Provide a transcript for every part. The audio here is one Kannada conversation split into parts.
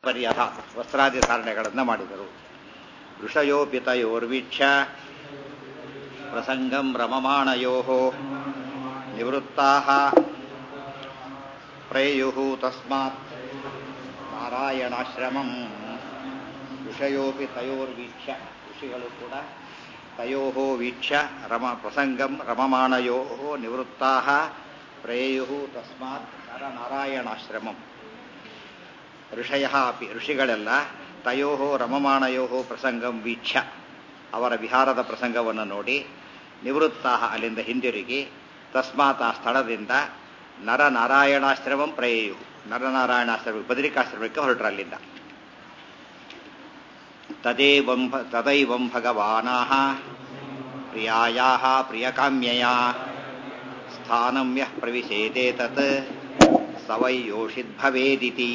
ಪರ್ಯಥ ವಸ್ತ್ರಾದಿ ಧಾರಣೆಗಳನ್ನು ಮಾಡಿದರು ಋಷಯೋಪಿತಯೋರ್ವೀಕ್ಷ್ಯ ಪ್ರಸಂಗಂ ರಮಮಾಣಯೋ ನಿವೃತ್ತಾ ಪ್ರಯುಃ ತಸ್ಮಾತ್ ನಾರಾಯಣಾಶ್ರಮಂ ಋಷಯೋಪಿ ತಯೋರ್ವೀಕ್ಷ್ಯ ಋಷಿಗಳು ಕೂಡ ತಯೋ ವೀಕ್ಷ್ಯ ರಮ ಪ್ರಸಂಗಂ ರಮಮಾಣಯೋ ನಿವೃತ್ತಾ ಪ್ರೇಯು ತಸ್ಮಾತ್ ನರನಾರಾಯಣಾಶ್ರಮಂ ಋಷಯ ಅಪಿ ಋಷಿಗಳೆಲ್ಲ ತಯೋ ರಮಮಾಣಯೋ ಪ್ರಸಂಗಂ ವೀಕ್ಷ್ಯ ಅವರ ವಿಹಾರದ ಪ್ರಸಂಗವನ್ನು ನೋಡಿ ನಿವೃತ್ತಾ ಅಲ್ಲಿಂದ ಹಿಂದಿರುಗಿ ತಸ್ಮಾತ್ ಆ ಸ್ಥಳದಿಂದ ನರನಾರಾಯಣಾಶ್ರಮಂ ಪ್ರಯೇಯು ನರನಾರಾಯಣಾಶ್ರಮ ಬದರಿಕಾಶ್ರಮಕ್ಕೆ ಹೊರಟ್ರು ಅಲ್ಲಿಂದ ತದೇವಂ ತದೈವಂ ಭಗವಾನಾಹ ಪ್ರಿಯಾಯಾಹ ಪ್ರಿಯಕಾಮ್ಯಯ ಸ್ಥಾನಂ ಯಃ ಪ್ರವಿಶೇತೆ ತತ್ ಸ ವೈ ಯೋಷಿದ್ಭವೇದಿತಿ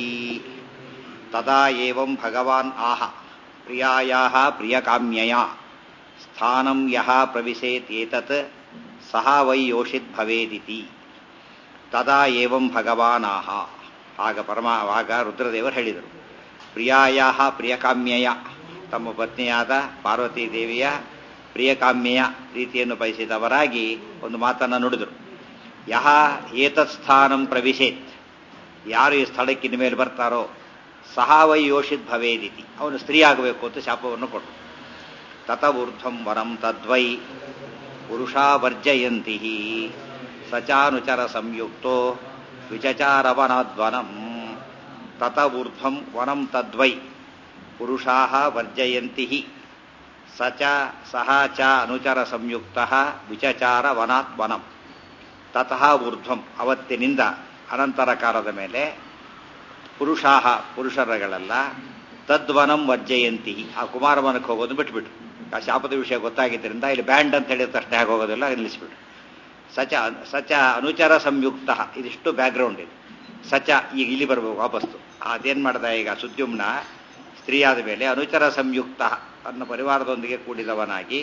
ತದಾ ಏವಂ ಭಗವಾನ್ ಆಹ ಪ್ರಿಯಾಯಾಹ ಪ್ರಿಯಕಾಮ್ಯಯ ಸ್ಥಾನಂ ಯಹ ಪ್ರವಿಶೇತೇತತ್ ಸಹ ವೈ ಯೋಷಿದ್ಭವೇದಿತಿ ತದಾ ಏವಂ ಭಗವಾನಾಹ ಆಗ ಪರಮ ಆಗ ರುದ್ರದೇವರು ಹೇಳಿದರು ಪ್ರಿಯಾಯಾಹ ಪ್ರಿಯಕಾಮ್ಯಯ ತಮ್ಮ ಪತ್ನಿಯಾದ ಪಾರ್ವತೀ ದೇವಿಯ ಪ್ರಿಯಕಾಮ್ಯಯ ಪ್ರೀತಿಯನ್ನು ಬಯಸಿದವರಾಗಿ ಒಂದು ಮಾತನ್ನು ನುಡಿದರು ಯಹ ಏತತ್ ಸ್ಥಾನಂ ಪ್ರವಿಶೇತ್ ಯಾರು ಈ ಸ್ಥಳಕ್ಕೆ ಇನ್ನು ಮೇಲೆ ಬರ್ತಾರೋ ಸಹ ವೈ ಯೋಷಿತ್ ಭವೇದಿತಿ ಅವನು ಸ್ತ್ರೀ ಆಗಬೇಕು ಅಂತ ಶಾಪವನ್ನು ಕೊಟ್ಟರು ತತ ಊರ್ಧ್ವಂ ವರಂ ತದ್ವೈ ಪುರುಷಾವರ್ಜಯಂತಿ ಸಚಾನುಚರ ಸಂಯುಕ್ತೋ ವಿಚಚಾರವನಾದ್ವನಂ ತತ ಊರ್ಧ್ವಂ ವನಂ ತದ್ವೈ ಪುರುಷಾ ವರ್ಜಯಂತಿ ಸ ಚ ಸಹ ಚ ಅನುಚರ ಸಂಯುಕ್ತ ವಿಚಚಾರ ವನಾತ್ವನಂ ತತಃ ಊರ್ಧ್ವಂ ಅವತ್ತಿನಿಂದ ಅನಂತರ ಕಾಲದ ಮೇಲೆ ಪುರುಷಾ ಪುರುಷರಗಳೆಲ್ಲ ತದ್ವನಂ ವರ್ಜಯಂತಿ ಆ ಕುಮಾರವನಕ್ಕೆ ಹೋಗೋದು ಬಿಟ್ಬಿಟ್ರು ಆ ಶಾಪದ ವಿಷಯ ಗೊತ್ತಾಗಿದ್ದರಿಂದ ಇಲ್ಲಿ ಬ್ಯಾಂಡ್ ಅಂತ ಹೇಳಿದ ತಕ್ಷಣ ಹೇಗೆ ಹೋಗೋದಿಲ್ಲ ನಿಲ್ಲಿಸ್ಬಿಟ್ರು ಸಚ ಸಚ ಅನುಚರ ಸಂಯುಕ್ತ ಇದಿಷ್ಟು ಬ್ಯಾಕ್ಗ್ರೌಂಡ್ ಇದೆ ಸಚ ಈಗ ಇಲ್ಲಿ ಬರಬೇಕು ವಾಪಸ್ತು ಅದೇನ್ ಮಾಡ್ದ ಈಗ ಸುದ್ಯುಮ್ನ ಸ್ತ್ರೀಯಾದ ಮೇಲೆ ಅನುಚರ ಸಂಯುಕ್ತ ತನ್ನ ಪರಿವಾರದೊಂದಿಗೆ ಕೂಡಿದವನಾಗಿ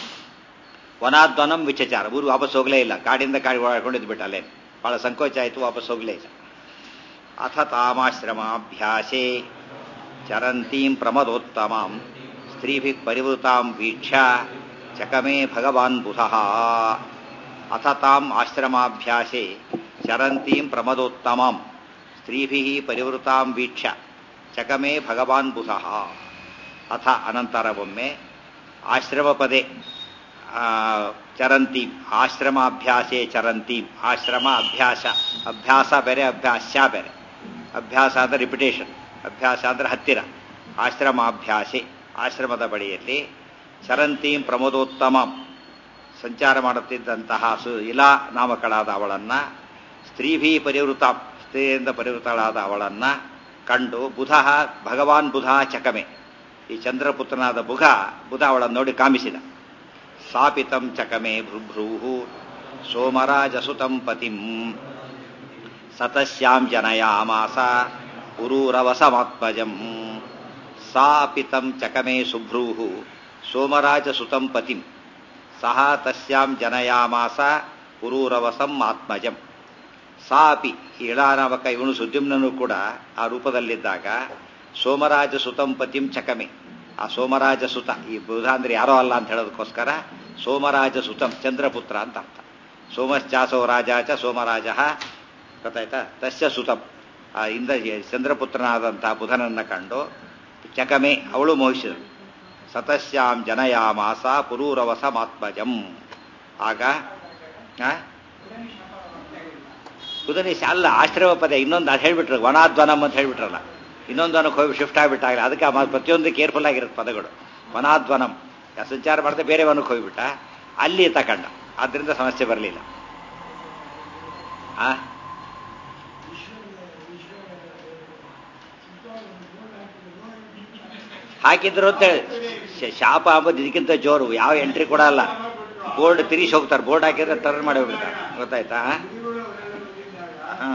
ವನಾದ್ವನಂ ವಿಚಚಾರ ಊರು ವಾಪಸ್ ಹೋಗಲೇ ಇಲ್ಲ ಕಾಡಿಂದ ಕಾಡಿ ಓಡಾಡ್ಕೊಂಡಿದ್ದು ಬಿಟ್ಟ ಅಲ್ಲೇ ಬಹಳ ಸಂಕೋಚ ಆಯಿತು ವಾಪಸ್ ಹೋಗಲೇ ಇಲ್ಲ ಅಥ ತಾಮಾಶ್ರಮಾಭ್ಯಾಸೆ ಚರಂತೀಂ ಪ್ರಮದೋತ್ತಮಾಂ ಸ್ತ್ರೀಭಿ ಪರಿವೃತಾಂ ವೀಕ್ಷ್ಯ ಚಕಮೇ ಭಗವಾನ್ ಬುಧಃ ಅಥ ತಾಂ ಆಶ್ರಮಾಭ್ಯಾಸೆ ಚರಂತೀಂ ಪ್ರಮದೋತ್ತಮಾಂ ಸ್ತ್ರೀಭಿ ಪರಿವೃತಾಂ ವೀಕ್ಷ್ಯ ಚಕಮೇ ಭಗವಾನ್ ಬುಧಃ ಅಥ ಅನಂತರ ಒಮ್ಮೆ ಆಶ್ರಮ ಪದೇ ಚರಂತೀಂ ಆಶ್ರಮಾಭ್ಯಾಸೆ ಚರಂತೀಂ ಆಶ್ರಮ ಅಭ್ಯಾಸ ಅಭ್ಯಾಸ ಬೇರೆ ಅಭ್ಯಾಸ ಬೇರೆ ಅಭ್ಯಾಸ ಅಂದ್ರೆ ರಿಪಿಟೇಷನ್ ಅಭ್ಯಾಸ ಅಂದ್ರೆ ಹತ್ತಿರ ಆಶ್ರಮಾಭ್ಯಾಸೆ ಆಶ್ರಮದ ಬಳಿಯಲ್ಲಿ ಚರಂತೀಂ ಪ್ರಮೋದೋತ್ತಮಂ ಸಂಚಾರ ಮಾಡುತ್ತಿದ್ದಂತಹ ಸು ಇಲಾ ನಾಮಕಳಾದ ಅವಳನ್ನ ಸ್ತ್ರೀಭಿ ಪರಿವೃತ ಸ್ತ್ರೀಯಿಂದ ಪರಿವೃತಳಾದ ಅವಳನ್ನ ಕಂಡು ಬುಧ ಭಗವಾನ್ ಬುಧ ಚಕಮೆ ಈ ಚಂದ್ರಪುತ್ರನಾದ ಬುಧ ಬುಧ ಅವಳನ್ನು ನೋಡಿ ಕಾಮಿಸಿದ ಸಾಪಿತಂ ಚಕಮೆ ಭೃಭ್ರೂ ಸೋಮರಾಜಸುತಂ ಪತಿಂ ಸತಸ್ಯಾಂ ಜನಯಾಮಾಸ ಪುರೂರವಸಮಾತ್ಮಜಂ ಸಾಪಿತಂ ಚಕಮೆ ಸುಭ್ರೂ ಸೋಮರಾಜಸುತಂ ಪತಿಂ ಸಹ ತಸ್ಯಾಂ ಜನಯಾಮಾಸ ಪುರೂರವಸಂ ಆತ್ಮಜಂ ಸಾಪಿ ಇಳಾನಾಮಕ ಇವನು ಸುದ್ಯುಮ್ನನು ಕೂಡ ಆ ರೂಪದಲ್ಲಿದ್ದಾಗ ಸೋಮರಾಜ ಸುತಂ ಪತಿಂ ಚಕಮೆ ಆ ಸೋಮರಾಜ ಸುತ ಈ ಬುಧ ಅಂದ್ರೆ ಯಾರೋ ಅಲ್ಲ ಅಂತ ಹೇಳೋದಕ್ಕೋಸ್ಕರ ಸೋಮರಾಜ ಸುತಂ ಚಂದ್ರಪುತ್ರ ಅಂತ ಅರ್ಥ ಸೋಮಶ್ಚಾಸೋ ರಾಜ ಚ ಸೋಮರಾಜ ಗೊತ್ತಾಯ್ತಾ ತಸ್ಯ ಸುತಂ ಆ ಇಂದ ಚಂದ್ರಪುತ್ರನಾದಂತಹ ಬುಧನನ್ನ ಕಂಡು ಚಕಮೆ ಅವಳು ಮೋಹಿಸಿದಳು ಸತಸ್ಯಾಂ ಜನಯಾಮಾಸ ಪುರೂರವಸ ಮಾತ್ಮಜಂ ಆಗ ಬುಧನಿಶ ಅಲ್ಲ ಆಶ್ರಮ ಪದ ಇನ್ನೊಂದು ಅದು ಹೇಳ್ಬಿಟ್ರು ವನಾದ್ವನಂ ಅಂತ ಹೇಳ್ಬಿಟ್ರಲ್ಲ ಇನ್ನೊಂದು ವನಕ್ಕೆ ಹೋಗಿ ಶಿಫ್ಟ್ ಆಗಿಬಿಟ್ಟಾಗಲ್ಲ ಅದಕ್ಕೆ ಪ್ರತಿಯೊಂದು ಕೇರ್ಫುಲ್ ಆಗಿರುತ್ತೆ ಪದಗಳು ವನಾದ್ವನಂ ಸಂಚಾರ ಮಾಡದೆ ಬೇರೆ ವನಕ್ಕೆ ಹೋಗ್ಬಿಟ್ಟ ಅಲ್ಲಿ ತಕಂಡ ಆದ್ರಿಂದ ಸಮಸ್ಯೆ ಬರಲಿಲ್ಲ ಆ ಹಾಕಿದ್ರು ಅಂತ ಶಾಪ ಅಂಬುದು ಇದಕ್ಕಿಂತ ಜೋರು ಯಾವ ಎಂಟ್ರಿ ಕೂಡ ಅಲ್ಲ ಬೋರ್ಡ್ ತಿರುಗಿ ಹೋಗ್ತಾರೆ ಬೋರ್ಡ್ ಹಾಕಿದ್ರೆ ಟರ್ನ್ ಮಾಡಿ ಹೋಗ್ಬಿಡ್ತಾರೆ ಗೊತ್ತಾಯ್ತಾ ಹಾ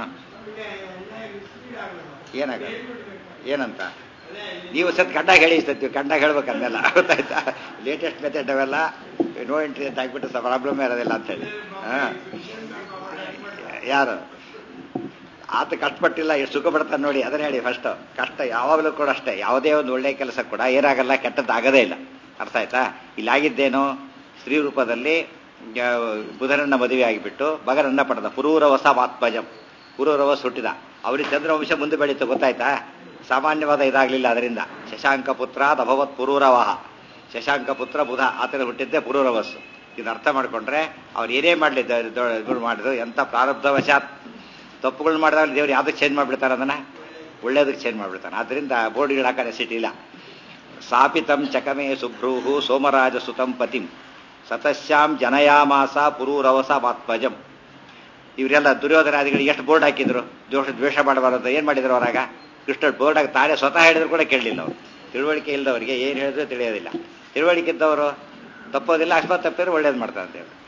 ಏನಾಗ ಏನಂತ ನೀವು ಸತ್ ಕಂಡಾಗ ಹೇಳಿ ಸತ್ತೀವಿ ಕಂಡಾಗ ಹೇಳ್ಬೇಕಂದೆಲ್ಲ ಗೊತ್ತಾಯ್ತಾ ಲೇಟೆಸ್ಟ್ ಮೆಥಡ್ ಅವೆಲ್ಲ ನೋ ಎಂಟ್ರಿ ಅಂತ ಹಾಕ್ಬಿಟ್ಟು ಪ್ರಾಬ್ಲಮ್ ಇರೋದಿಲ್ಲ ಅಂತ ಹೇಳಿ ಹಾ ಯಾರು ಆತ ಕಷ್ಟಪಟ್ಟಿಲ್ಲ ಎಷ್ಟು ಸುಖ ಪಡ್ತಾನೆ ನೋಡಿ ಅದನ್ನ ಹೇಳಿ ಫಸ್ಟ್ ಕಷ್ಟ ಯಾವಾಗಲೂ ಕೂಡ ಅಷ್ಟೇ ಯಾವುದೇ ಒಂದು ಒಳ್ಳೆಯ ಕೆಲಸ ಕೂಡ ಏನಾಗಲ್ಲ ಕೆಟ್ಟದ್ದು ಆಗದೇ ಇಲ್ಲ ಅರ್ಥ ಆಯ್ತಾ ಇಲ್ಲಾಗಿದ್ದೇನೋ ಸ್ತ್ರೀ ರೂಪದಲ್ಲಿ ಆ, ಬುಧನನ್ನ ಮದುವೆ ಆಗಿಬಿಟ್ಟು ಮಗನನ್ನ ಪಡೆದ ಪುರೂರವಸ ಮಾತ್ಮಜಂ ಪುರೂರವಸ್ ಹುಟ್ಟಿದ ಅವರಿಗೆ ಚಂದ್ರವಂಶ ಮುಂದೆ ಬೆಳೀತು ಗೊತ್ತಾಯ್ತಾ ಸಾಮಾನ್ಯವಾದ ಇದಾಗಲಿಲ್ಲ ಅದರಿಂದ ಶಶಾಂಕ ಪುತ್ರ ಅಭವತ್ ಪುರೂರವಹ ಶಶಾಂಕ ಪುತ್ರ ಬುಧ ಆತನ ಹುಟ್ಟಿದ್ದೆ ಪುರೂರವಸ್ಸು ಇದು ಅರ್ಥ ಮಾಡ್ಕೊಂಡ್ರೆ ಅವ್ರು ಏನೇ ಮಾಡಲಿ ಇದು ಮಾಡಿದ್ರು ಎಂಥ ಪ್ರಾರಬ್ಧವಶಾತ್ ತಪ್ಪುಗಳು ಮಾಡಿದಾಗ ದೇವ್ರು ಯಾವ್ದಕ್ಕೆ ಚೇಂಜ್ ಮಾಡಿಬಿಡ್ತಾರೆ ಅದನ್ನ ಒಳ್ಳೇದಕ್ಕೆ ಚೇಂಜ್ ಮಾಡಿಬಿಡ್ತಾನೆ ಅದರಿಂದ ಬೋರ್ಡ್ಗಳು ಹಾಕೋ ನೆಸಿಟಿ ಇಲ್ಲ ಸಾಪಿತಂ ಚಕಮೇ ಸುಭ್ರೂಹು ಸೋಮರಾಜ ಸುತಂ ಪತಿಂ ಸತಸ್ಯಾಂ ಜನಯಾಮಾಸ ಪುರೂರವಸ ಮಾತ್ಮಜಂ ಇವರೆಲ್ಲ ದುರ್ಯೋಧನಾದಿಗಳಿಗೆ ಎಷ್ಟು ಬೋರ್ಡ್ ಹಾಕಿದ್ರು ದೋಷ ದ್ವೇಷ ಮಾಡಬಾರದು ಏನ್ ಮಾಡಿದ್ರು ಅವರಾಗ ಕೃಷ್ಣ ಬೋರ್ಡ್ ಹಾಕಿ ತಾನೇ ಸ್ವತಃ ಹೇಳಿದ್ರು ಕೂಡ ಕೇಳಲಿಲ್ಲ ಅವರು ತಿಳುವಳಿಕೆ ಇಲ್ಲದವರಿಗೆ ಏನು ಹೇಳಿದ್ರು ತಿಳಿಯೋದಿಲ್ಲ ತಿಳುವಳಿಕೆ ಇದ್ದವರು ತಪ್ಪೋದಿಲ್ಲ ಅಕಸ್ಮಾತ್ ತಪ್ಪಿದ್ರೆ ಒಳ್ಳೇದು ಮಾಡ್ತಾರೆ ಅಂತ ಹೇಳಿ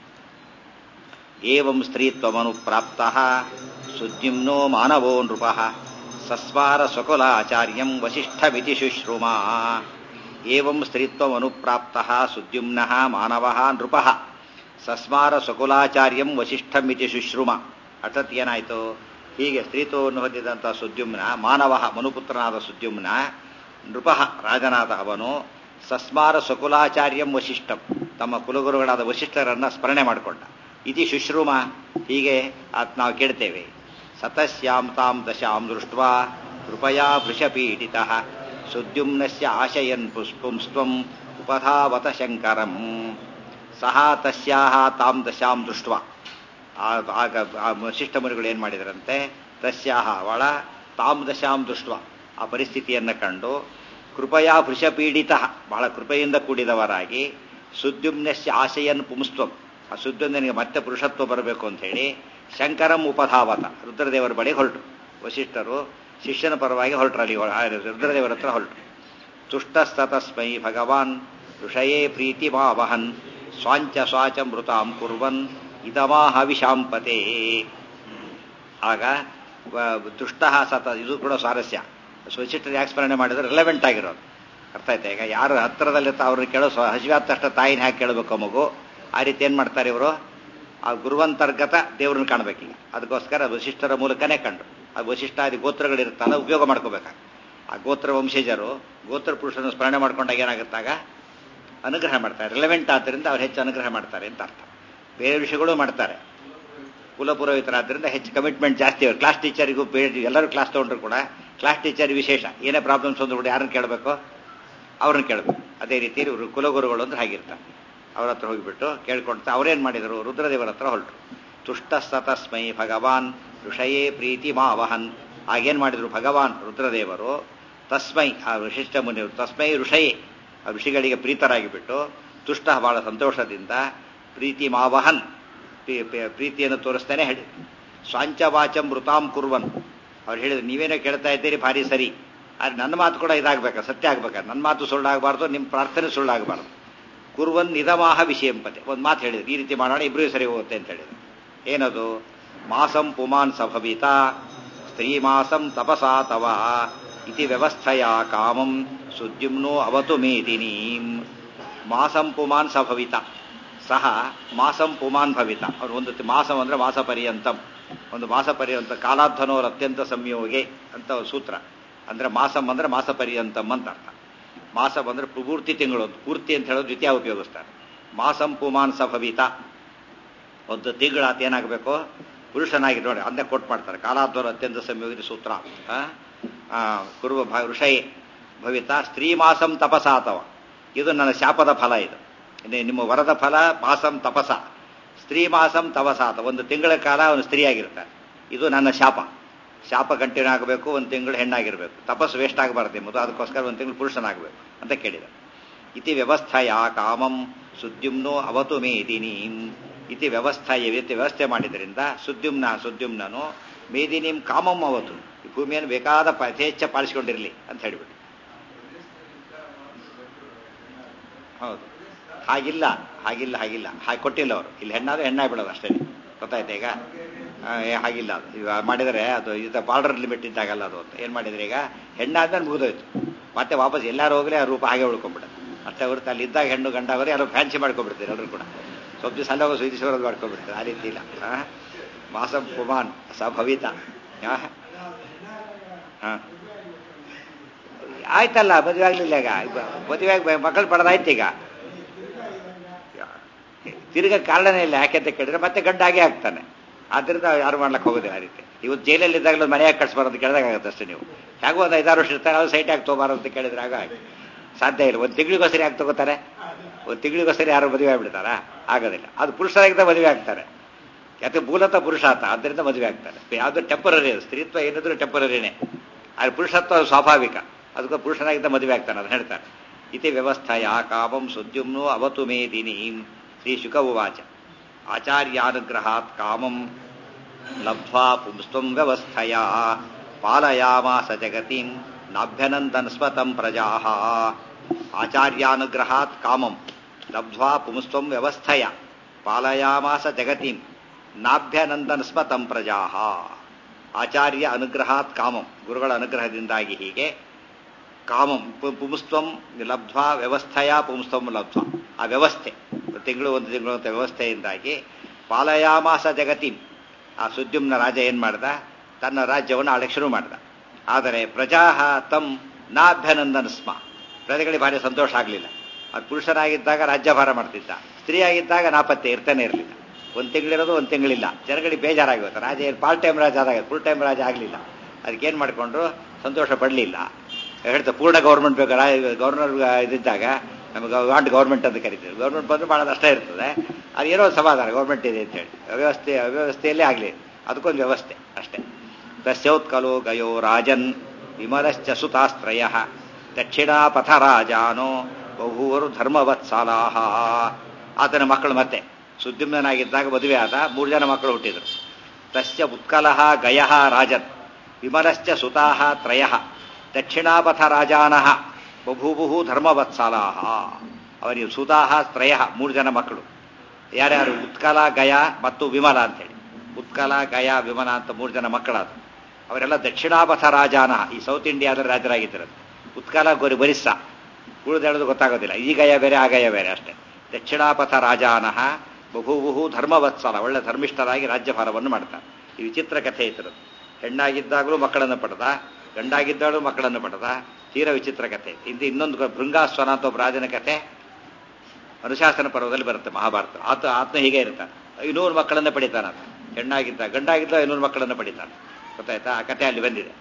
ಏವಂ ಸ್ತ್ರೀತ್ವಮನು ಪ್ರಾಪ್ತ ಸುದ್ಯುಮ್ನೋ ಮಾನವೋ ನೃಪ ಸಸ್ವಾರ ಸ್ವಕುಲಾಚಾರ್ಯಂ ವಸಿಷ್ಠಮಿತಿ ಶುಶ್ರುಮ ಏವಂ ಸ್ತ್ರೀತ್ವಮನುಪ್ರಾಪ್ತ ಸುದ್ಯುಮ್ನ ಮಾನವ ನೃಪ ಸಸ್ಮಾರ ಸ್ವಕುಲಾಚಾರ್ಯಂ ವಸಿಷ್ಠಮಿತಿ ಶುಶ್ರುಮ ಅರ್ಥತ್ ಏನಾಯಿತು ಹೀಗೆ ಸ್ತ್ರೀತ್ವವನ್ನು ಹೊಂದಿದಂಥ ಸುದ್ಯುಮ್ನ ಮಾನವ ಮನುಪುತ್ರನಾದ ಸುದ್ಯುಮ್ನ ನೃಪ ರಾಜನಾದ ಅವನು ಸಸ್ಮಾರ ಸ್ವಕುಲಾಚಾರ್ಯಂ ವಸಿಷ್ಠಂ ತಮ್ಮ ಕುಲಗುರುಗಳಾದ ವಸಿಷ್ಠರನ್ನ ಸ್ಮರಣೆ ಮಾಡಿಕೊಂಡ ಇತಿ ಶುಶ್ರುಮ ಹೀಗೆ ಅದ್ ನಾವು ಕೇಳ್ತೇವೆ ಸತಸ್ಯಾಂ ತಾಂ ದಶಾಂ ದೃಷ್ಟ ಕೃಪಯಾ ವೃಷಪೀಡಿತ ಸುದ್ಯುಮ್ನಸ್ಯ ಆಶಯನ್ ಪುಷ್ಪುಂಸ್ತ್ವಂ ಉಪಧಾವತ ಶಂಕರಂ ಸಹ ತಸ್ಯಾಹ ತಾಂ ದಶಾಂ ದೃಷ್ಟ ಆಗ ಆ ವಸಿಷ್ಠ ಮುನಿಗಳು ಏನು ಮಾಡಿದರಂತೆ ತಸ್ಯಾಹ ಅವಳ ತಾಂ ದಶಾಂ ದೃಷ್ಟ ಆ ಪರಿಸ್ಥಿತಿಯನ್ನು ಕಂಡು ಕೃಪಯಾ ವೃಷಪೀಡಿತ ಬಹಳ ಕೃಪೆಯಿಂದ ಕೂಡಿದವರಾಗಿ ಸುದ್ಯುಮ್ನಸ್ಯ ಆಶಯನ್ ಪುಂಸ್ತ್ವಂ ಆ ಸುದ್ಯುಮ್ನಿಗೆ ಮತ್ತೆ ಪುರುಷತ್ವ ಬರಬೇಕು ಅಂತ ಹೇಳಿ ಶಂಕರಂ ಉಪಧಾವತ ರುದ್ರದೇವರ ಬಳಿ ಹೊರಟು ವಸಿಷ್ಠರು ಶಿಷ್ಯನ ಪರವಾಗಿ ಹೊರಟರು ಅಲ್ಲಿ ಆ ರುದ್ರದೇವರ ಹತ್ರ ಹೊರಟು ತುಷ್ಟಸ್ತತಸ್ಮೈ ಭಗವಾನ್ ಋಷಯೇ ಪ್ರೀತಿ ಮಾವಹನ್ ಸ್ವಾಂಚ ಸ್ವಾಚ ಮೃತಾಂ ಕುರ್ವನ್ ಇದಮಾಹ ವಿಶಾಂಪತೆ ಆಗ ದುಷ್ಟ ಸತ ಇದು ಕೂಡ ಸ್ವಾರಸ್ಯ ವಸಿಷ್ಠರು ಯಾಕೆ ಸ್ಮರಣೆ ಮಾಡಿದ್ರೆ ರಿಲೆವೆಂಟ್ ಆಗಿರೋದು ಅರ್ಥ ಆಯ್ತಾ ಈಗ ಯಾರು ಹತ್ತಿರದಲ್ಲಿರ್ತ ಅವ್ರನ್ನ ಕೇಳೋ ಸ್ವ ಹಸಿವಾದ ತಕ್ಷಣ ತಾಯಿನ ಹಾಕಿ ಕೇಳಬೇಕು ಮಗು ಆ ರೀತಿ ಏನು ಮಾಡ್ತಾರೆ ಇವರು ಆ ಗುರುವಂತರ್ಗತ ದೇವ್ರನ್ನ ಕಾಣಬೇಕೀಗ ಅದಕ್ಕೋಸ್ಕರ ವಸಿಷ್ಠರ ಮೂಲಕನೇ ಕಂಡು ಆ ವಸಿಷ್ಠಾದಿ ಗೋತ್ರಗಳಿರುತ್ತಲ್ಲ ಉಪಯೋಗ ಮಾಡ್ಕೋಬೇಕಾಗ ಆ ಗೋತ್ರ ವಂಶಜರು ಗೋತ್ರ ಪುರುಷನ ಸ್ಮರಣೆ ಮಾಡ್ಕೊಂಡಾಗ ಏನಾಗುತ್ತಾಗ ಅನುಗ್ರಹ ಮಾಡ್ತಾರೆ ರಿಲೆವೆಂಟ್ ಆದ್ದರಿಂದ ಅವ್ರು ಹೆಚ್ಚು ಅನುಗ್ರಹ ಮಾಡ್ತಾರೆ ಅಂತ ಅರ್ಥ ಬೇರೆ ವಿಷಯಗಳು ಮಾಡ್ತಾರೆ ಕುಲಪುರೋಹಿತರಾದ್ರಿಂದ ಹೆಚ್ಚು ಕಮಿಟ್ಮೆಂಟ್ ಜಾಸ್ತಿ ಅವರು ಕ್ಲಾಸ್ ಟೀಚರಿಗೂ ಎಲ್ಲರೂ ಕ್ಲಾಸ್ ತೊಗೊಂಡ್ರು ಕೂಡ ಕ್ಲಾಸ್ ಟೀಚರ್ ವಿಶೇಷ ಏನೇ ಪ್ರಾಬ್ಲಮ್ಸ್ ಒಂದು ಕೂಡ ಯಾರನ್ನು ಕೇಳಬೇಕು ಅವ್ರನ್ನ ಕೇಳಬೇಕು ಅದೇ ರೀತಿ ಇವರು ಕುಲಗುರುಗಳು ಅಂದ್ರೆ ಹಾಗಿರ್ತಾರೆ ಅವ್ರ ಹತ್ರ ಹೋಗಿಬಿಟ್ಟು ಕೇಳ್ಕೊಳ್ತಾ ಅವ್ರೇನ್ ಮಾಡಿದರು ರುದ್ರದೇವರ ಹತ್ರ ಹೊರಟರು ತುಷ್ಟ ಸತಸ್ಮೈ ಭಗವಾನ್ ಋಷಯೇ ಪ್ರೀತಿ ಮಾವಹನ್ ಆಗೇನ್ ಮಾಡಿದ್ರು ಭಗವಾನ್ ರುದ್ರದೇವರು ತಸ್ಮೈ ಆ ವಿಶಿಷ್ಟ ಮುನಿ ತಸ್ಮೈ ಋಷಯೇ ಆ ಋಷಿಗಳಿಗೆ ಪ್ರೀತರಾಗಿಬಿಟ್ಟು ತುಷ್ಟ ಬಹಳ ಸಂತೋಷದಿಂದ ಪ್ರೀತಿ ಮಾವಹನ್ ಪ್ರೀತಿಯನ್ನು ತೋರಿಸ್ತಾನೆ ಹೇಳಿ ಸ್ವಾಂಚವಾಚಂ ಮೃತಾಂ ಕುರ್ವನ್ ಅವ್ರು ಹೇಳಿದ್ರು ನೀವೇನೋ ಕೇಳ್ತಾ ಇದ್ದೀರಿ ಭಾರಿ ಸರಿ ಆದ್ರೆ ನನ್ನ ಮಾತು ಕೂಡ ಇದಾಗಬೇಕಾ ಸತ್ಯ ಆಗ್ಬೇಕಾ ನನ್ನ ಮಾತು ಸುಳ್ಳಾಗಬಾರ್ದು ನಿಮ್ಮ ಪ್ರಾರ್ಥನೆ ಸುಳ್ಳಾಗಬಾರ್ದು ಕುರ್ವನ್ ನಿಧಮಾಹ ವಿಷಯಂಪತೆ ಒಂದು ಮಾತು ಹೇಳಿದ್ರು ಈ ರೀತಿ ಮಾಡೋಣ ಇಬ್ಬರೂ ಸರಿ ಹೋಗುತ್ತೆ ಅಂತ ಹೇಳಿದ್ರು ಏನದು ಮಾಸಂ ಪುಮಾನ್ ಸಭವಿತ ಸ್ತ್ರೀ ಮಾಸಂ ತಪಸಾ ತವ ಇತಿ ವ್ಯವಸ್ಥೆಯ ಕಾಮಂ ಸುದ್ಯುಮ್ನೋ ಅವತು ಮೇದಿನೀಂ ಮಾಸಂ ಪುಮಾನ್ ಸಭವಿತ ಸಹ ಮಾಸಂ ಪುಮಾನ್ ಭವಿತ ಅವ್ರು ಒಂದು ಮಾಸಂ ಅಂದ್ರೆ ಮಾಸ ಪರ್ಯಂತಂ ಒಂದು ಮಾಸ ಪರ್ಯಂತ ಕಾಲಾಧ್ವನೋರ್ ಅತ್ಯಂತ ಸಂಯೋಗೆ ಅಂತ ಸೂತ್ರ ಅಂದ್ರೆ ಮಾಸಂ ಅಂದ್ರೆ ಮಾಸ ಪರ್ಯಂತಂ ಅಂತ ಅರ್ಥ ಮಾಸ ಬಂದ್ರೆ ಪೂರ್ತಿ ತಿಂಗಳು ಪೂರ್ತಿ ಅಂತ ಹೇಳೋದು ದ್ವಿತೀಯ ಉಪಯೋಗಿಸ್ತಾರೆ ಮಾಸಂ ಪುಮಾನ್ ಸಭವಿತ ಒಂದು ತಿಂಗಳಾತ ಏನಾಗಬೇಕು ಪುರುಷನಾಗಿ ನೋಡಿ ಅಂದೇ ಕೊಟ್ಟು ಮಾಡ್ತಾರೆ ಕಾಲಾಧ್ವರ ಅತ್ಯಂತ ಸಂಯೋಗಿತ ಸೂತ್ರ ಕುರುವ ಋಷಯೇ ಭವಿತ ಸ್ತ್ರೀ ಮಾಸಂ ತಪಸಾತವ ಇದು ನನ್ನ ಶಾಪದ ಫಲ ಇದು ನಿಮ್ಮ ವರದ ಫಲ ಮಾಸಂ ತಪಸ ಸ್ತ್ರೀ ಮಾಸಂ ತಪಸಾತ ಒಂದು ತಿಂಗಳ ಕಾಲ ಅವನು ಸ್ತ್ರೀಯಾಗಿರ್ತಾನೆ ಇದು ನನ್ನ ಶಾಪ ಶಾಪ ಕಂಟಿನ್ಯೂ ಆಗಬೇಕು ಒಂದು ತಿಂಗಳು ಹೆಣ್ಣಾಗಿರ್ಬೇಕು ತಪಸ್ಸು ವೇಸ್ಟ್ ಆಗಬಾರ್ದು ಎಂಬುದು ಅದಕ್ಕೋಸ್ಕರ ಒಂದು ತಿಂಗಳು ಪುರುಷನಾಗಬೇಕು ಅಂತ ಕೇಳಿದ ಇತಿ ವ್ಯವಸ್ಥೆಯ ಕಾಮಂ ಸುದ್ಯುಮ್ನೋ ಅವತು ಮೇದಿನೀಂ ಇತಿ ವ್ಯವಸ್ಥೆಯ ರೀತಿ ವ್ಯವಸ್ಥೆ ಮಾಡಿದ್ರಿಂದ ಸುದ್ಯುಮ್ನ ಸುದ್ಯುಮ್ನನು ಮೇದಿನೀಂ ಕಾಮಂ ಅವತು ಈ ಭೂಮಿಯನ್ನು ಬೇಕಾದ ಯಥೇಚ್ಛ ಪಾಲಿಸಿಕೊಂಡಿರಲಿ ಅಂತ ಹೇಳಿಬಿಟ್ಟು ಹೌದು ಹಾಗಿಲ್ಲ ಹಾಗಿಲ್ಲ ಹಾಗಿಲ್ಲ ಹಾಗೆ ಕೊಟ್ಟಿಲ್ಲ ಅವರು ಇಲ್ಲಿ ಹೆಣ್ಣಾದ್ರೆ ಹೆಣ್ಣಾಗಿ ಬಿಡೋದು ಅಷ್ಟೇ ಗೊತ್ತಾಯ್ತಾ ಈಗ ಹಾಗಿಲ್ಲ ಅದು ಈಗ ಮಾಡಿದರೆ ಅದು ಇದು ಬಾರ್ಡರ್ ಲಿಮಿಟ್ ಇದ್ದಾಗಲ್ಲ ಅದು ಅಂತ ಏನು ಮಾಡಿದ್ರೆ ಈಗ ಹೆಣ್ಣಾದ್ಮೇಲೆ ಮುಗಿದೋಯ್ತು ಮತ್ತೆ ವಾಪಸ್ ಎಲ್ಲಾರು ಹೋಗ್ಲಿ ಆ ರೂಪ ಹಾಗೆ ಉಳ್ಕೊಂಡ್ಬಿಡುತ್ತೆ ಅಷ್ಟೇ ಹೊರತು ಅಲ್ಲಿ ಇದ್ದಾಗ ಹೆಣ್ಣು ಗಂಡ ಅವರೇ ಯಾರೋ ಫ್ಯಾನ್ಸಿ ಮಾಡ್ಕೊಂಡ್ಬಿಡ್ತಾರೆ ಎಲ್ಲರೂ ಕೂಡ ಸ್ವಲ್ಪ ದಿವಸ ಅಲ್ಲೋಗ ಸುಯಿಸೋದು ಮಾಡ್ಕೊಂಡ್ಬಿಡ್ತಾರೆ ಆ ರೀತಿ ಇಲ್ಲ ಮಾಸಂ ಪುಮಾನ್ ಸ ಭವಿತ ಹಾಂ ಆಯ್ತಲ್ಲ ಮದುವೆ ಆಗ್ಲಿಲ್ಲ ಈಗ ಮದುವೆ ಆಗಿ ಮಕ್ಕಳು ಪಡೆದಾಯ್ತು ಈಗ ತಿರ್ಗ ಕಾರಣನೇ ಇಲ್ಲ ಯಾಕೆ ಅಂತ ಕೇಳಿದ್ರೆ ಮತ್ತೆ ಗಂಡಾಗೆ ಆಗ್ತಾನೆ ಆದ್ರಿಂದ ಯಾರು ಮಾಡ್ಲಕ್ಕೆ ಹೋಗೋದಿಲ್ಲ ಆ ರೀತಿ ಇವತ್ತು ಜೈಲಲ್ಲಿ ಇದ್ದಾಗಲೂ ಮನೆಯಾಗಿ ಕಟ್ಸ್ಬಾರ್ದು ಕೇಳಿದಾಗುತ್ತೆ ಅಷ್ಟೇ ನೀವು ಹೇಗೋ ಒಂದು ಐದಾರು ವರ್ಷ ಇರ್ತಾರೆ ಅವ್ರು ಸೈಟ್ ಆಗಿ ತೊಗೊಬಾರ ಅಂತ ಕೇಳಿದ್ರೆ ಆಗ ಸಾಧ್ಯ ಇಲ್ಲ ಒಂದು ತಿಂಗಳಿಗೋಸ್ಕರ ಯಾಕೆ ತಗೋತಾರೆ ಒಂದು ತಿಂಗಳಿಗೋಸ್ಕರ ಯಾರು ಮದುವೆ ಆಗ್ಬಿಡ್ತಾರಾ ಆಗೋದಿಲ್ಲ ಅದು ಪುರುಷರಾಗಿದ್ದ ಮದುವೆ ಆಗ್ತಾರೆ ಯಾಕೆ ಮೂಲತಃ ಪುರುಷಾತ ಆದ್ದರಿಂದ ಮದುವೆ ಆಗ್ತಾರೆ ಯಾವುದು ಟೆಂಪರರಿ ಅದು ಸ್ತ್ರೀತ್ವ ಏನಿದ್ರು ಟೆಂಪರರಿನೇ ಆದರೆ ಪುರುಷತ್ವ ಅದು ಸ್ವಾಭಾವಿಕ ಅದಕ್ಕೆ ಪುರುಷನಾಗಿದ್ದ ಮದುವೆ ಆಗ್ತಾನೆ ಅದು ಹೇಳ್ತಾರೆ ಇತಿ ವ್ಯವಸ್ಥೆಯ ಕಾಮಂ ಸುದ್ಯುಮ್ನು ಅವತು ಮೇ ದಿನೀಂ ಶ್ರೀ ಶುಕ ಉವಾಚ ಆಚಾರ್ಯಾನುಗ್ರಹಾತ್ ಕಾಮಂ ಲಬ್ಧ್ವಾ ಪುಂಸ್ತ್ವಂ ವ್ಯವಸ್ಥೆಯ ಪಾಲಯಾಮಾಸ ಜಗತಿಂ ನಾಭ್ಯನಂದನ್ ಸ್ವತಂ ಪ್ರಜಾ ಆಚಾರ್ಯಾನುಗ್ರಹಾತ್ ಕಾಮಂ ಲಬ್ಧ್ವಾ ಪುಂಸ್ತ್ವಂ ವ್ಯವಸ್ಥೆಯ ಪಾಲಯಾಮಾಸ ಜಗತಿಂ ನಾಭ್ಯನಂದನ್ ಸ್ವತಂ ಪ್ರಜಾ ಆಚಾರ್ಯ ಅನುಗ್ರಹಾತ್ ಕಾಮಂ ಗುರುಗಳ ಅನುಗ್ರಹದಿಂದಾಗಿ ಹೀಗೆ ಕಾಮಂ ಪುಂಸ್ತ್ವಂ ಲಬ್ಧ್ವಾ ವ್ಯವಸ್ಥೆಯ ಪುಂಸ್ತ್ವಂ ಲಬ್ಧ್ವಾ ಆ ವ್ಯವಸ್ಥೆ ತಿಂಗಳು ಒಂದು ತಿಂಗಳು ಅಂತ ವ್ಯವಸ್ಥೆಯಿಂದಾಗಿ ಪಾಲಯಾಮಾಸ ಜಗತಿಂ ಆ ಸುದ್ಯುಮ್ನ ರಾಜ ಏನ್ ಮಾಡ್ದ ತನ್ನ ರಾಜ್ಯವನ್ನು ಆಳಕ್ಕೆ ಶುರು ಮಾಡ್ದ ಆದರೆ ಪ್ರಜಾ ತಂ ನಾಭ್ಯನಂದನ ಸ್ಮ ಪ್ರಜೆಗಳಿಗೆ ಭಾರಿ ಸಂತೋಷ ಆಗಲಿಲ್ಲ ಅದು ಪುರುಷರಾಗಿದ್ದಾಗ ರಾಜ್ಯಭಾರ ಮಾಡ್ತಿದ್ದ ಸ್ತ್ರೀ ಆಗಿದ್ದಾಗ ನಾಪತ್ತೆ ಇರ್ತಾನೆ ಇರಲಿಲ್ಲ ಒಂದು ತಿಂಗಳಿರೋದು ಒಂದು ತಿಂಗಳಿಲ್ಲ ಜನಗಳಿಗೆ ಬೇಜಾರಾಗಿರುತ್ತೆ ರಾಜ ಏನು ಪಾರ್ಟ್ ಟೈಮ್ ರಾಜ ಆದಾಗ ಫುಲ್ ಟೈಮ್ ರಾಜ ಆಗಲಿಲ್ಲ ಅದಕ್ಕೇನು ಮಾಡಿಕೊಂಡ್ರು ಸಂತೋಷ ಪಡಲಿಲ್ಲ ಹೇಳ್ತಾ ಪೂರ್ಣ ಗೌರ್ಮೆಂಟ್ ಬೇಕು ಗವರ್ನರ್ ಇದ್ದಿದ್ದಾಗ ನಮಗೆ ವಾಂಟ್ ಗೌರ್ಮೆಂಟ್ ಅಂತ ಕರಿತೀವಿ ಗೌರ್ಮೆಂಟ್ ಬಂದ್ರೆ ಭಾಳ ನಷ್ಟ ಇರ್ತದೆ ಅದು ಏನೋ ಸಮಾಧಾನ ಗೌರ್ಮೆಂಟ್ ಇದೆ ಅಂತೇಳಿ ಅವ್ಯವಸ್ಥೆ ಅವ್ಯವಸ್ಥೆಯಲ್ಲೇ ಆಗಲಿ ಅದಕ್ಕೊಂದು ವ್ಯವಸ್ಥೆ ಅಷ್ಟೇ ತಸ್ಯೋತ್ಕಲೋ ಗಯೋ ರಾಜನ್ ವಿಮಲಶ್ಚ ಸುತಾಸ್ತ್ರಯ ದಕ್ಷಿಣಾಪಥ ರಾಜಾನೋ ಬಹುವರು ಧರ್ಮವತ್ಸಲಾಹ ಆತನ ಮಕ್ಕಳು ಮತ್ತೆ ಸುದ್ದಿಮ್ನಾಗಿದ್ದಾಗ ಮದುವೆ ಆದ ಮೂರು ಜನ ಮಕ್ಕಳು ಹುಟ್ಟಿದರು ತಸ್ಯ ಉತ್ಕಲಃ ಗಯಃ ರಾಜನ್ ವಿಮಲಶ್ಚ ಸುತಾಹ ತ್ರಯ ದಕ್ಷಿಣಾಪಥ ರಾಜಾನಃ ಬಭೂಭು ಧರ್ಮವತ್ಸಲಾಹ ಅವರಿಗೆ ಸುತಾಹ ತ್ರಯ ಮೂರು ಜನ ಮಕ್ಕಳು ಯಾರ್ಯಾರು ಉತ್ಕಲ ಗಯ ಮತ್ತು ವಿಮಲ ಅಂತೇಳಿ ಉತ್ಕಲ ಗಯ ವಿಮಲ ಅಂತ ಮೂರು ಜನ ಮಕ್ಕಳಾದ್ರು ಅವರೆಲ್ಲ ದಕ್ಷಿಣಾಪಥ ರಾಜಾನ ಈ ಸೌತ್ ಇಂಡಿಯಾದ ರಾಜರಾಗಿದ್ದರು ಉತ್ಕಲ ಗೋರಿ ಬರಿಸ್ಸ ಉಳಿದು ಹೇಳೋದು ಗೊತ್ತಾಗೋದಿಲ್ಲ ಈ ಗಯ ಬೇರೆ ಆ ಗಯ ಬೇರೆ ಅಷ್ಟೇ ದಕ್ಷಿಣಾಪಥ ರಾಜಾನಃ ಬಹುಬಹು ಧರ್ಮವತ್ಸಲ ಒಳ್ಳೆ ಧರ್ಮಿಷ್ಠರಾಗಿ ರಾಜ್ಯಭಾರವನ್ನು ಮಾಡ್ತಾರೆ ಈ ವಿಚಿತ್ರ ಕಥೆ ಇದ್ರು ಹೆಣ್ಣಾಗಿದ್ದಾಗಲೂ ಮಕ್ಕಳನ್ನು ಪಡೆದ ಗಂಡಾಗಿದ್ದಾಗಲೂ ಮಕ್ಕಳನ್ನು ಪಡೆದ ತೀರ ವಿಚಿತ್ರ ಕಥೆ ಇಂದು ಇನ್ನೊಂದು ಭೃಂಗಾಸ್ವನ ಅಂತ ಒಬ್ಬ ರಾಜನ ಕಥೆ ಅನುಶಾಸನ ಪರ್ವದಲ್ಲಿ ಬರುತ್ತೆ ಮಹಾಭಾರತ ಆತ ಆತ್ಮ ಹೀಗೆ ಇರ್ತಾನೆ ಐನೂರು ಮಕ್ಕಳನ್ನು ಪಡಿತಾನ ಹೆಣ್ಣಾಗಿದ್ದ ಗಂಡಾಗಿದ್ದ ಐನೂರು ಮಕ್ಕಳನ್ನು ಪಡಿತಾನೆ ಗೊತ್ತಾಯ್ತಾ ಆ ಕಥೆ ಅಲ್ಲಿ ಬಂದಿದೆ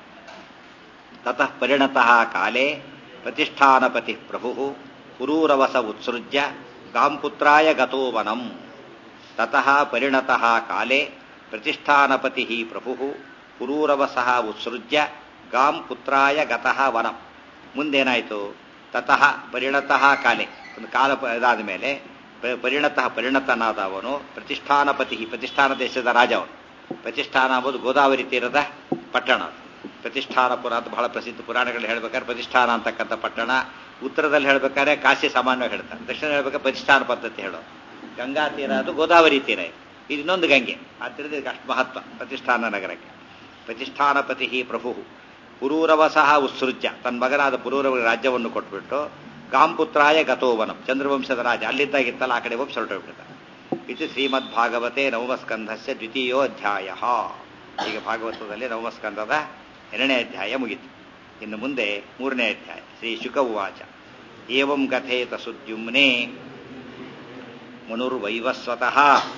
ತತಃ ಪರಿಣತಃ ಕಾಲೇ ಪ್ರತಿಷ್ಠಾನಪತಿ ಪ್ರಭು ಪುರೂರವಸ ಉತ್ಸೃಜ್ಯ ಗಾಂಪುತ್ರಾಯ ಗತೋ ವನಂ ತತಃ ಪರಿಣತಃ ಕಾಲೇ ಪ್ರತಿಷ್ಠಾನಪತಿ ಪ್ರಭು ಪುರೂರವಸಃ ಉತ್ಸೃಜ್ಯ ಗಾಂ ಪುತ್ರಾಯ ಗತಃ ವನಂ ಮುಂದೇನಾಯಿತು ತತಃ ಪರಿಣತಃ ಕಾಲೆ ಒಂದು ಕಾಲ ಇದಾದ ಮೇಲೆ ಪರಿಣತಃ ಪರಿಣತನಾದ ಅವನು ಪ್ರತಿಷ್ಠಾನಪತಿ ಪ್ರತಿಷ್ಠಾನ ದೇಶದ ರಾಜ ಅವನು ಪ್ರತಿಷ್ಠಾನ ಎಂಬುದು ಗೋದಾವರಿ ತೀರದ ಪಟ್ಟಣ ಪ್ರತಿಷ್ಠಾನಪುರ ಅಂತ ಬಹಳ ಪ್ರಸಿದ್ಧ ಪುರಾಣಗಳು ಹೇಳ್ಬೇಕಾದ್ರೆ ಪ್ರತಿಷ್ಠಾನ ಅಂತಕ್ಕಂಥ ಪಟ್ಟಣ ಉತ್ತರದಲ್ಲಿ ಹೇಳ್ಬೇಕಾದ್ರೆ ಕಾಶಿ ಸಾಮಾನ್ಯವಾಗಿ ಹೇಳ್ತಾರೆ ದಕ್ಷಿಣ ಹೇಳ್ಬೇಕಾದ್ರೆ ಪ್ರತಿಷ್ಠಾನ ಪದ್ಧತಿ ಹೇಳೋದು ಗಂಗಾ ತೀರ ಅದು ಗೋದಾವರಿ ತೀರ ಇದು ಇನ್ನೊಂದು ಗಂಗೆ ಆದ್ದರಿಂದ ಇದಕ್ಕೆ ಅಷ್ಟು ಮಹತ್ವ ಪ್ರತಿಷ್ಠಾನ ನಗರಕ್ಕೆ ಪ್ರತಿಷ್ಠಾನಪತಿ ಪ್ರಭು ಪುರೂರವಸಃ ಉತ್ಸೃಜ್ಯ ತನ್ನ ಮಗನಾದ ಪುರೂರವ ರಾಜ್ಯವನ್ನು ಕೊಟ್ಬಿಟ್ಟು ಗಾಂಪುತ್ರಾಯ ಗತೋವನಂ ಚಂದ್ರವಂಶದ ರಾಜ ಅಲ್ಲಿದ್ದಾಗಿತ್ತಲ್ಲ ಆ ಕಡೆ ಹೋಗಿ ಹೊರಟೋಗ್ಬಿಡ್ತಾರೆ ಇದು ಶ್ರೀಮದ್ ಭಾಗವತೆ ನವಮಸ್ಕಂಧಸ್ಯ ದ್ವಿತೀಯೋ ಅಧ್ಯಾಯ ಈಗ ಭಾಗವತದಲ್ಲಿ ನವಮಸ್ಕಂಧದ ಎರಡನೇ ಅಧ್ಯಾಯ ಮುಗಿತು ಇನ್ನು ಮುಂದೆ ಮೂರನೇ ಅಧ್ಯಾಯ ಶ್ರೀ ಶುಕ ಉವಾಚ ಏವಂ ಗಥೇತ ಸುದ್ಯುಮ್ನೆ ಮನುರ್ವೈವಸ್ವತಃ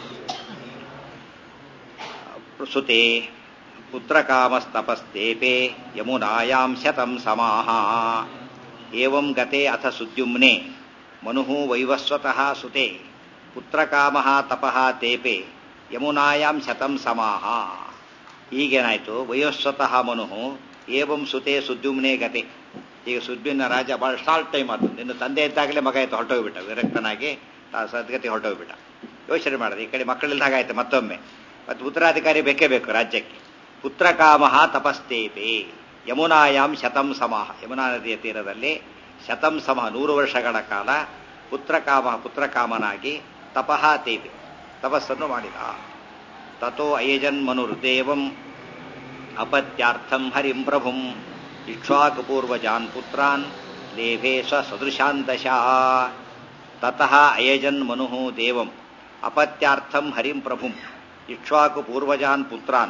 ಸುತೆ ಪುತ್ರಕಾಮಸ್ತಪಸ್ತೇಪೆ ಯಮುನಾಯಾಂ ಶತಂ ಸಮಾಹ ಏವಂ ಗತೆ ಅಥ ಸುದ್ಯುಮ್ನೆ ಮನು ವೈವಸ್ವತಃ ಸುತೆ ಪುತ್ರಕಾಮ ತಪಃ ತೇಪೆ ಯಮುನಾಯಾಂ ಶತಂ ಸಮಾಹ ಈಗೇನಾಯ್ತು ವಯೋಸ್ವತಃ ಮನು ಏವಂ ಸುತೆ ಸುದ್ಯುಮ್ನೆ ಗತೆ ಈಗ ಸುದ್ಯುಮ್ನ ರಾಜ ಬಹಳ ಶಾರ್ಟ್ ಟೈಮ್ ಆತು ನಿನ್ನ ತಂದೆ ಇದ್ದಾಗಲೇ ಮಗ ಆಯ್ತು ಹೊರಟೋಗ್ಬಿಟ್ಟ ವಿರಕ್ತನಾಗಿ ಸದ್ಗತಿ ಹೊರಟೋಗ್ಬಿಟ್ಟ ಯೋಚನೆ ಮಾಡಿದೆ ಈ ಕಡೆ ಮಕ್ಕಳಿಲ್ದ ಹಾಗಾಯ್ತು ಮತ್ತೊಮ್ಮೆ ಮತ್ತು ಉತ್ತರಾಧಿಕಾರಿ ಬೇಕೇ ಬೇಕು ರಾಜ್ಯಕ್ಕೆ ಪುತ್ರಕಾಮ ತಪಸ್ತೇಪೆ ಯಮುನಾಯಾಮ್ ಶತಂ ಸಮಾಹ ಯಮುನಾ ನದಿಯ ತೀರದಲ್ಲಿ ಶತಂ ಸಮ ನೂರು ವರ್ಷಗಳ ಕಾಲ ಪುತ್ರಕಾಮ ಪುತ್ರಕಾಮನಾಗಿ ತಪಃ ತೇಪೆ ತಪಸ್ಸನ್ನು ಮಾಡಿದ ತಥೋ ಅಯಜನ್ ಮನುರ್ದೇವಂ ಅಪತ್ಯಾರ್ಥಂ ಹರಿಂ ಪ್ರಭುಂ ಇಕ್ಷ್ವಾಕಪೂರ್ವಜಾನ್ ಪುತ್ರಾನ್ ಲೇಭೆ ಸ್ವಸದೃಶಾನ್ ದಶ ತತಃ ಅಯಜನ್ ಮನು ದೇವಂ ಅಪತ್ಯಾರ್ಥಂ ಹರಿಂ ಪ್ರಭುಂ ಇಕ್ಷ್ವಾಕು ಪೂರ್ವಜಾನ್ ಪುತ್ರಾನ್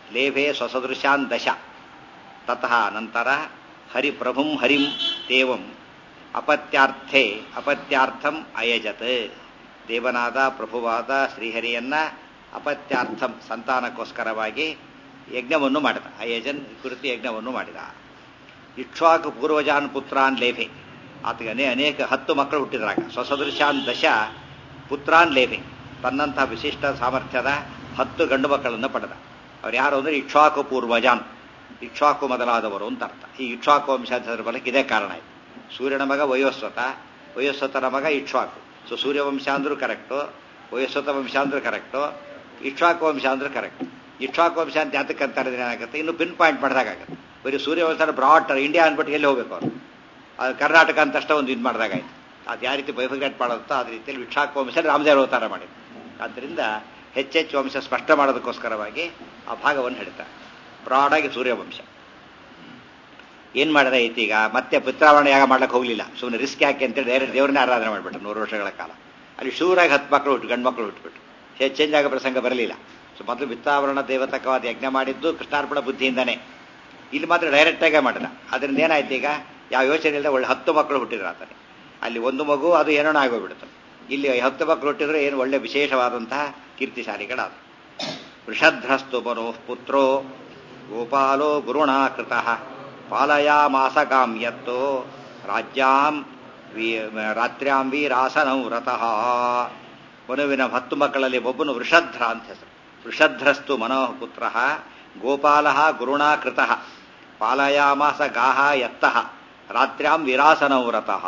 ಲೇಭೆ ಸ್ವಸದೃಶಾನ್ ದಶ ತತಃ ನಂತರ ಹರಿಪ್ರಭುಂ ಹರಿಂ ದೇವಂ ಅಪತ್ಯಾರ್ಥೆ ಅಪತ್ಯಾರ್ಥಂ ಅಯಜತ್ ದೇವನಾದ ಪ್ರಭುವಾದ ಶ್ರೀಹರಿಯನ್ನ ಅಪತ್ಯಾರ್ಥಂ ಸಂತಾನಕ್ಕೋಸ್ಕರವಾಗಿ ಯಜ್ಞವನ್ನು ಮಾಡಿದ ಅಯಜನ್ ಕುರಿತು ಯಜ್ಞವನ್ನು ಮಾಡಿದ ಇಕ್ಷ್ವಾಕು ಪೂರ್ವಜಾನ್ ಪುತ್ರಾನ್ ಲೇಭೆ ಆತಗೆ ಅನೇ ಅನೇಕ ಹತ್ತು ಮಕ್ಕಳು ಹುಟ್ಟಿದ್ರಾಗ ಸ್ವಸದೃಶಾನ್ ದಶ ಪುತ್ರಾನ್ ಲೇಭೆ ತನ್ನಂತಹ ವಿಶಿಷ್ಟ ಸಾಮರ್ಥ್ಯದ ಹತ್ತು ಗಂಡು ಮಕ್ಕಳನ್ನು ಪಡೆದ ಅವ್ರು ಯಾರು ಅಂದರೆ ಇಕ್ಷ್ವಾಕು ಪೂರ್ವಜಾನ್ ಇಕ್ಷ್ವಾಕು ಮೊದಲಾದವರು ಅಂತ ಅರ್ಥ ಈ ಇಕ್ಷ್ವಾಕು ವಂಶಾಂತರ ಬಲಕ್ಕೆ ಇದೇ ಕಾರಣ ಆಯ್ತು ಸೂರ್ಯನ ಮಗ ವಯೋಸ್ವತ ವಯೋಸ್ವತನ ಮಗ ಇಕ್ಷ್ವಾಕು ಸೊ ಸೂರ್ಯವಂಶ ಅಂದ್ರೂ ಕರೆಕ್ಟು ವಯೋಸ್ವತ ವಂಶ ಅಂದ್ರೂ ಕರೆಕ್ಟು ಇಕ್ಷ್ವಾಕು ವಂಶ ಅಂದ್ರೂ ಕರೆಕ್ಟ್ ಇಕ್ಷ್ವಾಕು ವಂಶ ಅಂತ ಯಾತಕ್ಕೆ ಅಂತಾರೆ ಏನಾಗುತ್ತೆ ಇನ್ನು ಪಿನ್ ಪಾಯಿಂಟ್ ಮಾಡಿದಾಗುತ್ತೆ ಬರೀ ಸೂರ್ಯವಂಶ ಬ್ರಾಡ್ ಇಂಡಿಯಾ ಅಂದ್ಬಿಟ್ಟು ಎಲ್ಲಿ ಹೋಗ್ಬೇಕು ಅವರು ಅದು ಕರ್ನಾಟಕ ಅಂತ ಅಷ್ಟೇ ಒಂದು ಇದು ಮಾಡಿದಾಗಾಯ್ತು ಅದು ಯಾವ ರೀತಿ ಬೈಫಿಗ್ರೇಟ್ ಮಾಡುತ್ತೋ ಅದೇ ರೀತಿಯಲ್ಲಿ ವಿಕ್ಷಾಕ ವಂಶ ರಾಮದೇವ ಅವತಾರ ಮಾಡಿದ್ದು ಆದ್ದರಿಂದ ಹೆಚ್ಚೆಚ್ಚು ವಂಶ ಸ್ಪಷ್ಟ ಮಾಡೋದಕ್ಕೋಸ್ಕರವಾಗಿ ಆ ಭಾಗವನ್ನು ಹೇಳ್ತಾರೆ ಬ್ರಾಡಾಗಿ ಸೂರ್ಯವಂಶ ಏನ್ ಮಾಡಿದ ಐತೀಗ ಮತ್ತೆ ಪಿತ್ರಾವರಣ ಯಾಗ ಮಾಡ್ಲಿಕ್ಕೆ ಹೋಗ್ಲಿಲ್ಲ ಸುಮ್ಮನೆ ರಿಸ್ಕ್ ಯಾಕೆ ಅಂತೇಳಿ ಡೈರೆಕ್ಟ್ ದೇವ್ರನ್ನೇ ಆರಾಧನೆ ಮಾಡಿಬಿಟ್ಟು ನೂರು ವರ್ಷಗಳ ಕಾಲ ಅಲ್ಲಿ ಶೂರಾಗಿ ಹತ್ತು ಮಕ್ಕಳು ಹುಟ್ಟು ಗಂಡು ಮಕ್ಕಳು ಹುಟ್ಟುಬಿಟ್ಟು ಚೇಂಜ್ ಆಗೋ ಪ್ರಸಂಗ ಬರಲಿಲ್ಲ ಸೊ ಮೊದಲು ಪಿತ್ರಾವರಣ ದೇವತಕವಾದ ಯಜ್ಞ ಮಾಡಿದ್ದು ಕೃಷ್ಣಾರ್ಪಣ ಬುದ್ಧಿಯಿಂದಾನೆ ಇಲ್ಲಿ ಮಾತ್ರ ಡೈರೆಕ್ಟ್ ಆಗೇ ಮಾಡಿದ ಅದರಿಂದ ಏನಾಯ್ತು ಈಗ ಯಾವ ಯೋಚನೆ ಇಲ್ಲದೆ ಒಳ್ಳೆ ಹತ್ತು ಮಕ್ಕಳು ಹುಟ್ಟಿದ್ರು ಆತನೆ ಅಲ್ಲಿ ಒಂದು ಮಗು ಅದು ಏನೋ ಆಗೋಗ್ಬಿಡುತ್ತೆ ಇಲ್ಲಿ ಹತ್ತು ಮಕ್ಕಳು ಹುಟ್ಟಿದ್ರೆ ಏನು ಒಳ್ಳೆ ವಿಶೇಷವಾದಂತಹ ಕೀರ್ತಿಶಾಲಿಗಳಾದ ವೃಷಧ್ರಸ್ತು ಮನೋಃ ಪುತ್ರೋ ಗೋಪಾಲೋ ಗುರುಣ ಕೃತಃ ಪಾಲಯಾಮಾಸಗಾಂ ಯತ್ತೋ ರಾಜ್ಯಾಂ ರಾತ್ರ್ಯಾಂ ವೀರಾಸನಂ ವ್ರತಃ ಮನುವಿನ ಹತ್ತು ಮಕ್ಕಳಲ್ಲಿ ಒಬ್ಬನು ವೃಷಧ್ರ ಅಂತ ಹೆಸರು ವೃಷಧ್ರಸ್ತು ಮನೋಃ ಪುತ್ರ ಗೋಪಾಲ ಗುರುಣ ಕೃತಃ ಪಾಲಯಾಮಾಸ ಗಾಹ ಯತ್ತಃ ರಾತ್ರ್ಯಾಂ ವಿರಾಸನಂ ವ್ರತಃ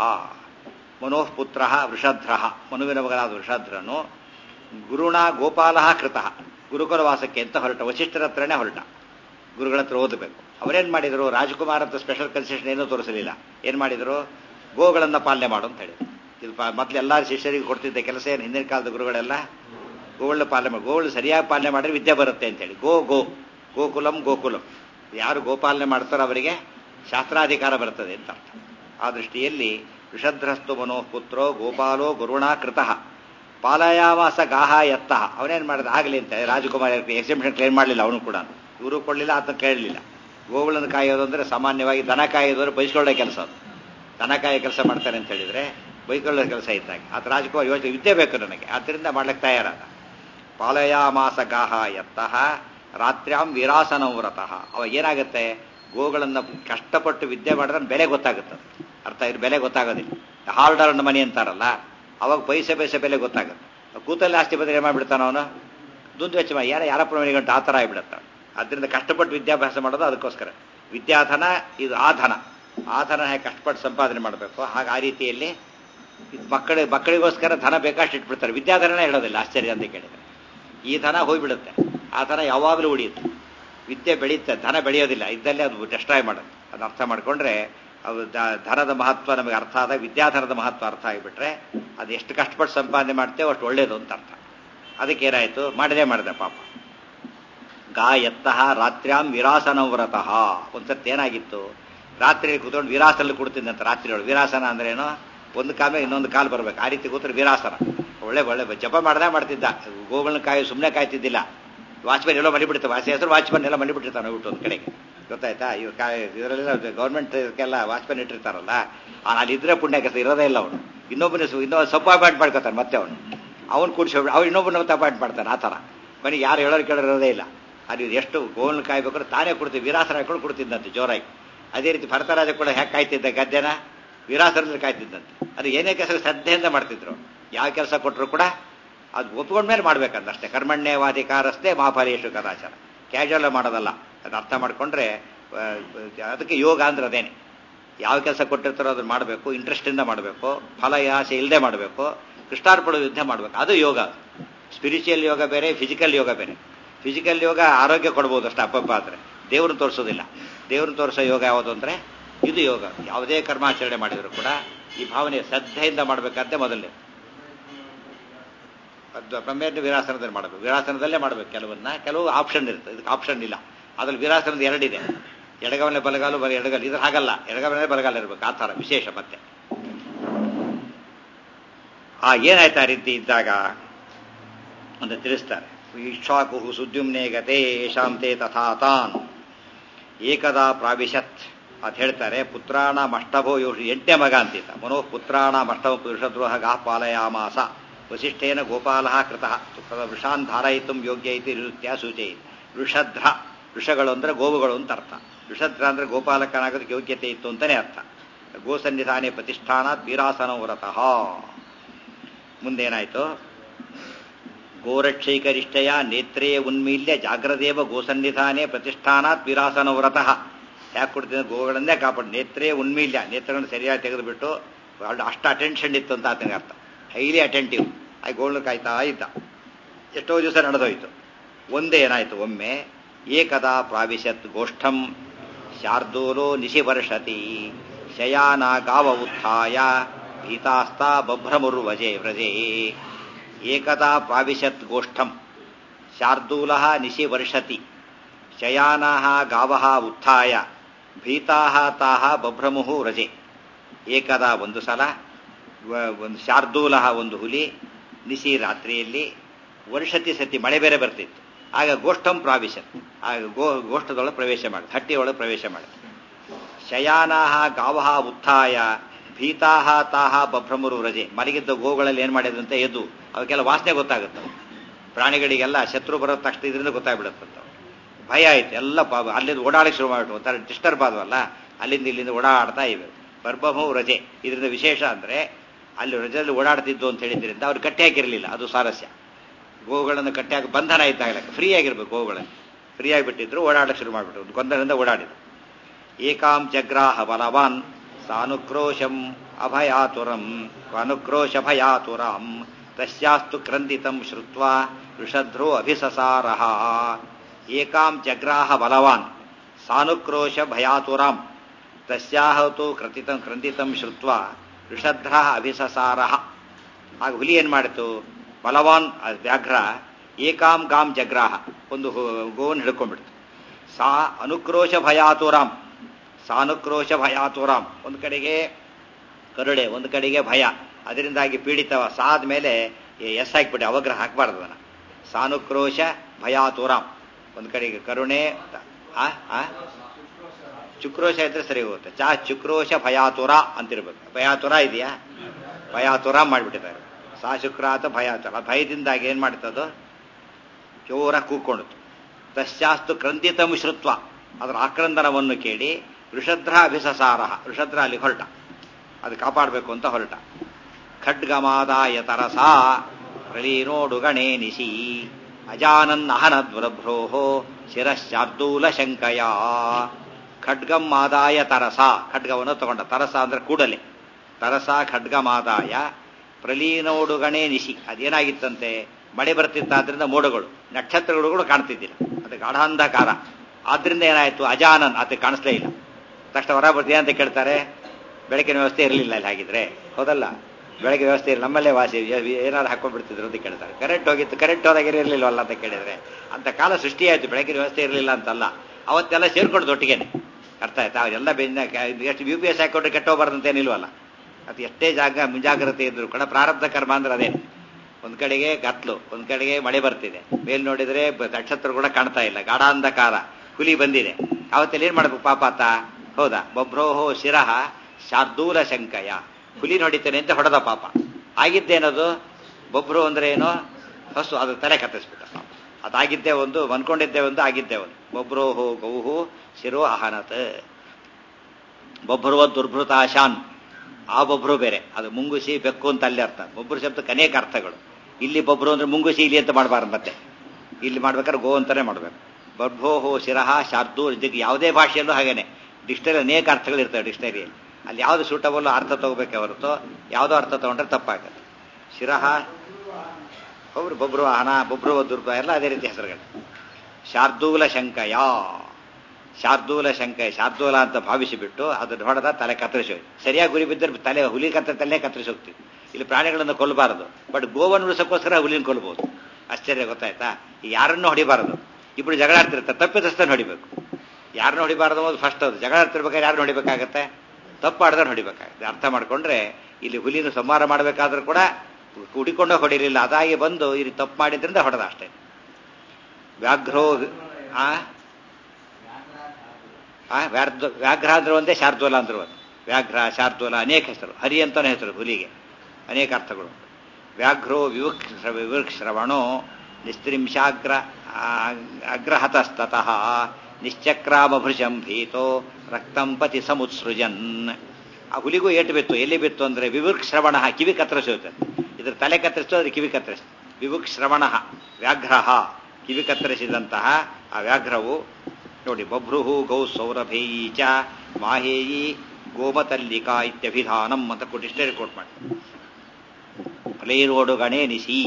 ಮನೋಃ ಪುತ್ರ ವೃಷಧ್ರ ಮನುವಿನ ಮಗನಾದ ವೃಷಧ್ರನು ಗುರುಣ ಗೋಪಾಲ ಕೃತಃ ಗುರುಕುಲ ವಾಸಕ್ಕೆ ಅಂತ ಹೊರಟ ವಶಿಷ್ಠರ ಹತ್ರನೇ ಹೊರಟ ಗುರುಗಳ ಹತ್ರ ಓದಬೇಕು ಅವರೇನ್ ಮಾಡಿದ್ರು ರಾಜಕುಮಾರ್ ಅಂತ ಸ್ಪೆಷಲ್ ಕನ್ಸೆಷನ್ ಏನೂ ತೋರಿಸಲಿಲ್ಲ ಏನ್ ಮಾಡಿದ್ರು ಗೋಗಳನ್ನ ಪಾಲನೆ ಮಾಡು ಅಂತ ಹೇಳಿದ್ರು ಇದು ಮೊದಲು ಎಲ್ಲ ಶಿಷ್ಯರಿಗೆ ಕೊಡ್ತಿದ್ದ ಕೆಲಸ ಏನು ಹಿಂದಿನ ಕಾಲದ ಗುರುಗಳೆಲ್ಲ ಗೋಗಳನ್ನ ಪಾಲನೆ ಮಾಡಿ ಗೋಗಳು ಸರಿಯಾಗಿ ಪಾಲನೆ ಮಾಡಿದ್ರೆ ವಿದ್ಯೆ ಬರುತ್ತೆ ಅಂತ ಹೇಳಿ ಗೋ ಗೋ ಗೋಕುಲಂ ಗೋಕುಲಂ ಯಾರು ಗೋಪಾಲನೆ ಮಾಡ್ತಾರೋ ಅವರಿಗೆ ಶಾಸ್ತ್ರಾಧಿಕಾರ ಬರ್ತದೆ ಅಂತ ಅರ್ಥ ಆ ದೃಷ್ಟಿಯಲ್ಲಿ ಋಷಧ್ರಸ್ತು ಮನೋಃ ಪುತ್ರೋ ಗೋಪಾಲೋ ಗುರುಣ ಕೃತಃ ಪಾಲಯಾಮಾಸ ಗಾಹ ಎತ್ತಃ ಅವನೇನ್ ಮಾಡಿದ ಆಗಲಿ ಅಂತ ರಾಜಕುಮಾರ ಎಕ್ಸಿಬಿಷನ್ ಕ್ಲೇಮ್ ಮಾಡಲಿಲ್ಲ ಅವನು ಕೂಡ ಇವರು ಕೊಡಲಿಲ್ಲ ಆತನ ಕೇಳಲಿಲ್ಲ ಗೋಗಳನ್ನು ಕಾಯೋದು ಅಂದ್ರೆ ಸಾಮಾನ್ಯವಾಗಿ ದನ ಕಾಯೋದು ಬಯಸ್ಕೊಳ್ಳೋ ಕೆಲಸ ಅದು ದನ ಕಾಯೋ ಕೆಲಸ ಮಾಡ್ತಾನೆ ಅಂತ ಹೇಳಿದ್ರೆ ಬೈಕೊಳ್ಳೋ ಕೆಲಸ ಇದ್ದಾಗ ಆತ ರಾಜಕುಮಾರ್ ಯೋಚನೆ ವಿದ್ಯೆ ಬೇಕು ನನಗೆ ಆದ್ದರಿಂದ ಮಾಡ್ಲಿಕ್ಕೆ ತಯಾರಾದ ಪಾಲಯಾಮಾಸ ಗಾಹ ಎತ್ತಃ ರಾತ್ರ್ಯಾಂ ವಿರಾಸನಂ ವ್ರತಃ ಅವಾಗ ಏನಾಗುತ್ತೆ ಗೋಗಳನ್ನ ಕಷ್ಟಪಟ್ಟು ವಿದ್ಯೆ ಮಾಡಿದ್ರೆ ಬೆಲೆ ಗೊತ್ತಾಗುತ್ತೆ ಅರ್ಥ ಇದ್ರ ಬೆಲೆ ಗೊತ್ತಾಗೋದಿಲ್ಲ ಹಾರ್ಡ್ ಅರ್ನ್ ಮನಿ ಅಂತಾರಲ್ಲ ಅವಾಗ ಪೈಸೆ ಪೈಸೆ ಬೆಲೆ ಗೊತ್ತಾಗುತ್ತೆ ಕೂತಲ್ಲಿ ಆಸ್ತಿ ಬದಲಿ ಮಾಡ್ಬಿಡ್ತಾನ ಅವನು ದುಂದು ವೆಚ್ಚ ಮಾಡಿ ಯಾರ ಯಾರಪ್ಪ ಮನೆಗಂಟು ಆ ಥರ ಆಗಿಬಿಡುತ್ತಾನೆ ಅದರಿಂದ ಕಷ್ಟಪಟ್ಟು ವಿದ್ಯಾಭ್ಯಾಸ ಮಾಡೋದು ಅದಕ್ಕೋಸ್ಕರ ವಿದ್ಯಾಧನ ಇದು ಆಧನ ಆಧನ ಹೇಗೆ ಕಷ್ಟಪಟ್ಟು ಸಂಪಾದನೆ ಮಾಡಬೇಕು ಹಾಗೆ ಆ ರೀತಿಯಲ್ಲಿ ಮಕ್ಕಳ ಮಕ್ಕಳಿಗೋಸ್ಕರ ಧನ ಬೇಕಷ್ಟು ಇಟ್ಬಿಡ್ತಾರೆ ವಿದ್ಯಾಧನನೇ ಹೇಳೋದಿಲ್ಲ ಆಶ್ಚರ್ಯ ಅಂತ ಕೇಳಿದ್ರೆ ಈ ಧನ ಹೋಗ್ಬಿಡುತ್ತೆ ಆ ಧನ ಯಾವಾಗಲೂ ಉಳಿಯುತ್ತೆ ವಿದ್ಯೆ ಬೆಳೆಯುತ್ತೆ ಧನ ಬೆಳೆಯೋದಿಲ್ಲ ಇದ್ದಲ್ಲೇ ಅದು ಡೆಸ್ಟ್ರಾಯ್ ಮಾಡುತ್ತೆ ಅದನ್ನ ಅರ್ಥ ಮಾಡ್ಕೊಂಡ್ರೆ ಅದು ಧನದ ಮಹತ್ವ ನಮಗೆ ಅರ್ಥ ಆದ ವಿದ್ಯಾಧನದ ಮಹತ್ವ ಅರ್ಥ ಆಗಿಬಿಟ್ರೆ ಅದು ಎಷ್ಟು ಕಷ್ಟಪಟ್ಟು ಸಂಪಾದನೆ ಮಾಡ್ತೇವೆ ಅಷ್ಟು ಒಳ್ಳೇದು ಅಂತ ಅರ್ಥ ಅದಕ್ಕೆ ಏನಾಯ್ತು ಮಾಡದೇ ಮಾಡಿದೆ ಪಾಪ ಗಾ ಎತ್ತಃ ರಾತ್ರ್ಯಾಂ ವಿರಾಸನ ವ್ರತಃ ಒಂದ್ಸತಿ ಏನಾಗಿತ್ತು ರಾತ್ರಿ ಕೂತ್ಕೊಂಡು ವಿರಾಸನಲ್ಲಿ ಕೊಡ್ತಿದ್ದಂತ ರಾತ್ರಿ ಒಳಗೆ ವಿರಾಸನ ಅಂದ್ರೇನು ಒಂದು ಕಾಲ ಮೇಲೆ ಇನ್ನೊಂದು ಕಾಲು ಬರ್ಬೇಕು ಆ ರೀತಿ ಕೂತ್ರೆ ವಿರಾಸನ ಒಳ್ಳೆ ಒಳ್ಳೆ ಜಪ ಮಾಡದೇ ಮಾಡ್ತಿದ್ದ ಗೋಗಳನ್ನ ಕಾಯಿ ಸುಮ್ಮನೆ ಕಾಯ್ತಿದ್ದಿಲ್ಲ ವಾಚ್ಮನ್ ಎಲ್ಲೋ ಮಲಿಬಿಡ್ತಾರೆ ವಾಸಿ ಹೆಸರು ವಾಚ್ಮನ್ ಎಲ್ಲ ಮಲಿಬಿಟ್ಟಿರ್ತಾನೆ ಬಿಟ್ಟು ಒಂದು ಕಡೆಗೆ ಗೊತ್ತಾಯ್ತಾ ಇವ್ ಇದರಲ್ಲೆಲ್ಲ ಗೌರ್ಮೆಂಟ್ಗೆಲ್ಲ ವಾಚ್ಮನ್ ಇಟ್ಟಿರ್ತಾರಲ್ಲ ಅಲ್ಲಿ ಇದ್ರೆ ಪುಣ್ಯ ಕೆಲಸ ಇರೋದೇ ಇಲ್ಲ ಅವನು ಇನ್ನೊಬ್ಬನ ಇನ್ನೊಂದು ಸಬ್ ಅಪಾಯಿಂಟ್ ಮಾಡ್ಕೊತಾನೆ ಮತ್ತೆ ಅವನು ಅವ್ನು ಕೂಡಿಸಿ ಅವ್ರು ಇನ್ನೊಬ್ಬನ ಅಪಾಯಿಂಟ್ ಮಾಡ್ತಾನೆ ಆ ಥರ ಕೊನೆಗೆ ಯಾರು ಹೇಳೋರು ಕೇಳೋರೋದೇ ಇಲ್ಲ ಅದು ಎಷ್ಟು ಗೋಲ್ನ ಕಾಯ್ಬೇಕಾದ್ರೆ ತಾನೇ ಕೊಡ್ತೀವಿ ವಿರಾಸನ ಹಾಕೊಂಡು ಕೊಡ್ತಿದ್ದಂತೆ ಜೋರಾಗಿ ಅದೇ ರೀತಿ ಭರತರಾಜ ಕೂಡ ಹೇಗೆ ಕಾಯ್ತಿದ್ದ ಗದ್ದೆನ ವಿರಾಸನದಲ್ಲಿ ಕಾಯ್ತಿದ್ದಂತೆ ಅದು ಏನೇ ಕೆಲಸ ಶ್ರದ್ಧೆಯಿಂದ ಮಾಡ್ತಿದ್ರು ಯಾವ ಕೆಲಸ ಕೊಟ್ಟರು ಕೂಡ ಅದು ಒಪ್ಕೊಂಡ್ಮೇಲೆ ಮಾಡ್ಬೇಕಂತ ಅಷ್ಟೇ ಕರ್ಮಣ್ಯವಾಧಿಕಾರಸ್ಥೆ ಮಹಾಫಲೇಶು ಕದಾಚಾರ ಕ್ಯಾಶುವಲ್ ಮಾಡೋದಲ್ಲ ಅದು ಅರ್ಥ ಮಾಡ್ಕೊಂಡ್ರೆ ಅದಕ್ಕೆ ಯೋಗ ಅಂದ್ರೆ ಅದೇನೆ ಯಾವ ಕೆಲಸ ಕೊಟ್ಟಿರ್ತಾರೋ ಅದನ್ನ ಮಾಡಬೇಕು ಇಂಟ್ರೆಸ್ಟಿಂದ ಮಾಡಬೇಕು ಫಲ ಆಸೆ ಇಲ್ಲದೆ ಮಾಡಬೇಕು ಕೃಷ್ಣಾರ್ಪಣ ಯುದ್ಧ ಮಾಡಬೇಕು ಅದು ಯೋಗ ಸ್ಪಿರಿಚುವಲ್ ಯೋಗ ಬೇರೆ ಫಿಸಿಕಲ್ ಯೋಗ ಬೇರೆ ಫಿಸಿಕಲ್ ಯೋಗ ಆರೋಗ್ಯ ಕೊಡ್ಬೋದು ಅಷ್ಟೇ ಅಪ್ಪಪ್ಪ ಆದರೆ ದೇವ್ರನ್ನ ತೋರಿಸೋದಿಲ್ಲ ದೇವ್ರನ್ನ ತೋರಿಸೋ ಯೋಗ ಯಾವುದು ಅಂದರೆ ಇದು ಯೋಗ ಯಾವುದೇ ಕರ್ಮಾಚರಣೆ ಮಾಡಿದ್ರು ಕೂಡ ಈ ಭಾವನೆ ಶ್ರದ್ಧೆಯಿಂದ ಮಾಡಬೇಕಂತೆ ಮೊದಲನೇ ಬ್ರಹ್ಮೇಂದ್ರ ವಿರಾಸನದಲ್ಲಿ ಮಾಡಬೇಕು ವಿರಾಸನದಲ್ಲೇ ಮಾಡಬೇಕು ಕೆಲವನ್ನ ಕೆಲವು ಆಪ್ಷನ್ ಇರುತ್ತೆ ಇದಕ್ಕೆ ಆಪ್ಷನ್ ಇಲ್ಲ ಅದ್ರಲ್ಲಿ ವಿರಾಸನದ ಎರಡಿದೆ ಎಡಗವನೆ ಬಲಗಾಲು ಬಲ ಎಡಗಲ್ ಇದ್ರ ಹಾಗಲ್ಲ ಎಡಗವನೆ ಬಲಗಾಲ ಇರಬೇಕು ಆ ಥರ ವಿಶೇಷ ಮತ್ತೆ ಆ ಏನಾಯ್ತು ಆ ರೀತಿ ಇದ್ದಾಗ ಅಂತ ತಿಳಿಸ್ತಾರೆ ಇಕ್ಷಾಕು ಸುದ್ಯುಮ್ನೆ ಗತೆ ಯಶಾಂತೆ ತಥಾ ತಾನ್ ಏಕದಾ ಪ್ರಾವಿಶತ್ ಅಂತ ಹೇಳ್ತಾರೆ ಪುತ್ರಾಣ ಮಷ್ಟಭೋ ಯೋಷಿ ಎಂಟನೇ ಮಗ ಅಂತಿದ್ದ ಮನೋ ಪುತ್ರಾಣ ಮಷ್ಟಭ ಪುರುಷದ್ರೋಹ ಗಾ ಪಾಲಯಾಮಾಸ ವಸಿಷ್ಠೇನ ಗೋಪಾಲ ಕೃತಃ ವೃಷಾನ್ ಧಾರಯಿತು ಯೋಗ್ಯ ಇತಿ ನೃತ್ಯ ಸೂಚಯಿತು ವೃಷಧ್ರ ವೃಷಗಳು ಅಂದ್ರೆ ಗೋವುಗಳು ಅಂತ ಅರ್ಥ ವೃಷಧ್ರ ಅಂದ್ರೆ ಗೋಪಾಲಕನಾಗೋದಕ್ಕೆ ಯೋಗ್ಯತೆ ಇತ್ತು ಅಂತಾನೆ ಅರ್ಥ ಗೋಸನ್ನಿಧಾನೆ ಪ್ರತಿಷ್ಠಾನ ವೀರಾಸನ ವ್ರತಃ ಮುಂದೇನಾಯ್ತು ಗೋರಕ್ಷೈಕರಿಷ್ಟಯ ನೇತ್ರೇ ಉನ್ಮೀಲ್ಯ ಜಾಗ್ರದೇವ ಗೋಸನ್ನಿಧಾನೆ ಪ್ರತಿಷ್ಠಾನಾತ್ ವೀರಾಸನ ವ್ರತಃ ಯಾಕೆ ಕೊಡ್ತೀನಿ ಗೋಗಳನ್ನೇ ಕಾಪಾಡು ನೇತ್ರೇ ಉನ್ಮೀಲ್ಯ ನೇತ್ರಗಳನ್ನು ಸರಿಯಾಗಿ ತೆಗೆದುಬಿಟ್ಟು ಅಷ್ಟು ಅಟೆನ್ಷನ್ ಇತ್ತು ಅಂತ ಆತನಿಗೆ ಅರ್ಥ ಹೈಲಿ ಅಟೆಂಟಿವ್ ಆ ಗೋಳನ್ನು ಕಾಯ್ತಾ ಇದ್ದ ಎಷ್ಟೋ ದಿವಸ ನಡೆದೋಯ್ತು ಒಂದೇ ಏನಾಯ್ತು ಒಮ್ಮೆ ಏಕದಾ ಪ್ರಾವಿಶತ್ ಗೋಷ್ಠಂ ಶಾರ್ದೂಲೋ ನಿಶಿವರ್ಷತಿ ಶಯಾನ ಗಾವ ಉತ್ಥಾಯ ಭೀತಾಸ್ತಾ ಬಭ್ರಮುರ್ವಜೆ ವ್ರಜೆ ಏಕದಾ ಪ್ರಾವಿಶತ್ ಗೋಷ್ಠಂ ಶಾರ್ದೂಲ ನಿಶಿವರ್ಷತಿ ಶಯಾನಾ ಗಾವ ಉತ್ಥಾಯ ಭೀತಾ ತಾಹ ಬಭ್ರಮು ರಜೆ ಏಕದಾ ಒಂದು ಸಲ ಒಂದು ಶಾರ್ದೂಲ ಒಂದು ಹುಲಿ ನಿಶಿ ರಾತ್ರಿಯಲ್ಲಿ ವರ್ಷತಿ ಸತಿ ಮಳೆ ಬೇರೆ ಬರ್ತಿತ್ತು ಆಗ ಗೋಷ್ಠಂ ಪ್ರಾವಿಶತ್ ಆಗ ಗೋ ಗೋಷ್ಠದೊಳಗೆ ಪ್ರವೇಶ ಮಾಡಿದೆ ಹಟ್ಟಿಯೊಳಗೆ ಪ್ರವೇಶ ಮಾಡಿದೆ ಶಯಾನಾಹ ಗಾವಹ ಉತ್ಥಾಯ ಭೀತಾಹ ತಾಹ ಬಭ್ರಮರು ರಜೆ ಮಲಗಿದ್ದ ಗೋಗಳಲ್ಲಿ ಏನ್ ಮಾಡಿದಂತೆ ಎದ್ದು ಅವಕ್ಕೆಲ್ಲ ವಾಸನೆ ಗೊತ್ತಾಗುತ್ತೆ ಪ್ರಾಣಿಗಳಿಗೆಲ್ಲ ಶತ್ರು ಬರೋ ತಕ್ಷಣ ಇದರಿಂದ ಗೊತ್ತಾಗ್ಬಿಡುತ್ತಂತ ಭಯ ಆಯ್ತು ಎಲ್ಲ ಅಲ್ಲಿಂದ ಓಡಾಡಕ್ಕೆ ಶುರು ಮಾಡಿಬಿಟ್ಟು ಒಂಥರ ಡಿಸ್ಟರ್ಬ್ ಆದವಲ್ಲ ಅಲ್ಲಿಂದ ಇಲ್ಲಿಂದ ಓಡಾಡ್ತಾ ಇವೆ ಬರ್ಬಮು ರಜೆ ಇದರಿಂದ ವಿಶೇಷ ಅಂದ್ರೆ ಅಲ್ಲಿ ರಜೆಯಲ್ಲಿ ಓಡಾಡ್ತಿದ್ದು ಅಂತ ಹೇಳಿದ್ರಿಂದ ಅವ್ರು ಕಟ್ಟಿ ಹಾಕಿರಲಿಲ್ಲ ಅದು ಸ್ವಾರಸ್ಯ ಗೋವುಗಳನ್ನು ಕಟ್ಟಿ ಹಾಕಿ ಬಂಧನ ಆಯ್ತಾಗಲಕ್ಕೆ ಫ್ರೀ ಆಗಿರ್ಬೇಕು ಗೋವುಗಳಲ್ಲಿ ಫ್ರೀ ಆಗಿಬಿಟ್ಟಿದ್ರು ಓಡಾಡಕ್ಕೆ ಶುರು ಮಾಡಿಬಿಟ್ಟು ಒಂದು ಗೊಂದಲದಿಂದ ಓಡಾಡಿದ್ರು ಏಕಾಂ ಜಗ್ರಾಹ ಬಲವಾನ್ ಸಾನುಕ್ರೋಶಂ ಅಭಯಾತುರಂ ಅನುಕ್ರೋಶ ಭಯಾತುರಂ ತಸ್ಯಾಸ್ತು ಕ್ರಂದಿತಂ ಶ್ರುತ್ವಾ ಋಷಧ್ರೋ ಅಭಿಸಸಾರಃ ಏಕಾಂ ಜಗ್ರಾಹ ಬಲವಾನ್ ಸಾನುಕ್ರೋಶ ಭಯಾತುರಾಂ ತಸ್ಯಾಹತು ಕೃತಿತಂ ಕ್ರಂದಿತಂ ಶ್ರುತ್ವಾ ಋಷಧ್ರ ಅಭಿಸಸಾರಃ ಆಗ ಹುಲಿ ಏನ್ ಮಾಡಿತು ಬಲವಾನ್ ವ್ಯಾಘ್ರ ಏಕಾಂ ಗಾಂ ಜಗ್ರಾಹ ಒಂದು ಗೋವನ್ನು ಹಿಡ್ಕೊಂಡ್ಬಿಡ್ತು ಸಾ ಅನುಕ್ರೋಶ ಭಯಾತುರಾಂ ಸಾನುಕ್ರೋಶ ಭಯಾತುರಾಂ ಒಂದು ಕಡೆಗೆ ಕರುಡೆ ಒಂದು ಕಡೆಗೆ ಭಯ ಅದರಿಂದಾಗಿ ಪೀಡಿತ ಸಾದ ಮೇಲೆ ಎಸ್ ಹಾಕ್ಬಿಟ್ಟೆ ಅವಗ್ರಹ ಹಾಕ್ಬಾರ್ದು ಅದನ್ನ ಸಾನುಕ್ರೋಶ ಭಯಾತುರಾಂ ಒಂದು ಕಡೆಗೆ ಕರುಣೆ ಆ ಆ ಚುಕ್ರೋಶ ಇದ್ರೆ ಸರಿ ಹೋಗುತ್ತೆ ಚಾ ಚುಕ್ರೋಶ ಭಯಾತುರ ಅಂತಿರ್ಬೇಕು ಭಯಾತುರ ಇದೆಯಾ ಭಯಾತುರ ಮಾಡಿಬಿಟ್ಟಿದ್ದಾರೆ ಸಾ ಶುಕ್ರಾತ ಭಯಾತುರ ಭಯದಿಂದಾಗಿ ಏನ್ ಮಾಡ್ತದೋ ಜೋರ ಕೂಕೊಂಡಿತು ತಶ್ಚಾಸ್ತು ಕ್ರಂದಿತಂ ಶ್ರುತ್ವ ಅದರ ಆಕ್ರಂದನವನ್ನು ಕೇಳಿ ವೃಷಧ್ರ ಅಭಿಸಸಾರ ವೃಷಧ್ರ ಅಲ್ಲಿ ಹೊರಟ ಅದು ಕಾಪಾಡಬೇಕು ಅಂತ ಹೊರಟ ಖಡ್ಗಮಾದಾಯ ತರಸಾ ಪ್ರಲೀನೋಡು ಗಣೇ ನಿಶಿ ಅಜಾನನ್ ಅಹನದ್ವರಭ್ರೋಹೋ ಶಿರಶಾರ್ದೂಲ ಶಂಕಯ ಖಡ್ಗಂ ಆದಾಯ ತರಸ ಖಡ್ಗವನ್ನು ತಗೊಂಡ ತರಸ ಅಂದ್ರೆ ಕೂಡಲೇ ತರಸ ಖಡ್ಗಮಾದಾಯ ಪ್ರಲೀನೋಡುಗಣೆ ನಿಶಿ ಅದೇನಾಗಿತ್ತಂತೆ ಮಳೆ ಬರ್ತಿತ್ತಾದ್ರಿಂದ ಮೋಡಗಳು ನಕ್ಷತ್ರಗಳು ಕೂಡ ಕಾಣ್ತಿದ್ದಿಲ್ಲ ಅದು ಗಾಢಾಂಧಕಾರ ಆದ್ರಿಂದ ಏನಾಯ್ತು ಅಜಾನನ್ ಆತ ಕಾಣಿಸ್ಲೇ ಇಲ್ಲ ತಕ್ಷಣ ಹೊರ ಬರ್ತೀಯ ಅಂತ ಕೇಳ್ತಾರೆ ಬೆಳಕಿನ ವ್ಯವಸ್ಥೆ ಇರಲಿಲ್ಲ ಅಲ್ಲಿ ಹಾಗಿದ್ರೆ ಹೌದಲ್ಲ ಬೆಳಗ್ಗೆ ವ್ಯವಸ್ಥೆ ಇಲ್ಲ ನಮ್ಮಲ್ಲೇ ವಾಸಿ ಏನಾದ್ರು ಹಾಕೊಂಡ್ಬಿಡ್ತಿದ್ರು ಅಂತ ಕೇಳ್ತಾರೆ ಕರೆಂಟ್ ಹೋಗಿತ್ತು ಕರೆಂಟ್ ಹೋದಾಗ ಇರಲಿಲ್ವಲ್ಲ ಅಂತ ಕೇಳಿದ್ರೆ ಅಂತ ಕಾಲ ಸೃಷ್ಟಿಯಾಯ್ತು ಬೆಳಕಿನ ವ್ಯವಸ್ಥೆ ಇರಲಿಲ್ಲ ಅಂತಲ್ಲ ಅವತ್ತೆಲ್ಲ ಸೇರ್ಕೊಂಡು ಒಟ್ಟಿಗೆನೆ ಅರ್ಥ ಆಯ್ತಾ ಅವರೆಲ್ಲ ಬೆನ್ನ ಎಷ್ಟು ಯು ಪಿ ಎಸ್ ಹಾಕೊಂಡ್ರೆ ಕೆಟ್ಟೋಗ್ಬಾರ್ದಂತೇನಿಲ್ವಲ್ಲ ಅದು ಎಷ್ಟೇ ಜಾಗ ಮುಂಜಾಗ್ರತೆ ಇದ್ರು ಕೂಡ ಪ್ರಾರಬ್ಧ ಕರ್ಮ ಅಂದ್ರೆ ಅದೇ ಒಂದ್ ಕಡೆಗೆ ಗತ್ಲು ಒಂದ್ ಕಡೆಗೆ ಮಳೆ ಬರ್ತಿದೆ ಮೇಲ್ ನೋಡಿದ್ರೆ ನಕ್ಷತ್ರ ಕೂಡ ಕಾಣ್ತಾ ಇಲ್ಲ ಗಾಢಾಂಧಕಾರ ಹುಲಿ ಬಂದಿದೆ ಅವತ್ತೆಲ್ಲ ಏನ್ ಮಾಡ್ಬೇಕು ಪಾಪ ಆತ ಹೌದಾ ಬೊಬ್ರೋಹೋ ಶಿರಹ ಶಾರ್ದೂಲ ಶಂಕಯ ಹುಲಿ ನೋಡಿತೇನೆ ಅಂತ ಹೊಡೆದ ಪಾಪ ಆಗಿದ್ದೇನದು ಬೊಬ್ರು ಅಂದ್ರೆ ಏನೋ ಹಸು ಅದು ತಲೆ ಕತ್ತಿಸ್ಬಿಟ್ಟ ಪಾಪ ಅದಾಗಿದ್ದೇ ಒಂದು ಅನ್ಕೊಂಡಿದ್ದೇ ಒಂದು ಆಗಿದ್ದೇ ಒಂದು ಬೊಬ್ರೋಹೋ ಗೌಹು ಶಿರೋ ಅಹನತ್ ಬೊಬ್ರುವ ದುರ್ಭೃತಾಶಾನ್ ಆ ಬೊಬ್ರು ಬೇರೆ ಅದು ಮುಂಗುಸಿ ಬೆಕ್ಕು ಅಂತ ಅಲ್ಲಿ ಅರ್ಥ ಬೊಬ್ರು ಶಬ್ದಕ್ಕೆ ಅನೇಕ ಅರ್ಥಗಳು ಇಲ್ಲಿ ಬೊಬ್ರು ಅಂದ್ರೆ ಮುಂಗುಸಿ ಇಲ್ಲಿ ಅಂತ ಮಾಡಬಾರ್ದು ಮತ್ತೆ ಇಲ್ಲಿ ಮಾಡ್ಬೇಕಾದ್ರೆ ಗೋ ಅಂತಾನೆ ಮಾಡ್ಬೇಕು ಬೊಬ್ರೋಹೋ ಶಿರಹ ಶಾರ್ದೂಲ್ ಇದಕ್ಕೆ ಯಾವುದೇ ಭಾಷೆಯಲ್ಲೂ ಹಾಗೇನೆ ಡಿಕ್ಷನರಿ ಅನೇಕ ಅರ್ಥಗಳು ಇರ್ತವೆ ಡಿಕ್ಷನರಿಯಲ್ಲಿ ಅಲ್ಲಿ ಯಾವ್ದು ಸೂಟಬಲ್ ಅರ್ಥ ತಗೋಬೇಕೆ ಹೊರತು ಯಾವುದೋ ಅರ್ಥ ತಗೊಂಡ್ರೆ ತಪ್ಪಾಗತ್ತೆ ಶಿರಹ ಒಬ್ರು ಬೊಬ್ರು ವಾಹನ ಬೊಬ್ರು ದುರ್ಬ ಎಲ್ಲ ಅದೇ ರೀತಿ ಹೆಸರುಗಳು ಶಾರ್ದೂಲ ಶಂಕಯ ಶಾರ್ದೂಲ ಶಂಕಯ ಶಾರ್ದೂಲ ಅಂತ ಭಾವಿಸಿಬಿಟ್ಟು ಅದನ್ನ ಹೊಡೆದ ತಲೆ ಕತ್ತರಿಸಿ ಹೋಯ್ತು ಸರಿಯಾಗಿ ಗುರಿ ಬಿದ್ದರೆ ತಲೆ ಹುಲಿ ಕತ್ತ ತಲೆ ಕತ್ತರಿಸಿ ಹೋಗ್ತೀವಿ ಇಲ್ಲಿ ಪ್ರಾಣಿಗಳನ್ನು ಕೊಲ್ಲಬಾರದು ಬಟ್ ಗೋವನ್ನು ಉಳಿಸೋಕ್ಕೋಸ್ಕರ ಹುಲಿನ ಕೊಲ್ಲಬಹುದು ಆಶ್ಚರ್ಯ ಗೊತ್ತಾಯ್ತಾ ಯಾರನ್ನೂ ಹೊಡಿಬಾರದು ಇಬ್ರು ಜಗಳ ಆಡ್ತಿರ್ತಾರೆ ತಪ್ಪಿತಸ್ಥನ ಹೊಡಿಬೇಕು ಯಾರನ್ನ ಹೊಡಿಬಾರದು ಅನ್ನೋದು ಫಸ್ಟ್ ಅದು ಜಗಳ ಆಡ್ತಿರ್ಬೇಕಾದ್ರೆ ಯಾರನ್ನ ಹೊಡಿಬೇಕಾಗತ್ತೆ ತಪ್ಪು ಆಡ್ದನ್ನು ಹೊಡಿಬೇಕಾಗುತ್ತೆ ಅರ್ಥ ಮಾಡ್ಕೊಂಡ್ರೆ ಇಲ್ಲಿ ಹುಲಿನ ಸಂಹಾರ ಮಾಡಬೇಕಾದ್ರೂ ಕೂಡ ಹುಡಿಕೊಂಡೇ ಹೊಡಿಲಿಲ್ಲ ಅದಾಗಿ ಬಂದು ಇಲ್ಲಿ ತಪ್ಪು ಮಾಡಿದ್ರಿಂದ ಹೊಡೆದ ಅಷ್ಟೇ ವ್ಯಾಘ್ರೋ ಆ ಆ ವ್ಯಾರ್ಧ ವ್ಯಾಘ್ರ ಅಂದ್ರೆ ಒಂದೇ ಶಾರ್ದೂಲ ಅಂದ್ರೆ ಒಂದು ವ್ಯಾಘ್ರ ಶಾರ್ದೂಲ ಅನೇಕ ಹೆಸರು ಹರಿ ಅಂತಾನೆ ಹೆಸರು ಹುಲಿಗೆ ಅನೇಕ ಅರ್ಥಗಳು ವ್ಯಾಘ್ರೋ ವಿವಕ್ಷ ವಿವಕ್ಷಶ್ರವಣೋ ನಿಸ್ತ್ರಿಂಶಾಗ್ರ ಅಗ್ರಹತಸ್ತತಃ ನಿಶ್ಚಕ್ರಾಮಭೃಶಂ ಭೀತೋ ರಕ್ತಂ ಪತಿ ಸಮುತ್ಸೃಜನ್ ಆ ಹುಲಿಗೂ ಏಟು ಬಿತ್ತು ಎಲ್ಲಿ ಬಿತ್ತು ಅಂದ್ರೆ ವಿವೃಕ್ ಶ್ರವಣ ಕಿವಿ ಕತ್ತರಿಸುತ್ತೆ ಇದ್ರ ತಲೆ ಕತ್ತರಿಸ್ತು ಅದ್ರ ಕಿವಿ ಕತ್ತರಿಸ್ತು ವಿವೃಕ್ ಶ್ರವಣ ವ್ಯಾಘ್ರ ಕಿವಿ ಕತ್ತರಿಸಿದಂತಹ ಆ ವ್ಯಾಘ್ರವು ನೋಡಿ ಬಭ್ರುಹು ಗೌ ಸೌರಭೇಯಿ ಚ ಮಾಹೇಯಿ ಗೋಮತಲ್ಲಿಕಾ ಇತ್ಯಭಿಧಾನಂ ಅಂತ ಕೊಟ್ಟಿಷ್ಟೇ ಕೋಟ್ ಮಾಡಿ ಪ್ಲೇರೋಡು ಗಣೆ ನಿಸಿ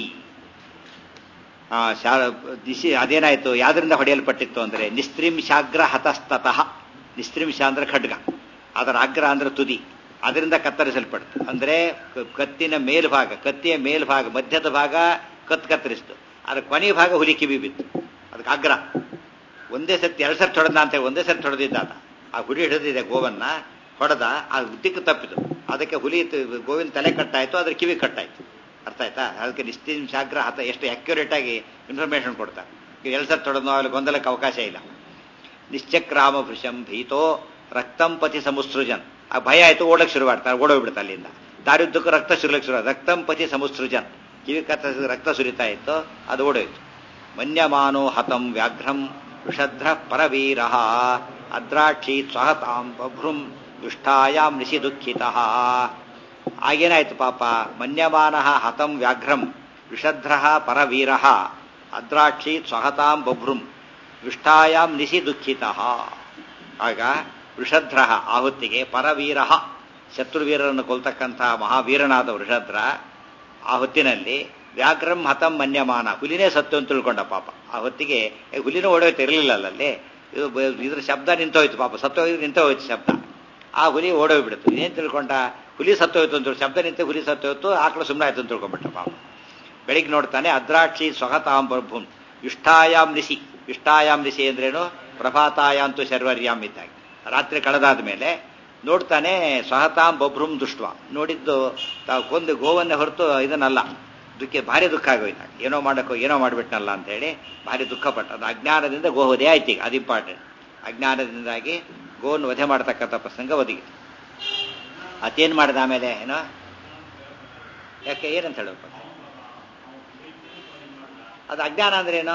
ಆ ಶಾ ದಿಸಿ ಅದೇನಾಯ್ತು ಯಾವ್ದರಿಂದ ಹೊಡೆಯಲ್ಪಟ್ಟಿತ್ತು ಅಂದ್ರೆ ನಿಸ್ತ್ರಿಂಶಾಗ್ರ ಹತಸ್ತತಃ ನಿಸ್ತ್ರಿಂಶ ಅಂದ್ರೆ ಖಡ್ಗ ಅದರ ಅಗ್ರ ಅಂದ್ರೆ ತುದಿ ಅದರಿಂದ ಕತ್ತರಿಸಲ್ಪಡ್ತು ಅಂದ್ರೆ ಕ- ಕತ್ತಿನ ಮೇಲ್ಭಾಗ ಕತ್ತಿಯ ಮೇಲ್ಭಾಗ ಮಧ್ಯದ ಭಾಗ ಕತ್ ಕತ್ತರಿಸ್ತು ಅದರ ಕೊನೆಯ ಭಾಗ ಹುಲಿ ಕಿವಿ ಬಿತ್ತು ಅದಕ್ಕೆ ಅಗ್ರ ಒಂದೇ ಸರ್ತಿ ಎರಡು ಸರ್ತಿ ಹೊಡೆದ ಅಂತ ಹೇಳಿ ಒಂದೇ ಸರ್ತಿ ಹೊಡೆದಿದ್ದ ಆತ. ಆ ಹುಲಿ ಹಿಡಿದಿದೆ ಗೋವನ್ನ ಹೊಡೆದ ಆ ದಿಕ್ಕು ತಪ್ಪಿತು ಅದಕ್ಕೆ ಹುಲಿ ತ- ಗೋವಿನ ತಲೆ ಕಟ್ಟಾಯ್ತು ಅದ್ರ ಕಿವಿ ಕಟ್ಟಾಯ್ತು ಅರ್ಥ ಆಯ್ತಾ ಅದಕ್ಕೆ ನಿಶ್ಚಿಂಶಾಗ್ರ ಹತ ಎಷ್ಟು ಅಕ್ಯುರೇಟ್ ಆಗಿ ಇನ್ಫಾರ್ಮೇಶನ್ ಕೊಡ್ತಾರೆ ಈಗ ಎರಡು ಸರ್ತಿ ಹೊಡೆದು ಅಲ್ಲಿ ಗೊಂದಲಕ್ಕೆ ಅವಕಾಶ ಇಲ್ಲ ನಿಶ್ಚಕ್ರಾಮ ಭೃಶಂ ಭೀತೋ ರಕ್ತಂ ಪತಿ ಸಮುಸೃಜನ್ ಆ ಭಯ ಆಯ್ತು ಓಡಕ್ ಶುರು ಮಾಡ್ತಾರೆ ಓಡೋಗ್ಬಿಡ್ತಾ ಅಲ್ಲಿಂದ ದಾರಿದ್ದಕ್ಕೂ ರಕ್ತ ಸುರ್ಲಕ್ಕೆ ಶುರು ರಕ್ತಂ ಪತಿ ಸಮುಸೃಜನ್ ಕಿವಿ ಕತ್ತರಿಸಿದ ರಕ್ತ ಸುರಿತಾ ಇತ್ತು ಅದು ಓಡೋಯ್ತು ಮನ್ಯಮಾನೋ ಹತಂ ವ್ಯಾಘ್ರಂ ವಿಷಧ್ರ ಪರವೀರ ಅದ್ರಾಕ್ಷಿ ಸ್ವಹತಾಂ ಬಭ್ರುಂ ದುಷ್ಟಾಯಾಂ ನಿಶಿ ದುಃಖಿತ ಆಗೇನಾಯ್ತು ಪಾಪ ಮನ್ಯಮಾನ ಹತಂ ವ್ಯಾಘ್ರಂ ವಿಷಧ್ರ ಪರವೀರ ಅದ್ರಾಕ್ಷಿ ಸ್ವಹತಾಂ ಬಭ್ರುಂ ವಿಷ್ಟಾಯಾಂ ನಿಶಿ ದುಃಖಿತ ಆಗ ವೃಷಧ್ರ ಆ ಹೊತ್ತಿಗೆ ಪರವೀರ ಶತ್ರುವೀರರನ್ನು ಕೊಲ್ತಕ್ಕಂತಹ ಮಹಾವೀರನಾದ ವೃಷಧ್ರ ಆ ಹೊತ್ತಿನಲ್ಲಿ ವ್ಯಾಘ್ರಂ ಹತಂ ಮನ್ಯಮಾನ ಹುಲಿನೇ ಸತ್ತು ಅಂತ ತಿಳ್ಕೊಂಡ ಪಾಪ ಆ ಹೊತ್ತಿಗೆ ಏ, ಹುಲಿನೂ ಓಡೋಯ್ತು ಇರಲಿಲ್ಲ ಅಲ್ಲಿ ಇದು ಬ- ಇದ್ರ ಶಬ್ದ ನಿಂತೋಯ್ತು ಪಾಪ ಸತ್ತೋಯ್ತು ನಿಂತೋಯ್ತು ಶಬ್ದ ಆ ಹುಲಿ ಓಡೋಗ್ಬಿಡ್ತು ಏನ್ ತಿಳ್ಕೊಂಡ ಹುಲಿ ಸತ್ತೋಯ್ತು ಅಂತ ಶಬ್ದ ನಿಂತ ಹುಲಿ ಸತ್ತೋಯ್ತು ಆಕಳು ಸುಮ್ಮನೆ ಆಯ್ತು ಅಂತ ತಿಳ್ಕೊಂಡ್ಬಿಟ್ಟ ಪಾಪ ಬೆಳಿಗ್ಗೆ ನೋಡ್ತಾನೆ ಅದ್ರಾಕ್ಷಿ ಸ್ವಗತಾಂ ಪ್ರಭುಂ ಇಷ್ಟಾಯಾಂ ನಿಸಿ ಇಷ್ಟಾಯಾಂ ನಿಸಿ ಅಂದ್ರೇನು ಪ್ರಭಾತಾಯಾಂತು ಶರ್ವರ್ಯಾಂ ಇದ್ದಾಗ ರಾತ್ರಿ ಕಳೆದಾದ ಮೇಲೆ ನೋಡ್ತಾನೆ ಸ್ವಹತಾಂ ಬಭ್ರುಂ ದುಷ್ಟ ನೋಡಿದ್ದು ತಾವು ಕೊಂದು ಗೋವನ್ನೇ ಹೊರತು ಇದನ್ನಲ್ಲ ದುಃಖ ಭಾರಿ ದುಃಖ ಆಗೋಯ್ತು ಏನೋ ಮಾಡಕ್ಕೋ ಏನೋ ಮಾಡಿಬಿಟ್ನಲ್ಲ ಅಂತ ಹೇಳಿ ಭಾರಿ ದುಃಖ ಪಟ್ಟ ಅದು ಅಜ್ಞಾನದಿಂದ ಗೋ ವಧೆ ಆಯ್ತು ಈಗ ಅದು ಇಂಪಾರ್ಟೆಂಟ್ ಅಜ್ಞಾನದಿಂದಾಗಿ ಗೋವನ್ನು ವಧೆ ಮಾಡತಕ್ಕಂಥ ಪ್ರಸಂಗ ಒದಗಿ ಅತೇನ್ ಮಾಡಿದ ಆಮೇಲೆ ಏನೋ ಯಾಕೆ ಏನಂತ ಹೇಳಪ್ಪ ಅದು ಅಜ್ಞಾನ ಅಂದ್ರೆ ಏನು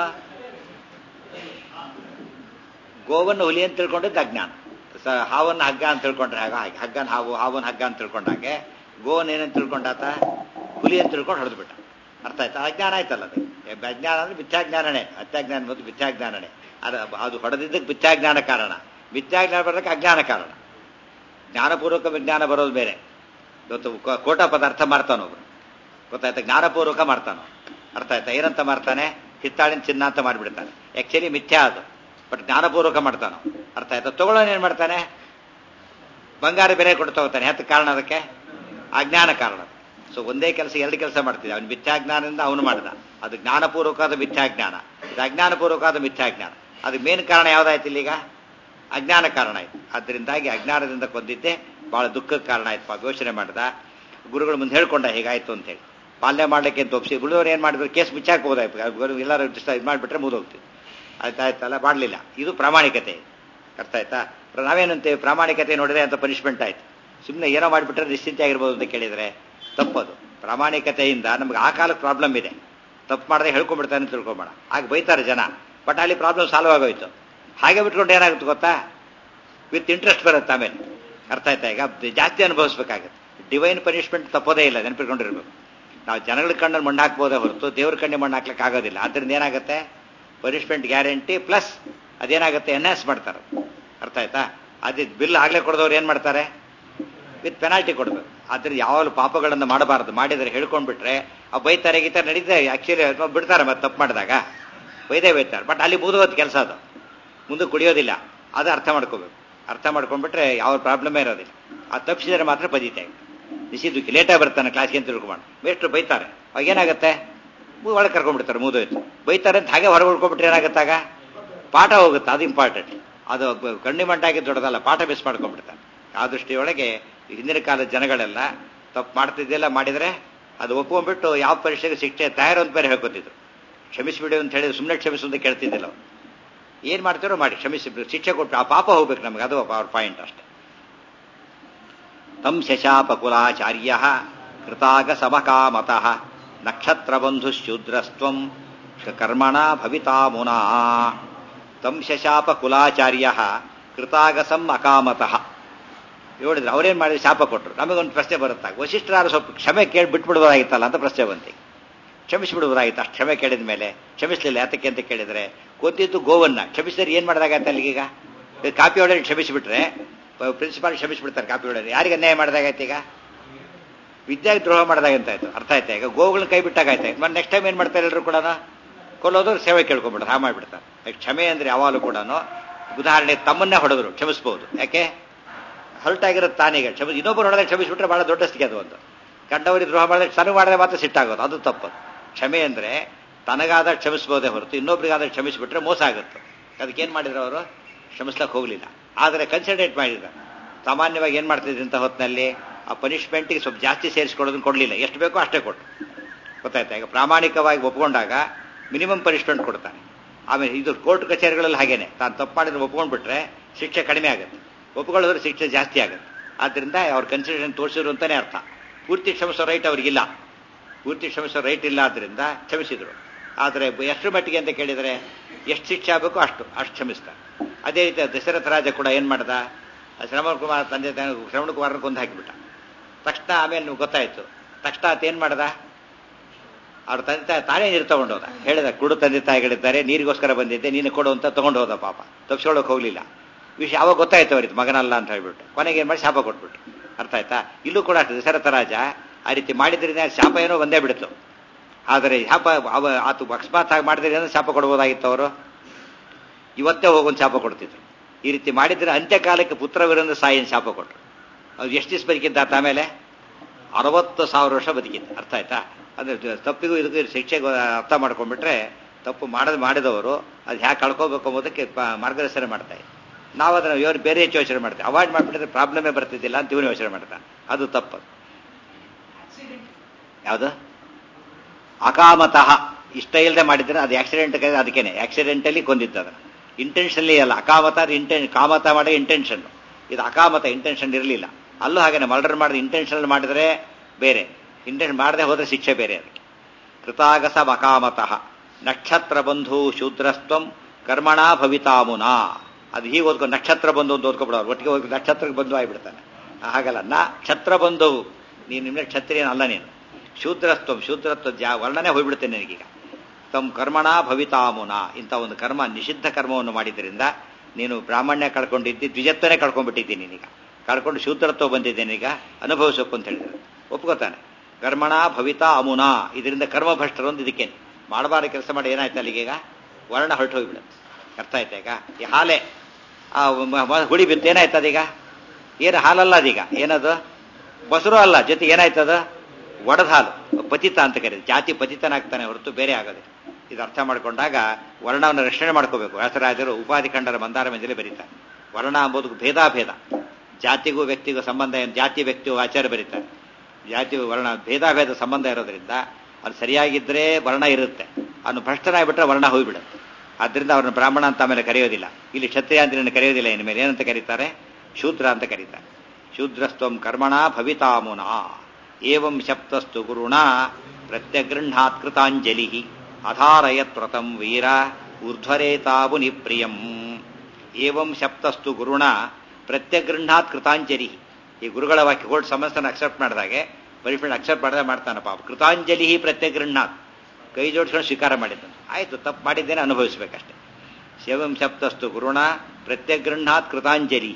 ಗೋವನ್ನು ಹುಲಿ ಅಂತ ತಿಳ್ಕೊಂಡಿದ್ದು ಅಜ್ಞಾನ ಸ ಹಾವನ್ನು ಹಗ್ಗ ಅಂತ ತಿಳ್ಕೊಂಡ್ರೆ ಹಾಗ ಹಾಗೆ ಹಗ್ಗನ ಹಾವು ಹಾವನ್ನು ಹಗ್ಗ ಅಂತ ತಿಳ್ಕೊಂಡಾಗೆ ಗೋವನ್ನು ಏನಂತ ತಿಳ್ಕೊಂಡಾತ ಹುಲಿ ಅಂತ ತಿಳ್ಕೊಂಡು ಹೊಡೆದ್ಬಿಟ್ಟ ಅರ್ಥ ಆಯ್ತಾ ಅಜ್ಞಾನ ಆಯ್ತಲ್ಲ ಅದು ಏ, ಅಜ್ಞಾನ ಅಂದ್ರೆ ಮಿಥ್ಯಾಜ್ಞಾನನೇ ಅತ್ಯಾಜ್ಞಾನ ಮತ್ತು ಮಿಥ್ಯಾಜ್ಞಾನನೇ ಅದು ಅದು ಹೊಡೆದಿದ್ದಕ್ಕೆ ಮಿಥ್ಯಾಜ್ಞಾನ ಕಾರಣ ಮಿಥ್ಯಾಜ್ಞಾನ ಬರೋದಕ್ಕೆ ಅಜ್ಞಾನ ಕಾರಣ ಜ್ಞಾನಪೂರ್ವಕ ವಿಜ್ಞಾನ ಬರೋದು ಬೇರೆ ಇವತ್ತು ಕೋ- ಕೋಟ ಪದಾರ್ಥ ಮಾಡ್ತಾನೊಬ್ರು ಗೊತ್ತಾಯ್ತಾ ಜ್ಞಾನಪೂರ್ವಕ ಮಾಡ್ತಾನ ಅರ್ಥ ಆಯ್ತಾ ಏನಂತ ಮಾಡ್ತಾನೆ ಹಿತ್ತಾಳಿನ ಚಿನ್ನ ಅಂತ ಮಾಡಿಬಿಡ್ತಾನೆ ಆಕ್ಚುಲಿ ಮಿಥ್ಯಾ ಅದು ಬಟ್ ಜ್ಞಾನಪೂರ್ವಕ ಮಾಡ್ತಾನ ಅರ್ಥ ಆಯ್ತಾ ತಗೊಳ್ಳೋನ್ ಏನ್ ಮಾಡ್ತಾನೆ ಬಂಗಾರ ಬೆಲೆ ಕೊಟ್ಟು ತಗೋತಾನೆ ಹೆತ್ತ ಕಾರಣ ಅದಕ್ಕೆ ಅಜ್ಞಾನ ಕಾರಣ ಸೊ ಒಂದೇ ಕೆಲಸ ಎರಡು ಕೆಲಸ ಮಾಡ್ತಿದ್ದೆ ಅವನು ಮಿಥ್ಯಾಜ್ಞಾನದಿಂದ ಅವನು ಮಾಡಿದ ಅದು ಜ್ಞಾನಪೂರ್ವಕವಾದ ಮಿಥ್ಯಾಜ್ಞಾನ ಇದು ಅಜ್ಞಾನಪೂರ್ವಕವಾದ ಮಿಥ್ಯಾಜ್ಞಾನ ಅದು ಮೇನ್ ಕಾರಣ ಯಾವ್ದಾಯ್ತು ಇಲ್ಲೀಗ ಅಜ್ಞಾನ ಕಾರಣ ಆಯ್ತು ಅದರಿಂದಾಗಿ ಅಜ್ಞಾನದಿಂದ ಕೊಂದಿದ್ದೆ ಬಹಳ ದುಃಖಕ್ಕೆ ಕಾರಣ ಆಯ್ತು ಪಾಪ ಯೋಚನೆ ಮಾಡಿದ ಗುರುಗಳು ಮುಂದೆ ಹೇಳ್ಕೊಂಡ ಹೇಗಾಯ್ತು ಅಂತ ಹೇಳಿ ಪಾಲನೆ ಮಾಡ್ಲಿಕ್ಕೆ ಅಂತ ಒಪ್ಸಿ ಗುರುವರು ಏನ್ ಮಾಡಿದ್ರು ಕೇಸ್ ಮುಚ್ಚಾಕೋದಾಯ್ತು ಎಲ್ಲರೂ ಇಷ್ಟ ಇದು ಮಾಡಿಬಿಟ್ರೆ ಮುಗಿದೋಗ್ತೀವಿ ಆಯ್ತಾಯ್ತಲ್ಲ ಮಾಡಲಿಲ್ಲ ಇದು ಪ್ರಾಮಾಣಿಕತೆ ಅರ್ಥ ಆಯ್ತಾ ನಾವೇನಂತೇವೆ ಪ್ರಾಮಾಣಿಕತೆ ನೋಡಿದ್ರೆ ಅಂತ ಪನಿಷ್ಮೆಂಟ್ ಆಯ್ತು ಸುಮ್ಮನೆ ಏನೋ ಮಾಡಿಬಿಟ್ರೆ ನಿಶ್ಚಿಂತೆ ಆಗಿರ್ಬೋದು ಅಂತ ಕೇಳಿದ್ರೆ ತಪ್ಪದು ಪ್ರಾಮಾಣಿಕತೆಯಿಂದ ನಮ್ಗೆ ಆ ಕಾಲಕ್ಕೆ ಪ್ರಾಬ್ಲಮ್ ಇದೆ ತಪ್ಪು ಮಾಡದೆ ಹೇಳ್ಕೊಂಡ್ಬಿಡ್ತಾನೆ ಅಂತ ತಿಳ್ಕೊಂಬೇಡ ಆಗ ಬೈತಾರೆ ಜನ ಬಟ್ ಅಲ್ಲಿ ಪ್ರಾಬ್ಲಮ್ ಸಾಲ್ವ್ ಆಗೋಯ್ತು ಹಾಗೆ ಬಿಟ್ಕೊಂಡು ಏನಾಗುತ್ತೆ ಗೊತ್ತಾ ವಿತ್ ಇಂಟ್ರೆಸ್ಟ್ ಬರುತ್ತೆ ಆಮೇಲೆ ಅರ್ಥ ಆಯ್ತಾ ಈಗ ಜಾಸ್ತಿ ಅನುಭವಿಸ್ಬೇಕಾಗತ್ತೆ ಡಿವೈನ್ ಪನಿಷ್ಮೆಂಟ್ ತಪ್ಪೋದೇ ಇಲ್ಲ ನೆನಪಿಟ್ಕೊಂಡಿರ್ಬೇಕು ನಾವು ಜನಗಳ ಕಣ್ಣಲ್ಲಿ ಮಣ್ಣು ಹಾಕ್ಬೋದೇ ಹೊರತು ದೇವ್ರ ಕಣ್ಣಿ ಮಣ್ಣು ಹಾಕ್ಲಿಕ್ಕೆ ಆಗೋದಿಲ್ಲ ಅದರಿಂದ ಏನಾಗುತ್ತೆ ಪನಿಷ್ಮೆಂಟ್ ಗ್ಯಾರಂಟಿ ಪ್ಲಸ್ ಅದೇನಾಗುತ್ತೆ ಎನ್ಹಾನ್ಸ್ ಮಾಡ್ತಾರೆ ಅರ್ಥ ಆಯ್ತಾ ಅದೇ ಬಿಲ್ ಆಗ್ಲೇ ಕೊಡದವ್ರು ಏನ್ ಮಾಡ್ತಾರೆ ವಿತ್ ಪೆನಾಲ್ಟಿ ಕೊಡಬೇಕು ಆದ್ರೆ ಯಾವಾಗಲೂ ಪಾಪಗಳನ್ನು ಮಾಡಬಾರದು ಮಾಡಿದರೆ ಹೇಳ್ಕೊಂಡ್ಬಿಟ್ರೆ ಆ ಬೈತಾರೆ ಗೀತಾರೆ ನಡೀತಾರೆ ಆಕ್ಚುಲಿ ಬಿಡ್ತಾರೆ ಮತ್ತೆ ತಪ್ಪು ಮಾಡಿದಾಗ ಬೈದೇ ಬೈತಾರೆ ಬಟ್ ಅಲ್ಲಿ ಮುಗಿದೋದು ಕೆಲಸ ಅದು ಮುಂದೆ ಕುಡಿಯೋದಿಲ್ಲ ಅದು ಅರ್ಥ ಮಾಡ್ಕೋಬೇಕು ಅರ್ಥ ಮಾಡ್ಕೊಂಡ್ಬಿಟ್ರೆ ಯಾವ ಪ್ರಾಬ್ಲಮೇ ಇರೋದಿಲ್ಲ ಆ ತಪ್ಪಿಸಿದರೆ ಮಾತ್ರ ಪದೀತೆ ನಿಷಿದ್ದಕ್ಕೆ ಲೇಟಾಗಿ ಬರ್ತಾನೆ ಕ್ಲಾಸ್ಗೆ ಅಂತ ತಿಳ್ಕೊಂಡು ಮೇಷ್ಟ್ರು ಬೈತಾರೆ ಅವಾಗ ಏನಾಗುತ್ತೆ ಒಳಗೆ ಕರ್ಕೊಂಡ್ಬಿಡ್ತಾರೆ ಮುಗಿದೋಯ್ತು ಬೈತಾರೆ ಅಂತ ಹಾಗೆ ಹೊರಗೆ ಉಳ್ಕೊಂಡ್ಬಿಟ್ರೆ ಏನಾಗುತ್ತಾಗ ಪಾಠ ಹೋಗುತ್ತೆ ಅದು ಇಂಪಾರ್ಟೆಂಟ್ ಅದು ಬ- ಕಣ್ಣಿ ಮಂಟಾಗಿ ದೊಡ್ಡದಲ್ಲ ಪಾಠ ಮಿಸ್ ಮಾಡ್ಕೊಂಡ್ಬಿಡ್ತಾರೆ ಆ ದೃಷ್ಟಿಯೊಳಗೆ ಹಿಂದಿನ ಕಾಲದ ಜನಗಳೆಲ್ಲ ತಪ್ಪು ಮಾಡ್ತಿದ್ದೆಲ್ಲ ಮಾಡಿದರೆ ಅದು ಒಪ್ಕೊಂಡ್ಬಿಟ್ಟು ಯಾವ ಪರೀಕ್ಷೆಗೆ ಶಿಕ್ಷೆ ತಯಾರು ಅಂತ ಬೇರೆ ಹೇಳ್ಕೊತಿದ್ರು ಕ್ಷಮಿಸಿಬಿಡು ಅಂತ ಹೇಳಿದ್ರೆ ಸುಮ್ಮನೆ ಕ್ಷಮಿಸು ಅಂತ ಕೇಳ್ತಿದ್ದಿಲ್ಲ ಅವ್ರು ಏನು ಮಾಡ್ತಾರೋ ಮಾಡಿ ಕ್ಷಮಿಸಿ ಶಿಕ್ಷೆ ಕೊಟ್ಟು ಆ ಪಾಪ ಹೋಗ್ಬೇಕು ನಮಗೆ ಅದು ಅವ್ರ ಪಾಯಿಂಟ್ ಅಷ್ಟೇ ತಂ ಶಶಾಪಕುಲಾಚಾರ್ಯ ಕೃತಾಗ ಸಮಕಾಮತಃ ನಕ್ಷತ್ರಬಂಧುಶೂದ್ರಸ್ತ್ವಂ ಕರ್ಮಣ ಭವಿತಾ ಮುನಾ ತಂ ಶಶಾಪ ಕುಲಾಚಾರ್ಯ ಕೃತಾಗಸಂ ಅಕಾಮತಃ ಹೇಳಿದ್ರು ಅವ್ರೇನ್ ಮಾಡಿದ್ರು ಶಾಪ ಕೊಟ್ಟರು ನಮಗೊಂದು ಪ್ರಶ್ನೆ ಬರುತ್ತಾ ವಶಿಷ್ಠರಾರು ಸ್ವಲ್ಪ ಕ್ಷಮೆ ಕೇಳಿ ಬಿಟ್ಬಿಡ್ಬೋದಾಗಿತ್ತಲ್ಲ ಅಂತ ಪ್ರಶ್ನೆ ಬಂತಿ ಕ್ಷಮಿಸಿಬಿಡ್ಬೋದಾಗಿತ್ತು ಅಷ್ಟು ಕ್ಷಮೆ ಕೇಳಿದ ಮೇಲೆ ಕ್ಷಮಿಸಲಿಲ್ಲ ಯಾತಕ್ಕೆ ಅಂತ ಕೇಳಿದ್ರೆ ಕೊಂದಿದ್ದು ಗೋವನ್ನ ಕ್ಷಮಿಸಿದ್ರೆ ಏನ್ ಮಾಡಿದಾಗತ್ತೆ ಅಲ್ಲಿಗೀಗ ಈಗ ಕಾಪಿ ಹೊಡೆದ್ರೆ ಕ್ಷಮಿಸಿಬಿಟ್ರೆ ಪ್ರಿನ್ಸಿಪಾಲ್ ಕ್ಷಮಿಸಿಬಿಡ್ತಾರೆ ಕಾಪಿ ಹೊಡೆದ್ರೆ ಯಾರಿಗೆ ಅನ್ಯಾಯ ಮಾಡಿದಾಗೈತೆ ಈಗ ವಿದ್ಯಾರ್ಥಿ ದ್ರೋಹ ಮಾಡಿದಾಗಂತ ಆಯ್ತು ಅರ್ಥ ಆಯ್ತಾ ಈಗ ಗೋವುಗಳನ್ನ ಕೈ ಬಿಟ್ಟಾಗಾಯ್ತು ಮತ್ತೆ ನೆಕ್ಸ್ಟ್ ಟೈಮ್ ಏನ್ ಮಾಡ್ತಾರೆ ಎಲ್ಲರೂ ಕೂಡ ಕೊಲ್ಲೋದು ಸೇವೆ ಕೇಳ್ಕೊಂಡ್ಬಿಡ್ತಾರೆ ಹಾ ಮಾಡಿಬಿಡ್ತಾರೆ ಕ್ಷಮೆ ಅಂದ್ರೆ ಯಾವಾಗಲೂ ಕೂಡ ಉದಾಹರಣೆ ತಮ್ಮನ್ನೇ ಹೊಡೆದ್ರು ಕ್ಷಮಿಸಬಹುದು ಯಾಕೆ ಹರ್ಟ್ ಆಗಿರೋದು ತಾನೀಗ ಕ್ಷಮ ಇನ್ನೊಬ್ಬರು ಹೊಡೆದಾಗ ಕ್ಷಮಿಸ್ಬಿಟ್ರೆ ಬಹಳ ದೊಡ್ಡ ಸ್ಥಿತಿ ಅದು ಒಂದು ಕಂಡವರಿಗೆ ದ್ರೋಹ ಮಾಡಿದ್ರೆ ತನಗೆ ಮಾಡಿದ್ರೆ ಮಾತ್ರ ಸಿಟ್ಟಾಗೋದು ಅದು ತಪ್ಪು ಕ್ಷಮೆ ಅಂದ್ರೆ ತನಗಾದ ಕ್ಷಮಿಸಬಹುದೇ ಹೊರತು ಇನ್ನೊಬ್ರಿಗಾದ ಕ್ಷಮಿಸಿಬಿಟ್ರೆ ಮೋಸ ಆಗುತ್ತೆ ಅದಕ್ಕೇನು ಮಾಡಿದ್ರು ಅವರು ಕ್ಷಮಿಸ್ಲಕ್ಕೆ ಹೋಗಲಿಲ್ಲ ಆದರೆ ಕನ್ಸಿಡರೇಟ್ ಮಾಡಿದ ಸಾಮಾನ್ಯವಾಗಿ ಏನು ಮಾಡ್ತಿದ್ರು ಇಂಥ ಹೊತ್ತಿನಲ್ಲಿ ಆ ಪನಿಷ್ಮೆಂಟಿಗೆ ಸ್ವಲ್ಪ ಜಾಸ್ತಿ ಸೇರಿಸ್ಕೊಡೋದನ್ನ ಕೊಡಲಿಲ್ಲ ಎಷ್ಟು ಬೇಕೋ ಅಷ್ಟೇ ಕೊಟ್ಟು ಗೊತ್ತಾಯ್ತಾ ಈಗ ಪ್ರಾಮಾಣಿಕವಾಗಿ ಒಪ್ಕೊಂಡಾಗ ಮಿನಿಮಮ್ ಪನಿಷ್ಮೆಂಟ್ ಕೊಡ್ತಾನೆ ಆಮೇಲೆ ಇದು ಕೋರ್ಟ್ ಕಚೇರಿಗಳಲ್ಲಿ ಹಾಗೇನೆ ತಾನು ತಪ್ಪು ಮಾಡಿದ್ರೆ ಒಪ್ಕೊಂಡ್ಬಿಟ್ರೆ ಶಿಕ್ಷೆ ಕಡಿಮೆ ಆಗುತ್ತೆ ಒಪ್ಕೊಳ್ಳೋದ್ರೆ ಶಿಕ್ಷೆ ಜಾಸ್ತಿ ಆಗುತ್ತೆ ಆದ್ದರಿಂದ ಅವ್ರ ಕನ್ಸಿಡರೇಷನ್ ತೋರಿಸಿದ್ರು ಅಂತಾನೆ ಅರ್ಥ ಪೂರ್ತಿ ಕ್ಷಮಿಸೋ ರೈಟ್ ಅವ್ರಿಗಿಲ್ಲ ಪೂರ್ತಿ ಕ್ಷಮಿಸೋ ರೈಟ್ ಇಲ್ಲ ಆದ್ದರಿಂದ ಕ್ಷಮಿಸಿದ್ರು ಆದರೆ ಎಷ್ಟು ಮಟ್ಟಿಗೆ ಅಂತ ಕೇಳಿದರೆ ಎಷ್ಟು ಶಿಕ್ಷೆ ಆಗಬೇಕು ಅಷ್ಟು ಅಷ್ಟು ಕ್ಷಮಿಸ್ತಾರೆ ಅದೇ ರೀತಿ ದಶರಥ ರಾಜ ಕೂಡ ಏನು ಮಾಡ್ದ ಶ್ರವಣ ಕುಮಾರ್ ತಂದೆ ತಾನು ಶ್ರವಣ ಕುಮಾರನ ಕೊಂದು ಹಾಕಿಬಿಟ್ಟ ತಕ್ಷಣ ಆಮೇಲೆ ಗೊತ್ತಾಯ್ತು ತಕ್ಷಣ ಆತ ಏನು ಮಾಡ್ದ ಅವ್ರ ತಂದೆ ತಾಯಿ ತಾನೇ ನೀರು ತಗೊಂಡೋದ ಹೇಳಿದ ಕುಡು ತಂದೆ ತಾಯಿಗಳಿದ್ದಾರೆ ನೀರಿಗೋಸ್ಕರ ಬಂದಿದ್ದೆ ನೀನು ಕೊಡು ಅಂತ ತಗೊಂಡು ಹೋದ ಪಾಪ ತಪ್ಪಿಸ್ಕೊಳ್ಳೋಕೆ ಹೋಗ್ಲಿಲ್ಲ ವಿಷಯ ಅವಾಗ ಗೊತ್ತಾಯ್ತು ಅವ್ರಿಗೆ ಮಗನಲ್ಲ ಅಂತ ಹೇಳ್ಬಿಟ್ಟು ಕೊನೆಗೆ ಏನು ಮಾಡಿ ಶಾಪ ಕೊಟ್ಬಿಟ್ಟು ಅರ್ಥ ಆಯ್ತಾ ಇಲ್ಲೂ ಕೂಡ ಅಷ್ಟೇ ದಶರಥ ರಾಜ ಆ ರೀತಿ ಮಾಡಿದ್ರಿಂದ ಶಾಪ ಏನೋ ಒಂದೇ ಬಿಡ್ತು ಆದರೆ ಶಾಪ ಅವ ಆತು ಅಕಸ್ಮಾತ್ ಆಗಿ ಮಾಡಿದ್ರಿಂದ ಶಾಪ ಕೊಡ್ಬೋದಾಗಿತ್ತು ಅವರು ಇವತ್ತೇ ಹೋಗೊಂದು ಶಾಪ ಕೊಡ್ತಿದ್ರು ಈ ರೀತಿ ಮಾಡಿದ್ರೆ ಅಂತ್ಯಕಾಲಕ್ಕೆ ಪುತ್ರವಿರಂದ ಸಾಯಿನ ಶಾಪ ಕೊಟ್ಟರು ಅವ್ರು ಎಷ್ಟು ದಿವಸ ಬದುಕಿದ್ದ ಆತ ಆಮೇಲೆ ಅರವತ್ತು ಸಾವಿರ ವರ್ಷ ಬದುಕಿದ್ದ ಅರ್ಥ ಆಯ್ತಾ ಅಂದ್ರೆ ತಪ್ಪಿಗೂ ಇದಕ್ಕೂ ಶಿಕ್ಷೆಗೆ ಅರ್ಥ ಮಾಡ್ಕೊಂಡ್ಬಿಟ್ರೆ ತಪ್ಪು ಮಾಡದ್ ಮಾಡಿದವರು ಅದು ಹ್ಯಾಕೆ ಕಳ್ಕೋಬೇಕು ಎಂಬುದಕ್ಕೆ ಮಾರ್ಗದರ್ಶನ ಮಾಡ್ತಾ ಇದ್ದಾರೆ ನಾವು ಅದನ್ನು ಇವರು ಬೇರೆ ಹೆಚ್ಚು ಯೋಚನೆ ಮಾಡ್ತೇವೆ ಅವಾಯ್ಡ್ ಮಾಡಿಬಿಟ್ಟಿದ್ರೆ ಪ್ರಾಬ್ಲಮೇ ಬರ್ತಿದ್ದಿಲ್ಲ ಅಂತ ಇವನು ಯೋಚನೆ ಮಾಡ್ತಾ ಅದು ತಪ್ಪು ಯಾವುದು ಅಕಾಮತಃ ಇಷ್ಟ ಇಲ್ಲದೆ ಮಾಡಿದ್ರೆ ಅದು ಆಕ್ಸಿಡೆಂಟ್ ಅದಕ್ಕೇನೆ ಆಕ್ಸಿಡೆಂಟಲ್ಲಿ ಕೊಂದಿದ್ದು ಅದನ್ನು ಇಂಟೆನ್ಷನ್ಲಿ ಅಲ್ಲ ಅಕಾಮತ ಅದು ಇಂಟೆನ್ ಕಾಮತ ಮಾಡೋ ಇಂಟೆನ್ಷನ್ ಇದು ಅಕಾಮತ ಇಂಟೆನ್ಷನ್ ಇರಲಿಲ್ಲ ಅಲ್ಲೂ ಹಾಗೇನೆ ಮರ್ಡರ್ ಮಾಡಿದ ಇಂಟೆನ್ಷನ್ ಮಾಡಿದ್ರೆ ಬೇರೆ ಇಂಟೆನ್ಷನ್ ಮಾಡದೆ ಹೋದ್ರೆ ಶಿಕ್ಷೆ ಬೇರೆ ಅದಕ್ಕೆ ಕೃತಾಗಸ ಅಕಾಮತಃ ನಕ್ಷತ್ರ ಬಂಧು ಶೂದ್ರಸ್ತ್ವಂ ಕರ್ಮಣ ಭವಿತಾಮುನಾ ಅದು ಹೀಗೆ ಓದ್ಕೊಂಡು ನಕ್ಷತ್ರ ಬಂಧು ಅಂತ ಓದ್ಕೊಬಿಡೋರು ಒಟ್ಟಿಗೆ ಹೋಗಿ ನಕ್ಷತ್ರಕ್ಕೆ ಬಂಧು ಆಗಿಬಿಡ್ತಾನೆ ಹಾಗಲ್ಲ ನಕ್ಷತ್ರ ಬಂಧು ನೀನು ನಿಮ್ಮನೆ ಕ್ಷತ್ರಿಯನ ಅಲ್ಲ ನೀನು ಶೂದ್ರತ್ವ ಶೂದ್ರತ್ವ ಜಾ ವರ್ಣನೆ ಹೋಗ್ಬಿಡುತ್ತೆ ನಿನಗೀಗ ತಮ್ಮ ಕರ್ಮಣ ಭವಿತಾಮುನ ಇಂಥ ಒಂದು ಕರ್ಮ ನಿಷಿದ್ಧ ಕರ್ಮವನ್ನು ಮಾಡಿದ್ರಿಂದ ನೀನು ಬ್ರಾಹ್ಮಣ್ಯ ಕಳ್ಕೊಂಡಿದ್ದಿ ದ್ವಿಜತ್ವನೇ ಕಳ್ಕೊಂಡ್ಬಿಟ್ಟಿದ್ದೀನಿ ನೀನೀಗ ಕಳ್ಕೊಂಡು ಶೂದ್ರತ್ವ ಬಂದಿದ್ದೇನೆ ಈಗ ಅನುಭವಿಸಬೇಕು ಅಂತ ಹೇಳಿದ್ರೆ ಒಪ್ಕೋತಾನೆ ಕರ್ಮಣ ಭವಿತಾ ಅಮುನ ಇದರಿಂದ ಕರ್ಮಭ್ರಷ್ಟರು ಒಂದು ಇದಕ್ಕೇನೆ ಮಾಡಬಾರ ಕೆಲಸ ಮಾಡಿ ಏನಾಯ್ತು ಅಲ್ಲಿಗೀಗ ವರ್ಣ ಹೊರಟು ಹೋಗ್ಬಿಡುತ್ತೆ ಅರ್ಥ ಆಯ್ತಾ ಈಗ ಈ ಹಾಲೆ ಆ ಹುಡಿ ಬಿತ್ತು ಏನಾಯ್ತು ಅದೀಗ ಏನು ಹಾಲಲ್ಲ ಅದೀಗ ಏನದು ಬಸರು ಅಲ್ಲ ಜೊತೆ ಏನಾಯ್ತದ ಒಡದ ಹಾಲು ಪತಿತ ಅಂತ ಕರೀದು ಜಾತಿ ಪತಿತನಾಗ್ತಾನೆ ಹೊರತು ಬೇರೆ ಆಗೋದಿಲ್ಲ ಇದು ಅರ್ಥ ಮಾಡ್ಕೊಂಡಾಗ ವರ್ಣವನ್ನು ರಕ್ಷಣೆ ಮಾಡ್ಕೋಬೇಕು ವ್ಯಾಸರಾಜರು ಉಪಾಧಿ ಖಂಡರ ಮಂದಾರ ಮಂಜಲಿ ಬರೀತಾರೆ ವರ್ಣ ಅಂಬುದು ಭೇದಾಭೇದ ಜಾತಿಗೂ ವ್ಯಕ್ತಿಗೂ ಸಂಬಂಧ ಏನು ಜಾತಿ ವ್ಯಕ್ತಿಗೂ ಆಚಾರ ಬರೀತಾರೆ ಜಾತಿ ವರ್ಣ ಭೇದಾಭೇದ ಸಂಬಂಧ ಇರೋದ್ರಿಂದ ಅದು ಸರಿಯಾಗಿದ್ದರೆ ವರ್ಣ ಇರುತ್ತೆ ಅವನು ಭ್ರಷ್ಟನಾಗ್ಬಿಟ್ರೆ ವರ್ಣ ಹೋಗ್ಬಿಡುತ್ತೆ ಆದ್ದರಿಂದ ಅವ್ರನ್ನ ಬ್ರಾಹ್ಮಣ ಅಂತ ಆಮೇಲೆ ಕರೆಯೋದಿಲ್ಲ ಇಲ್ಲಿ ಕ್ಷತ್ರಿಯ ಅಂತ ಕರೆಯೋದಿಲ್ಲ ಇನ್ಮೇಲೆ ಏನಂತ ಕರೀತಾರೆ ಶೂದ್ರ ಅಂತ ಕರೀತಾರೆ ಶೂದ್ರಸ್ತ್ವಂ ಕರ್ಮಣ ಭವಿತಾಮುನ ಏವಂ ಶಪ್ತಸ್ತು ಗುರುಣ ಪ್ರತ್ಯಗೃಹಾತ್ ಕೃತಾಂಜಲಿ ಅಧಾರಯತ್ ವ್ರತಂ ವೀರ ಊರ್ಧ್ವರೇತಾವು ನಿಪ್ರಿಯಂ ಏವಂ ಶಪ್ತಸ್ತು ಗುರುಣ ಪ್ರತ್ಯಗೃಹಾತ್ ಕೃತಾಂಜಲಿ ಈ ಗುರುಗಳ ವಾಕ್ಯ ಕೋರ್ಟ್ ಸಮಸ್ಯೆನ ಅಕ್ಸೆಪ್ಟ್ ಮಾಡಿದಾಗೆ ಪನಿಷ್ಮೆಂಟ್ ಅಕ್ಸೆಪ್ಟ್ ಮಾಡದೆ ಮಾಡ್ತಾನೆ ಪಾಪ ಕೃತಾಂಜಲಿ ಪ್ರತ್ಯಗೃಹಾತ್ ಕೈ ಜೋಡಿಸ್ಕೊಂಡು ಸ್ವೀಕಾರ ಮಾಡಿದ್ದನು ಆಯ್ತು ತಪ್ಪು ಮಾಡಿದ್ದೇನೆ ಅನುಭವಿಸ್ಬೇಕಷ್ಟೆ ಸೇವಂ ಶಪ್ತಸ್ತು ಗುರುಣ ಪ್ರತ್ಯಗೃಹಾತ್ ಕೃತಾಂಜಲಿ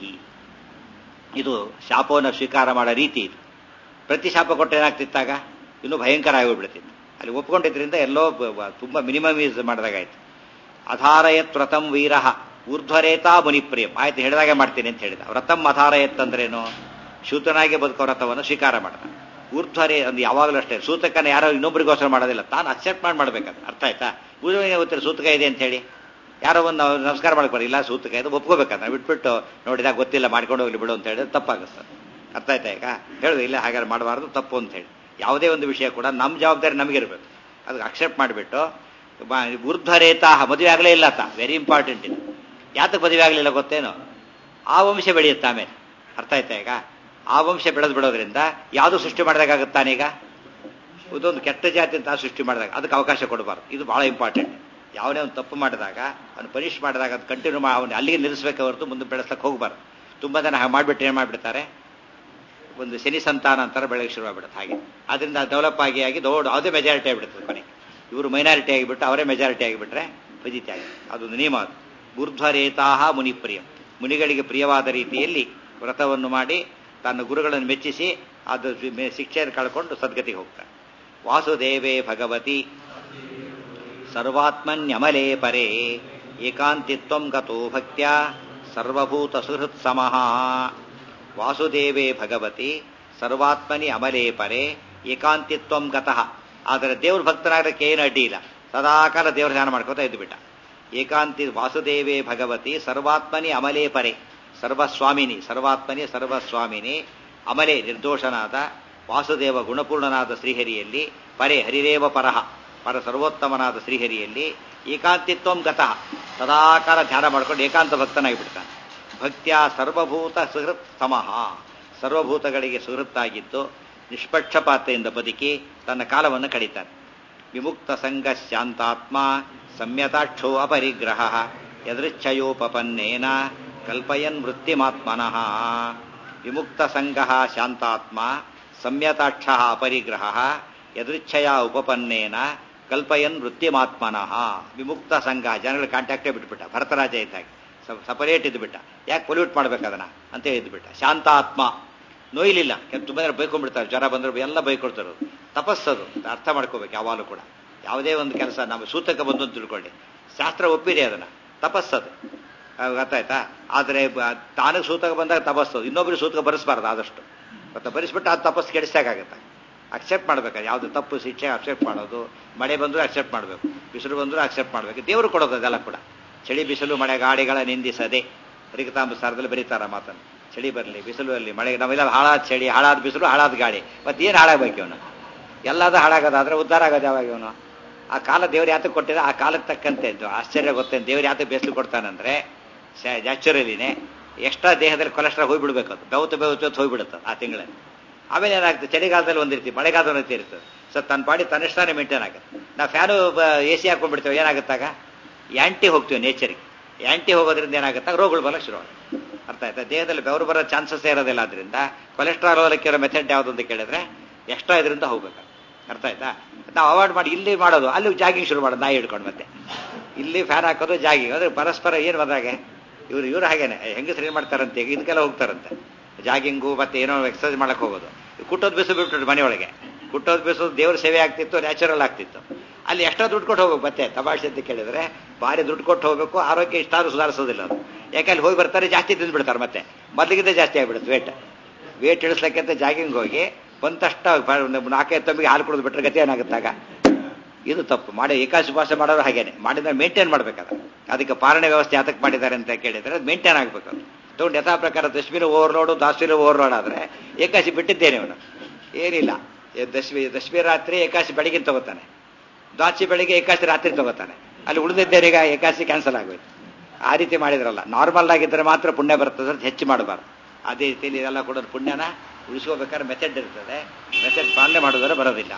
ಇದು ಶಾಪವನ್ನು ಸ್ವೀಕಾರ ಮಾಡೋ ರೀತಿ ಇದು ಪ್ರತಿ ಶಾಪ ಕೊಟ್ಟು ಏನಾಗ್ತಿತ್ತಾಗ ಇನ್ನೂ ಭಯಂಕರ ಆಗೋಗ್ಬಿಡ್ತಿತ್ತು ಅಲ್ಲಿ ಒಪ್ಕೊಂಡಿದ್ರಿಂದ ಎಲ್ಲೋ ತುಂಬ ಮಿನಿಮಮ್ ಯೂಸ್ ಮಾಡಿದಾಗಾಯ್ತು ಅಧಾರಯತ್ ವ್ರತಂ ವೀರ ಊರ್ಧ್ವರೇತಾ ಮುನಿಪ್ರಿಯಂ ಆಯ್ತು ಹೇಳಿದಾಗೆ ಮಾಡ್ತೀನಿ ಅಂತ ಹೇಳಿದ ವ್ರತಂ ಅಧಾರಯತ್ ಅಂದ್ರೇನು ಶೂತನಾಗಿ ಬದುಕೋ ವ್ರತವನ್ನು ಸ್ವೀಕಾರ ಮಾಡ್ದ ಊರ್ಧ್ವರೇ ಒಂದು ಯಾವಾಗಲೂ ಅಷ್ಟೇ ಸೂತಕನ ಯಾರೋ ಇನ್ನೊಬ್ರಿಗೋಸ್ಕರ ಮಾಡೋದಿಲ್ಲ ತಾನು ಅಕ್ಸೆಪ್ಟ್ ಮಾಡಿ ಮಾಡ್ಬೇಕಂತ ಅರ್ಥ ಆಯ್ತಾ ಪೂಜೆಗೆ ಗೊತ್ತಿಲ್ಲ ಸೂತಕ ಇದೆ ಅಂತ ಹೇಳಿ ಯಾರೋ ಒಂದು ನಮಸ್ಕಾರ ಮಾಡ್ಬಾರ್ದು ಇಲ್ಲ ಸೂತಕ ಇದು ಒಪ್ಕೋಬೇಕಂತ ಬಿಟ್ಬಿಟ್ಟು ನೋಡಿದಾಗ ಗೊತ್ತಿಲ್ಲ ಮಾಡ್ಕೊಂಡು ಹೋಗ್ಲಿ ಬಿಡು ಅಂತ ಹೇಳಿದ್ರೆ ತಪ್ಪಾಗುತ್ತೆ ಅರ್ಥ ಆಯ್ತಾ ಈಗ ಹೇಳುದು ಇಲ್ಲ ಹಾಗಾದ್ರೆ ಮಾಡಬಾರ್ದು ತಪ್ಪು ಅಂತ ಹೇಳಿ ಯಾವುದೇ ಒಂದು ವಿಷಯ ಕೂಡ ನಮ್ಮ ಜವಾಬ್ದಾರಿ ನಮಗಿರ್ಬೇಕು ಅದಕ್ಕೆ ಅಕ್ಸೆಪ್ಟ್ ಮಾಡಿಬಿಟ್ಟು ಊರ್ಧ್ವರೇತಾಹ ಮದುವೆ ಆಗಲೇ ಇಲ್ಲ ಆತ ವೆರಿ ಇಂಪಾರ್ಟೆಂಟ್ ಇದು ಯಾತಕ್ಕೆ ಮದುವೆ ಆಗಲಿಲ್ಲ ಗೊತ್ತೇನು ಆ ವಂಶ ಬೆಳೆಯುತ್ತೆ ಆಮೇಲೆ ಅರ್ಥ ಆಯ್ತಾ ಈಗ ಆ ವಂಶ ಬೆಳೆದು ಬಿಡೋದ್ರಿಂದ ಯಾವುದು ಸೃಷ್ಟಿ ಮಾಡಿದಾಗುತ್ತಾನೀಗ ಇದೊಂದು ಕೆಟ್ಟ ಜಾತಿ ಅಂತ ಸೃಷ್ಟಿ ಮಾಡಿದಾಗ ಅದಕ್ಕೆ ಅವಕಾಶ ಕೊಡಬಾರ್ದು ಇದು ಬಹಳ ಇಂಪಾರ್ಟೆಂಟ್ ಯಾವುದೇ ಒಂದು ತಪ್ಪು ಮಾಡಿದಾಗ ಅವ್ನು ಪನಿಷ್ ಮಾಡಿದಾಗ ಅದು ಕಂಟಿನ್ಯೂ ಮಾಡಿ ಅವನು ಅಲ್ಲಿಗೆ ನಿಲ್ಲಿಸಬೇಕೆ ಹೊರತು ಮುಂದೆ ಬೆಳೆಸಕ್ಕೆ ಹೋಗಬಾರ್ದು ತುಂಬ ಜನ ಹಾಗೆ ಮಾಡಿಬಿಟ್ಟು ಏನು ಮಾಡಿಬಿಡ್ತಾರೆ ಒಂದು ಶನಿ ಸಂತಾನ ಅಂತಾರೆ ಬೆಳಗ್ಗೆ ಶುರು ಆಗ್ಬಿಡುತ್ತೆ ಹಾಗೆ ಅದರಿಂದ ಡೆವಲಪ್ ಆಗಿ ಆಗಿ ದೊಡ್ಡ ಯಾವುದೇ ಮೆಜಾರಿಟಿ ಆಗಿಬಿಡುತ್ತೆ ಕೊನೆಗೆ ಇವರು ಮೈನಾರಿಟಿ ಆಗಿಬಿಟ್ಟು ಅವರೇ ಮೆಜಾರಿಟಿ ಆಗಿಬಿಟ್ರೆ ಫಜಿತಿ ಆಗಿ ಅದೊಂದು ನಿಯಮ ಅದು ಊರ್ಧ್ವರೇತಾಹ ಮುನಿಪ್ರಿಯಂ ಮುನಿಗಳಿಗೆ ಪ್ರಿಯವಾದ ರೀತಿಯಲ್ಲಿ ವ್ರತವನ್ನು ಮಾಡಿ ತನ್ನ ಗುರುಗಳನ್ನು ಮೆಚ್ಚಿಸಿ ಅದು ಶಿಕ್ಷೆಯನ್ನು ಕಳ್ಕೊಂಡು ಸದ್ಗತಿಗೆ ಹೋಗ್ತಾರೆ ವಾಸುದೇವೇ ಭಗವತಿ ಸರ್ವಾತ್ಮನ್ಯಮಲೇ ಪರೇ ಏಕಾಂತಿತ್ವಂ ಗತೋ ಭಕ್ತ್ಯ ಸರ್ವಭೂತ ಸುಹೃತ್ ಸಮಃ ವಾಸುದೇವೇ ಭಗವತಿ ಸರ್ವಾತ್ಮನಿ ಅಮಲೇ ಪರೇ ಏಕಾಂತಿತ್ವಂ ಗತಃ ಆದರೆ ದೇವ್ರ ಭಕ್ತನಾಗಕ್ಕೆ ಏನು ಅಡ್ಡಿ ಇಲ್ಲ ಸದಾಕಾಲ ದೇವ್ರ ಧ್ಯಾನ ಮಾಡ್ಕೋತಾ ಇದ್ದುಬಿಟ್ಟ ಏಕಾಂತಿ ವಾಸುದೇವೇ ಭಗವತಿ ಸರ್ವಾತ್ಮನಿ ಅಮಲೇ ಪರೆ ಸರ್ವಸ್ವಾಮಿನಿ ಸರ್ವಾತ್ಮನಿ ಸರ್ವಸ್ವಾಮಿನಿ ಅಮಲೆ ನಿರ್ದೋಷನಾದ ವಾಸುದೇವ ಗುಣಪೂರ್ಣನಾದ ಶ್ರೀಹರಿಯಲ್ಲಿ ಪರೆ ಹರಿರೇವ ಪರಹ ಪರ ಸರ್ವೋತ್ತಮನಾದ ಶ್ರೀಹರಿಯಲ್ಲಿ ಏಕಾಂತಿತ್ವಂ ಗತಃ ಸದಾಕಾಲ ಧ್ಯಾನ ಮಾಡ್ಕೊಂಡು ಏಕಾಂತ ಭಕ್ತನಾಗಿಬಿಡ್ತಾನೆ ಭಕ್ತ್ಯ ಸರ್ವಭೂತ ಸುಹೃತ್ ಸಮಃ ಸರ್ವಭೂತಗಳಿಗೆ ಸುಹೃತ್ತಾಗಿದ್ದು ನಿಷ್ಪಕ್ಷಪಾತೆಯಿಂದ ಬದುಕಿ ತನ್ನ ಕಾಲವನ್ನು ಕಳೀತಾನೆ ವಿಮುಕ್ತ ಸಂಘ ಶಾಂತಾತ್ಮ ಸಂಯತಾಕ್ಷೋ ಅಪರಿಗ್ರಹ ಯದೃಚ್ಛಯೋಪಪನ್ನೇನ ಕಲ್ಪಯನ್ ವೃತ್ತಿಮಾತ್ಮನಃ ವಿಮುಕ್ತ ಸಂಘ ಶಾಂತಾತ್ಮ ಸಂಯತಾಕ್ಷ ಅಪರಿಗ್ರಹ ಯದೃಚ್ಛಯ ಉಪಪನ್ನೇನ ಕಲ್ಪಯನ್ ವೃತ್ತಿಮಾತ್ಮನಃ ವಿಮುಕ್ತ ಸಂಘ ಜನಗಳ ಕಾಂಟ್ಯಾಕ್ಟೇ ಬಿಟ್ಬಿಟ್ಟ ಭರತರಾಜ ಇದ್ದಾಗ ಸಪರೇಟ್ ಇದ್ಬಿಟ್ಟ ಯಾಕೆ ಪೊಲ್ಯೂಟ್ ಮಾಡ್ಬೇಕು ಅದನ್ನ ಅಂತ ಇದ್ಬಿಟ್ಟ ಶಾಂತಾತ್ಮ ನೋಯ್ಲಿಲ್ಲ ತುಂಬ ಜನ ಬೈಕೊಂಡ್ಬಿಡ್ತಾರೆ ಜ್ವರ ಬಂದ್ರೆ ಎಲ್ಲ ಬೈಕೊಡ್ತಾರೆ ತಪಸ್ಸದು ಅರ್ಥ ಮಾಡ್ಕೋಬೇಕು ಯಾವಾಗಲೂ ಕೂಡ ಯಾವುದೇ ಒಂದು ಕೆಲಸ ನಮ್ಮ ಸೂತಕ ಬಂದು ಅಂತ ತಿಳ್ಕೊಳ್ಳಿ ಶಾಸ್ತ್ರ ಒಪ್ಪಿದೆ ಅದನ್ನ ತಪಸ್ಸದು ಗೊತ್ತಾಯ್ತಾ ಆದರೆ ತಾನಿಗೆ ಸೂತಕ ಬಂದಾಗ ತಪಸ್ಸದು ಇನ್ನೊಬ್ರಿಗೆ ಸೂತಕ ಬರೆಸಬಾರ್ದು ಆದಷ್ಟು ಮತ್ತೆ ಬರೆಸ್ಬಿಟ್ಟು ಅದು ತಪಸ್ಸು ಕೆಡಿಸಾಗುತ್ತೆ ಅಕ್ಸೆಪ್ಟ್ ಮಾಡ್ಬೇಕು ಯಾವುದು ತಪ್ಪು ಶಿಕ್ಷೆ ಅಕ್ಸೆಪ್ಟ್ ಮಾಡೋದು ಮಳೆ ಬಂದರೂ ಅಕ್ಸೆಪ್ಟ್ ಮಾಡಬೇಕು ಬಿಸಿಲು ಬಂದರೂ ಅಕ್ಸೆಪ್ಟ್ ಮಾಡಬೇಕು ದೇವರು ಕೊಡೋದು ಅದೆಲ್ಲ ಕೂಡ ಚಳಿ ಬಿಸಿಲು ಮಳೆ ಗಾಡಿಗಳ ನಿಂದಿಸದೆ ರಿಗತಾಂಬ ಸಾರದಲ್ಲಿ ಬರೀತಾರ ಮಾತನ್ನು ಚಳಿ ಬರಲಿ ಬಿಸಿಲು ಅಲ್ಲಿ ಮಳೆ ನಾವೆಲ್ಲ ಹಾಳಾದ ಚಳಿ ಹಾಳಾದ ಬಿಸಿಲು ಹಾಳಾದ ಗಾಡಿ ಮತ್ತೆ ಏನು ಹಾಳಾಗಬೇಕು ಇವನು ಎಲ್ಲಾದ್ರೂ ಹಾಳಾಗೋದಾದ್ರೆ ಉದ್ಧಾರ ಆಗೋದು ಯಾವಾಗ ಇವನು ಆ ಕಾಲ ದೇವ್ರು ಯಾತಕ್ಕೆ ಕೊಟ್ಟಿದೆ ಆ ಕಾಲಕ್ಕೆ ತಕ್ಕಂತೆ ಆಶ್ಚರ್ಯ ಗೊತ್ತೇನು ದೇವ್ರು ಯಾತಕ್ಕೆ ಬೇಸಲು ಕೊಡ್ತಾನಂದ್ರೆ ನ್ಯಾಚುರಲಿನೇ ಎಕ್ಸ್ಟ್ರಾ ದೇಹದಲ್ಲಿ ಕೊಲೆಸ್ಟ್ರಾಲ್ ಹೋಗ್ಬಿಡ್ಬೇಕು ಅದು ಬೆವತ್ತು ಬೆವತ್ತು ಹೋಗ್ಬಿಡುತ್ತೆ ಆ ತಿಂಗಳಲ್ಲಿ ಆಮೇಲೆ ಏನಾಗ್ತದೆ ಚಳಿಗಾಲದಲ್ಲಿ ಒಂದಿರ್ತೀವಿ ಮಳೆಗಾಲದಲ್ಲಿ ಒಂದಿರ್ತಿ ಇರ್ತದೆ ಸೊ ತನ್ನ ಬಾಡಿ ತನ್ನಷ್ಟಾನೇ ಮೇಂಟೈನ್ ಆಗುತ್ತೆ ನಾವು ಫ್ಯಾನು ಎ ಸಿ ಹಾಕೊಂಡ್ಬಿಡ್ತೇವೆ ಏನಾಗುತ್ತಾಗ ಆ್ಯಂಟಿ ಹೋಗ್ತೀವಿ ನೇಚರಿಗೆ ಆ್ಯಂಟಿ ಹೋಗೋದ್ರಿಂದ ಏನಾಗುತ್ತಾಗ ರೋಗಗಳು ಬರೋಕ್ಕೆ ಶುರು ಅರ್ಥ ಆಯ್ತಾ ದೇಹದಲ್ಲಿ ಬೆವರು ಬರೋ ಚಾನ್ಸಸ್ ಇರೋದಿಲ್ಲ ಅದರಿಂದ ಕೊಲೆಸ್ಟ್ರಾಲ್ ಹೋಗಲಿಕ್ಕೆ ಇರೋ ಮೆಥಡ್ ಯಾವುದು ಅಂತ ಕೇಳಿದ್ರೆ ಎಕ್ಸ್ಟ್ರಾ ಇದರಿಂದ ಹೋಗ್ಬೇಕು ಅರ್ಥ ಆಯ್ತಾ ನಾವು ಅವಾಯ್ಡ್ ಮಾಡಿ ಇಲ್ಲಿ ಮಾಡೋದು ಅಲ್ಲಿ ಜಾಗಿಂಗ್ ಶುರು ಮಾಡೋದು ನಾಯಿ ಹಿಡ್ಕೊಂಡು ಮತ್ತೆ ಇಲ್ಲಿ ಫ್ಯಾನ್ ಹಾಕೋದು ಜಾಗಿಂಗ್ ಅಂದ್ರೆ ಪರಸ್ಪರ ಏನು ಬಂದಾಗೆ ಇವ್ರು ಇವ್ರು ಹಾಗೇನೆ ಹೆಂಗಸರು ಏನು ಮಾಡ್ತಾರಂತೆ ಈಗ ಇದಕ್ಕೆಲ್ಲ ಹೋಗ್ತಾರಂತೆ ಜಾಗಿಂಗು ಮತ್ತೆ ಏನೋ ಎಕ್ಸರ್ಸೈಸ್ ಮಾಡಕ್ಕೆ ಹೋಗೋದು ಕುಟ್ಟೋದು ಬಿಸು ಬಿಟ್ಬಿಟ್ರು ಮನೆಯೊಳಗೆ ಕುಟ್ಟೋದು ಬಿಸೋದು ದೇವ್ರ ಸೇವೆ ಆಗ್ತಿತ್ತು ನ್ಯಾಚುರಲ್ ಆಗ್ತಿತ್ತು ಅಲ್ಲಿ ಎಷ್ಟೋ ದುಡ್ಡು ಕೊಟ್ಟು ಹೋಗ್ಬೇಕು ಮತ್ತೆ ತಮಾಷೆ ಅಂತ ಕೇಳಿದ್ರೆ ಭಾರಿ ದುಡ್ಡು ಕೊಟ್ಟು ಹೋಗ್ಬೇಕು ಆರೋಗ್ಯ ಇಷ್ಟಾದ್ರೂ ಸುಧಾರಿಸೋದಿಲ್ಲ ಅದು ಯಾಕೆ ಅಲ್ಲಿ ಹೋಗಿ ಬರ್ತಾರೆ ಜಾಸ್ತಿ ತಿಂದು ಬಿಡ್ತಾರೆ ಮತ್ತೆ ಮೊದಲಿಗಿಂತ ಜಾಸ್ತಿ ಆಗ್ಬಿಡುತ್ತೆ ವೇಟ್ ವೇಟ್ ಇಳಿಸ್ಲಿಕ್ಕೆ ಅಂತ ಜಾಗಿಂಗ್ ಹೋಗಿ ಬಂದಷ್ಟ ನಾಲ್ಕೈದು ತಮ್ಮಿಗೆ ಹಾಲು ಕುಡಿದು ಬಿಟ್ರೆ ಗತಿ ಏನಾಗುತ್ತಾಗ ಇದು ತಪ್ಪು ಮಾಡಿ ಏಕಾಶಿ ಭಾಷೆ ಮಾಡೋರು ಹಾಗೇನೆ ಮಾಡಿದ್ರೆ ಮೇಂಟೈನ್ ಮಾಡ್ಬೇಕಾದ ಅದಕ್ಕೆ ಪಾಲನೆ ವ್ಯವಸ್ಥೆ ಯಾತಕ್ಕೆ ಮಾಡಿದ್ದಾರೆ ಅಂತ ಕೇಳಿದ್ರೆ ಅದು ಮೇಂಟೈನ್ ಆಗ್ಬೇಕು ಅದು ತಗೊಂಡು ಯಥಾ ಪ್ರಕಾರ ದಶಮಿನ ಓವರ್ಲೋಡು ದಾಸ್ಮಿನ ಓವರ್ಲೋಡ್ ಆದರೆ ಏಕಾಶಿ ಬಿಟ್ಟಿದ್ದೇನೆ ಅವನು ಏನಿಲ್ಲ ದಶಮಿ ದಶಮಿ ರಾತ್ರಿ ಏಕಾಶಿ ಬೆಳಿಗ್ಗೆ ತಗೋತಾನೆ ದ್ವಾಚಿ ಬೆಳಿಗ್ಗೆ ಏಕಾಶಿ ರಾತ್ರಿ ತಗೋತಾನೆ ಅಲ್ಲಿ ಉಳಿದಿದ್ದೇರೀಗ ಏಕಾಶಿ ಕ್ಯಾನ್ಸಲ್ ಆಗೋಯ್ತು ಆ ರೀತಿ ಮಾಡಿದ್ರಲ್ಲ ನಾರ್ಮಲ್ ಆಗಿದ್ದರೆ ಮಾತ್ರ ಪುಣ್ಯ ಬರ್ತದೆ ಅಂತ ಹೆಚ್ಚು ಮಾಡಬಾರ್ದು ಅದೇ ರೀತಿಯಲ್ಲಿ ಇದೆಲ್ಲ ಕೂಡ ಪುಣ್ಯನ ಉಳಿಸ್ಕೋಬೇಕಾದ್ರೆ ಮೆಥಡ್ ಇರ್ತದೆ ಮೆಥಡ್ ಪಾಲನೆ ಮಾಡೋದ್ರೆ ಬರೋದಿಲ್ಲ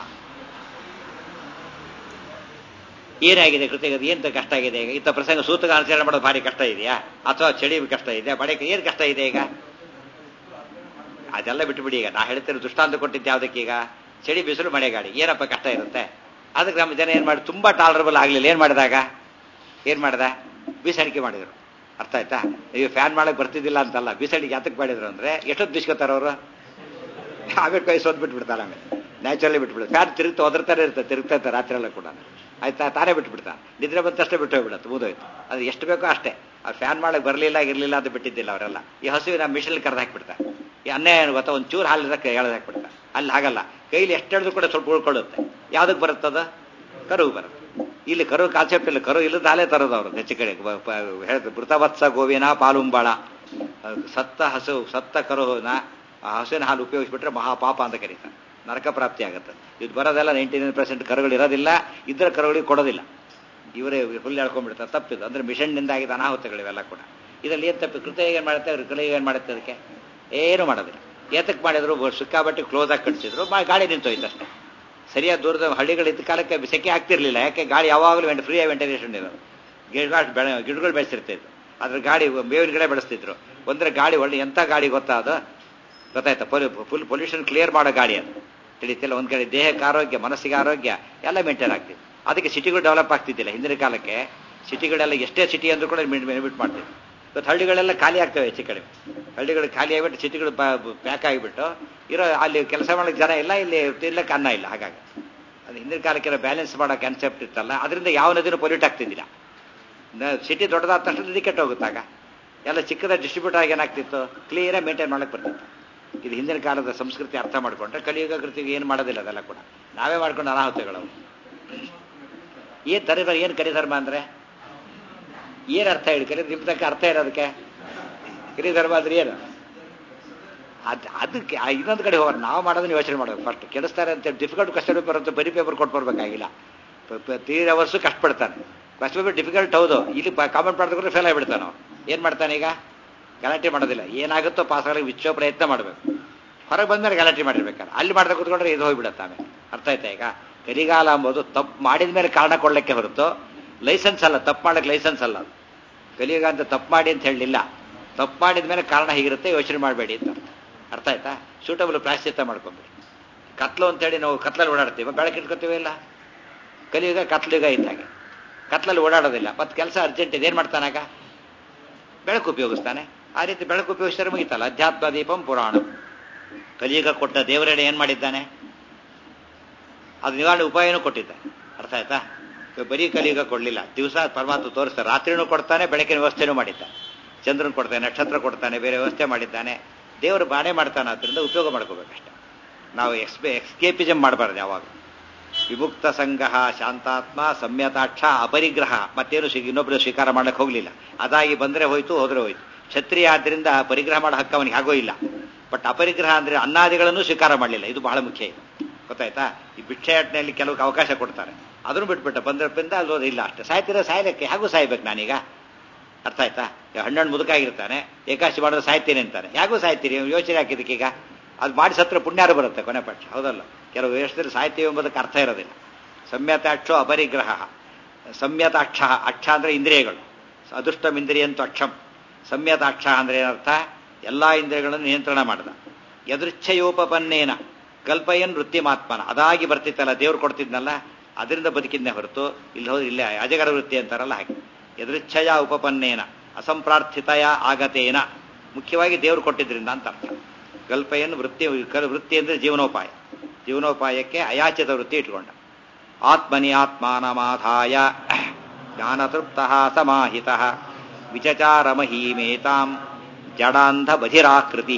ಏನಾಗಿದೆ ಕೃತಿಗೆ ಎಂತ ಕಷ್ಟ ಆಗಿದೆ ಈಗ ಇಂಥ ಪ್ರಸಂಗ ಸೂತಕ ಆಚರಣೆ ಮಾಡೋದು ಭಾರಿ ಕಷ್ಟ ಇದೆಯಾ ಅಥವಾ ಚಳಿ ಕಷ್ಟ ಇದೆಯಾ ಬಡಕೆ ಏನು ಕಷ್ಟ ಇದೆ ಈಗ ಅದೆಲ್ಲ ಬಿಟ್ಟುಬಿಡಿ ಈಗ ನಾ ಹೇಳ್ತೇನೆ ದೃಷ್ಟಾಂತ ಕೊಟ್ಟಿದ್ದೆ ಯಾವುದಕ್ಕೆ ಈಗ ಚಳಿ ಬಿಸಿಲು ಮಳೆಗಾಡಿ ಏನಪ್ಪ ಕಷ್ಟ ಇರುತ್ತೆ ಅದಕ್ಕೆ ನಮ್ಮ ಜನ ಏನು ಮಾಡಿ ತುಂಬಾ ಟಾಲರಬಲ್ ಆಗಲಿಲ್ಲ ಏನು ಮಾಡಿದಾಗ ಏನು ಮಾಡ್ದ ಬೀಸಣಿಕೆ ಮಾಡಿದ್ರು ಅರ್ಥ ಆಯ್ತಾ ಈಗ ಫ್ಯಾನ್ ಮಾಡಕ್ಕೆ ಬರ್ತಿದ್ದಿಲ್ಲ ಅಂತಲ್ಲ ಬೀಸಣಿಕೆ ಯಾತಕ್ಕೆ ಮಾಡಿದ್ರು ಅಂದ್ರೆ ಎಷ್ಟೊತ್ತು ಬಿಸ್ಕೋತಾರ ಅವರು ಆಮೇಲೆ ಕೈ ಸೋದ್ ಬಿಟ್ಬಿಡ್ತಾರೆ ಆಮೇಲೆ ನ್ಯಾಚುರಲಿ ಬಿಟ್ಬಿಡ್ತಾರೆ ಫ್ಯಾನ್ ತಿರುಗ್ತಾ ಒದರ್ತಾನೆ ಇರ್ತದೆ ತಿರುಗ್ತಾ ಇರ್ತಾರೆ ರಾತ್ರಿ ಎಲ್ಲ ಕೂಡ ಆಯ್ತಾ ತಾನೇ ಬಿಟ್ಬಿಡ್ತಾನೆ ನಿದ್ರೆ ಬಂದಷ್ಟೇ ಬಿಟ್ಟು ಹೋಗ್ಬಿಡತ್ತೆ ಮುಗಿದೋಯ್ತು ಅದು ಎಷ್ಟು ಬೇಕೋ ಅಷ್ಟೇ ಆ ಫ್ಯಾನ್ ಮಾಡಕ್ಕೆ ಬರಲಿಲ್ಲ ಇರಲಿಲ್ಲ ಅಂತ ಬಿಟ್ಟಿದ್ದಿಲ್ಲ ಅವರೆಲ್ಲ ಈ ಹಸುವಿನ ಮಿಷಲ್ ಕರೆದು ಹಾಕ್ಬಿಡ್ತಾರೆ ಈ ಅನ್ಯಾಯ ಏನು ಗೊತ್ತಾ ಒಂದು ಚೂರು ಹಾಲಿದಕ್ಕೆ ಎಳೆದು ಹಾಕ್ಬಿಡ್ತಾರೆ ಅಲ್ಲಿ ಹಾಗಲ್ಲ ಕೈಲಿ ಎಷ್ಟೆಳೆದು ಕೂಡ ಸ್ವಲ್ಪ ಉಳ್ಕೊಳ್ಳುತ್ತೆ ಯಾವ್ದಕ್ಕೆ ಬರುತ್ತದ ಕರುವು ಬರುತ್ತೆ ಇಲ್ಲಿ ಕರು ಕಾನ್ಸೆಪ್ಟ್ ಇಲ್ಲ ಕರು ಇಲ್ಲದ ಹಾಲೇ ತರೋದು ಅವರು ಹೆಚ್ಚು ಕಡೆ ಹೇಳ್ತಾರೆ ಮೃತವತ್ಸ ಗೋವಿನ ಪಾಲುಂಬಾಳ ಸತ್ತ ಹಸು ಸತ್ತ ಕರುನ ಆ ಹಸುವಿನ ಹಾಲು ಉಪಯೋಗಿಸ್ಬಿಟ್ರೆ ಮಹಾಪಾಪ ಅಂತ ಕರೀತಾರೆ ನರಕ ಪ್ರಾಪ್ತಿ ಆಗುತ್ತೆ ಇದು ಬರೋದೆಲ್ಲ ನೈಂಟಿ ನೈನ್ ಪರ್ಸೆಂಟ್ ಕರುಗಳು ಇರೋದಿಲ್ಲ ಇದ್ರ ಕರುಗಳಿಗೆ ಕೊಡೋದಿಲ್ಲ ಇವರೇ ಹುಲ್ಲು ಎಳ್ಕೊಂಡ್ಬಿಡ್ತಾರೆ ತಪ್ಪಿದು ಅಂದರೆ ಮಿಷನ್ನಿಂದ ಆಗಿದ ಅನಾಹುತಗಳಿವೆಲ್ಲ ಕೂಡ ಇದರಲ್ಲಿ ಏನು ತಪ್ಪಿ ಕೃತ್ಯ ಏನು ಮಾಡುತ್ತೆ ಅವ್ರ ಕಲೆ ಏನು ಮಾಡುತ್ತೆ ಅದಕ್ಕೆ ಏನು ಮಾಡೋದಿಲ್ಲ ಏತಕ್ಕೆ ಮಾಡಿದ್ರು ಸಿಕ್ಕಾಬಟ್ಟೆ ಕ್ಲೋಸ್ ಆಗಿ ಕಟ್ಸಿದ್ರು ಮಾ ಗಾಳಿ ನಿಂತೋಯ್ತು ಅಷ್ಟೇ ಸರಿಯಾದ ದೂರದ ಹಳ್ಳಿಗಳಿದ್ದ ಕಾಲಕ್ಕೆ ಸೆಕೆ ಆಗ್ತಿರ್ಲಿಲ್ಲ ಯಾಕೆ ಗಾಳಿ ಯಾವಾಗಲೂ ವೆಂಟ್ ಫ್ರೀ ವೆಂಟಿಲೇಷನ್ ಇರೋದು ಗಿಡ ಬೆಳೆ ಗಿಡಗಳು ಬೆಳೆಸಿರ್ತಿದ್ರು ಅದ್ರ ಗಾಳಿ ಬೇವಿನ ಗಿಡ ಬೆಳೆಸ್ತಿದ್ರು ಒಂದ್ರೆ ಗಾಳಿ ಒಳ್ಳೆ ಎಂಥ ಗಾಳಿ ಗೊತ್ತಾ ಅದು ಗೊತ್ತಾಯ್ತಾ ಪೊಲ್ಯೂ ಫುಲ್ ಪೊಲ್ಯೂಷನ್ ಕ್ಲಿಯರ್ ಮಾಡೋ ಗಾಳಿ ಅದು ತಿಳಿತಿಲ್ಲ ಒಂದ್ ಕಡೆ ದೇಹಕ್ಕೆ ಆರೋಗ್ಯ ಮನಸ್ಸಿಗೆ ಆರೋಗ್ಯ ಎಲ್ಲ ಮೇಂಟೈನ್ ಆಗ್ತಿತ್ತು ಅದಕ್ಕೆ ಸಿಟಿಗಳು ಡೆವಲಪ್ ಆಗ್ತಿದ್ದಿಲ್ಲ ಹಿಂದಿನ ಕಾಲಕ್ಕೆ ಸಿಟಿಗಳೆಲ್ಲ ಎಷ್ಟೇ ಸಿಟಿ ಅಂದ್ರೂ ಕೂಡ ಬೆನಿಫಿಟ್ ಮಾಡ್ತಿದ್ರು ಇವತ್ತು ಹಳ್ಳಿಗಳೆಲ್ಲ ಖಾಲಿ ಆಗ್ತವೆ ಹೆಚ್ಚು ಕಡಿಮೆ ಹಳ್ಳಿಗಳು ಖಾಲಿ ಆಗಿಬಿಟ್ಟು ಸಿಟಿಗಳು ಪ್ಯಾಕ್ ಆಗಿಬಿಟ್ಟು ಇರೋ ಅಲ್ಲಿ ಕೆಲಸ ಮಾಡೋಕ್ಕೆ ಜನ ಇಲ್ಲ ಇಲ್ಲಿ ತಿನ್ನಕ್ಕೆ ಅನ್ನ ಇಲ್ಲ ಹಾಗಾಗಿ ಅದು ಹಿಂದಿನ ಕಾಲಕ್ಕೆಲ್ಲ ಬ್ಯಾಲೆನ್ಸ್ ಮಾಡೋ ಕಾನ್ಸೆಪ್ಟ್ ಇತ್ತಲ್ಲ ಅದರಿಂದ ಯಾವ ನದಿನೂ ಪೊಲ್ಯೂಟ್ ಆಗ್ತಿದ್ದಿಲ್ಲ ಸಿಟಿ ದೊಡ್ಡದಾದ ತಕ್ಷಣ ನದಿ ಕೆಟ್ಟು ಹೋಗುತ್ತಾಗ ಎಲ್ಲ ಚಿಕ್ಕದ ಡಿಸ್ಟ್ರಿಬ್ಯೂಟ್ ಆಗಿ ಏನಾಗ್ತಿತ್ತು ಕ್ಲಿಯರಾಗಿ ಮೇಂಟೈನ್ ಮಾಡಕ್ಕೆ ಬರ್ತಿತ್ತು ಇದು ಹಿಂದಿನ ಕಾಲದ ಸಂಸ್ಕೃತಿ ಅರ್ಥ ಮಾಡಿಕೊಂಡ್ರೆ ಕಲಿಯುಗ ಕೃತಿಗೆ ಏನು ಮಾಡೋದಿಲ್ಲ ಅದೆಲ್ಲ ಕೂಡ ನಾವೇ ಮಾಡ್ಕೊಂಡು ಅನಾಹುತಗಳವು ಏನು ತರಿ ಏನು ಕರಿಧರ್ಮ ಅಂದರೆ ಏನು ಅರ್ಥ ಹೇಳಿ ಕರಿ ನಿಮ್ಮ ತಕ್ಕ ಅರ್ಥ ಇರೋದಕ್ಕೆ ಕರಿಧರ್ಮ ಅಂದ್ರೆ ಏನು ಅದು ಅದಕ್ಕೆ ಇನ್ನೊಂದು ಕಡೆ ಹೋಗೋರು ನಾವು ಮಾಡೋದನ್ನ ಯೋಚನೆ ಮಾಡೋದು ಫಸ್ಟ್ ಕೆಡಿಸ್ತಾರೆ ಅಂತ ಡಿಫಿಕಲ್ಟ್ ಕ್ವಶನ್ ಪೇಪರ್ ಅಂತ ಬರೀ ಪೇಪರ್ ಕೊಟ್ಟು ಬರ್ಬೇಕಾಗಿಲ್ಲ ತ್ರೀ ಅವರ್ಸು ಕಷ್ಟಪಡ್ತಾನೆ ಕ್ವಶನ್ ಪೇಪರ್ ಡಿಫಿಕಲ್ಟ್ ಹೌದು ಇಲ್ಲಿ ಕಾಮೆಂಟ್ ಮಾಡಿದ್ರೆ ಫೇಲ್ ಆಗಿಬಿಡ್ತಾನೆ ಅವ್ನು ಏನು ಮಾಡ್ತಾನೆ ಈಗ ಗಲಾಟೆ ಮಾಡೋದಿಲ್ಲ ಏನಾಗುತ್ತೋ ಪಾಸ್ ಆಗಲಿಕ್ಕೆ ವಿಶ್ವ ಪ್ರಯತ್ನ ಮಾಡಬೇಕು ಹೊರಗೆ ಬಂದ್ಮೇಲೆ ಗಲಾಟೆ ಮಾಡಿರ್ಬೇಕಾರೆ ಅಲ್ಲಿ ಮಾಡ್ತಾ ಕೂತ್ಕೊಂಡ್ರೆ ಇದು ಹೋಗ್ಬಿಡುತ್ತೆ ಆಮೇಲೆ ಅರ್ಥ ಆಯ್ತಾ ಈಗ ಕರಿಗಾಲ ಅಂಬೋದು ತಪ್ಪು ಮಾಡಿದ ಮೇಲೆ ಕಾರಣ ಕೊಡ್ಲಿಕ್ಕೆ ಹೊರತು ಲೈಸೆನ್ಸ್ ಅಲ್ಲ ತಪ್ಪು ಮಾಡಕ್ಕೆ ಲೈಸೆನ್ಸ್ ಅಲ್ಲ ಅದು ಕಲಿಯುಗ ಅಂತ ತಪ್ಪು ಮಾಡಿ ಅಂತ ಹೇಳಲಿಲ್ಲ ತಪ್ಪು ಮಾಡಿದ ಮೇಲೆ ಕಾರಣ ಹೀಗಿರುತ್ತೆ ಯೋಚನೆ ಮಾಡಬೇಡಿ ಅಂತ ಅರ್ಥ ಆಯ್ತಾ ಸೂಟಬಲ್ ಪ್ರಾಶ್ಚಿತ್ಯ ಮಾಡ್ಕೊಂಬಿಡಿ ಕತ್ಲು ಅಂತೇಳಿ ನಾವು ಕತ್ಲಲ್ಲಿ ಓಡಾಡ್ತೀವಿ ಬೆಳಕು ಇಟ್ಕೋತೀವಿ ಇಲ್ಲ ಕಲಿಯುಗ ಕತ್ಲುಗ ಇದ್ದಾಗೆ ಕತ್ಲಲ್ಲಿ ಓಡಾಡೋದಿಲ್ಲ ಮತ್ತೆ ಕೆಲಸ ಅರ್ಜೆಂಟ್ ಇದೆ ಏನು ಮಾಡ್ತಾನಾಗ ಬೆಳಕು ಉಪಯೋಗಿಸ್ತಾನೆ ಆ ರೀತಿ ಬೆಳಕು ಉಪಯೋಗಿಸಿದ್ರೆ ಮುಗಿತಲ್ಲ ಅಧ್ಯಾತ್ಮ ದೀಪಂ ಪುರಾಣ ಕಲಿಯುಗ ಕೊಟ್ಟ ದೇವರೇನೆ ಏನು ಮಾಡಿದ್ದಾನೆ ಅದು ನಿವಾರಣೆ ಉಪಾಯನೂ ಕೊಟ್ಟಿದ್ದ ಅರ್ಥ ಆಯ್ತಾ ಬರೀ ಕಲಿಯುಗ ಕೊಡಲಿಲ್ಲ ದಿವಸ ಪರಮಾತ್ಮ ತೋರಿಸ್ತಾರೆ ರಾತ್ರಿನೂ ಕೊಡ್ತಾನೆ ಬೆಳಕಿನ ವ್ಯವಸ್ಥೆನೂ ಮಾಡಿದ್ದಾನೆ ಚಂದ್ರನ್ ಕೊಡ್ತಾನೆ ನಕ್ಷತ್ರ ಕೊಡ್ತಾನೆ ಬೇರೆ ವ್ಯವಸ್ಥೆ ಮಾಡಿದ್ದಾನೆ ದೇವರು ಬಾಣೆ ಮಾಡ್ತಾನೆ ಅದರಿಂದ ಉಪಯೋಗ ಮಾಡ್ಕೋಬೇಕಷ್ಟೆ ನಾವು ಎಕ್ಸ್ಪೆ ಎಕ್ಸ್ಕೇಪಿಸಮ್ ಮಾಡಬಾರ್ದು ಯಾವಾಗ ವಿಮುಕ್ತ ಸಂಘ ಶಾಂತಾತ್ಮ ಸಂಯತಾಕ್ಷ ಅಪರಿಗ್ರಹ ಮತ್ತೇನು ಸಿಗ ಇನ್ನೊಬ್ಬರು ಸ್ವೀಕಾರ ಮಾಡಕ್ಕೆ ಹೋಗಲಿಲ್ಲ ಅದಾಗಿ ಬಂದರೆ ಹೋಯ್ತು ಹೋದ್ರೆ ಹೋಯ್ತು ಕ್ಷತ್ರಿಯ ಆದ್ರಿಂದ ಪರಿಗ್ರಹ ಮಾಡೋ ಹಕ್ಕ ಅವನಿಗೆ ಆಗೋ ಇಲ್ಲ ಬಟ್ ಅಪರಿಗ್ರಹ ಅಂದ್ರೆ ಅನ್ನಾದಿಗಳನ್ನು ಸ್ವೀಕಾರ ಮಾಡಲಿಲ್ಲ ಇದು ಬಹಳ ಮುಖ್ಯ ಇದು ಗೊತ್ತಾಯ್ತಾ ಈ ಭಿಕ್ಷಾಟನೆಯಲ್ಲಿ ಕೆಲವು ಅವಕಾಶ ಕೊಡ್ತಾರೆ ಅದನ್ನು ಬಿಟ್ಬಿಟ್ಟ ಬಂದ್ರಪ್ಪಿಂದ ಅಲ್ಲಿ ಇಲ್ಲ ಅಷ್ಟೇ ಸಾಯ್ತಿರೋ ಸಾಯ್ಲಿಕ್ಕೆ ಹೇಗೂ ಸಾಯ್ಬೇಕು ನಾನೀಗ ಅರ್ಥ ಆಯ್ತಾ ಹಣ್ಣಣ್ಣು ಮುದುಕಾಗಿರ್ತಾನೆ ಏಕಾಶಿ ಮಾಡಿದ್ರೆ ಸಾಯ್ತೀನಿ ಅಂತಾನೆ ಯಾಕೂ ಸಾಯ್ತೀರಿ ಯೋಚನೆ ಹಾಕಿದಕ್ಕೀಗ ಅದು ಮಾಡಿ ಸತ್ರ ಪುಣ್ಯಾರು ಬರುತ್ತೆ ಕೊನೆ ಪಕ್ಷ ಹೌದಲ್ಲ ಕೆಲವು ವೇಷದಲ್ಲಿ ಸಾಹಿತ್ಯ ಎಂಬುದಕ್ಕೆ ಅರ್ಥ ಇರೋದಿಲ್ಲ ಸಂಯತಾಕ್ಷೋ ಅಪರಿಗ್ರಹ ಸಂಯತಾಕ್ಷ ಅಕ್ಷ ಅಂದ್ರೆ ಇಂದ್ರಿಯಗಳು ಅದೃಷ್ಟಂ ಇಂದ್ರಿಯಂತು ಅಕ್ಷಂ ಸಂಯತಾಕ್ಷ ಅಂದ್ರೆ ಏನರ್ಥ ಎಲ್ಲಾ ಇಂದ್ರಿಯಗಳನ್ನು ನಿಯಂತ್ರಣ ಮಾಡಿದ ಯದೃಚ್ಛಯೋಪಪನ್ನೇನ ಕಲ್ಪಯನ್ ವೃತ್ತಿಮಾತ್ಮನ ಅದಾಗಿ ಬರ್ತಿತ್ತಲ್ಲ ದೇವ್ರು ಕೊಡ್ತಿದ್ನಲ್ಲ ಅದರಿಂದ ಬದುಕಿದ್ನೇ ಹೊರತು ಇಲ್ಲಿ ಹೋದ್ರೆ ಇಲ್ಲೇ ಅಜಗರ ವೃತ್ತಿ ಅಂತಾರಲ್ಲ ಹಾಗೆ ಯದೃಚ್ಛಯ ಉಪಪನ್ನೇನ ಅಸಂಪ್ರಾರ್ಥಿತಯ ಆಗತೇನ ಮುಖ್ಯವಾಗಿ ದೇವರು ಕೊಟ್ಟಿದ್ರಿಂದ ಅಂತ ಅರ್ಥ ಕಲ್ಪೆಯನ್ನು ವೃತ್ತಿ ವೃತ್ತಿ ಅಂದರೆ ಜೀವನೋಪಾಯ ಜೀವನೋಪಾಯಕ್ಕೆ ಅಯಾಚಿತ ವೃತ್ತಿ ಇಟ್ಕೊಂಡ ಆತ್ಮನಿ ಆತ್ಮಾನಮಾಧಾಯ ಜ್ಞಾನತೃಪ್ತ ಸಮಾಹಿತ ವಿಚಚಾರ ಮಹೀಮೇತಾಂ ಜಡಾಂಧ ಬಧಿರಾಕೃತಿ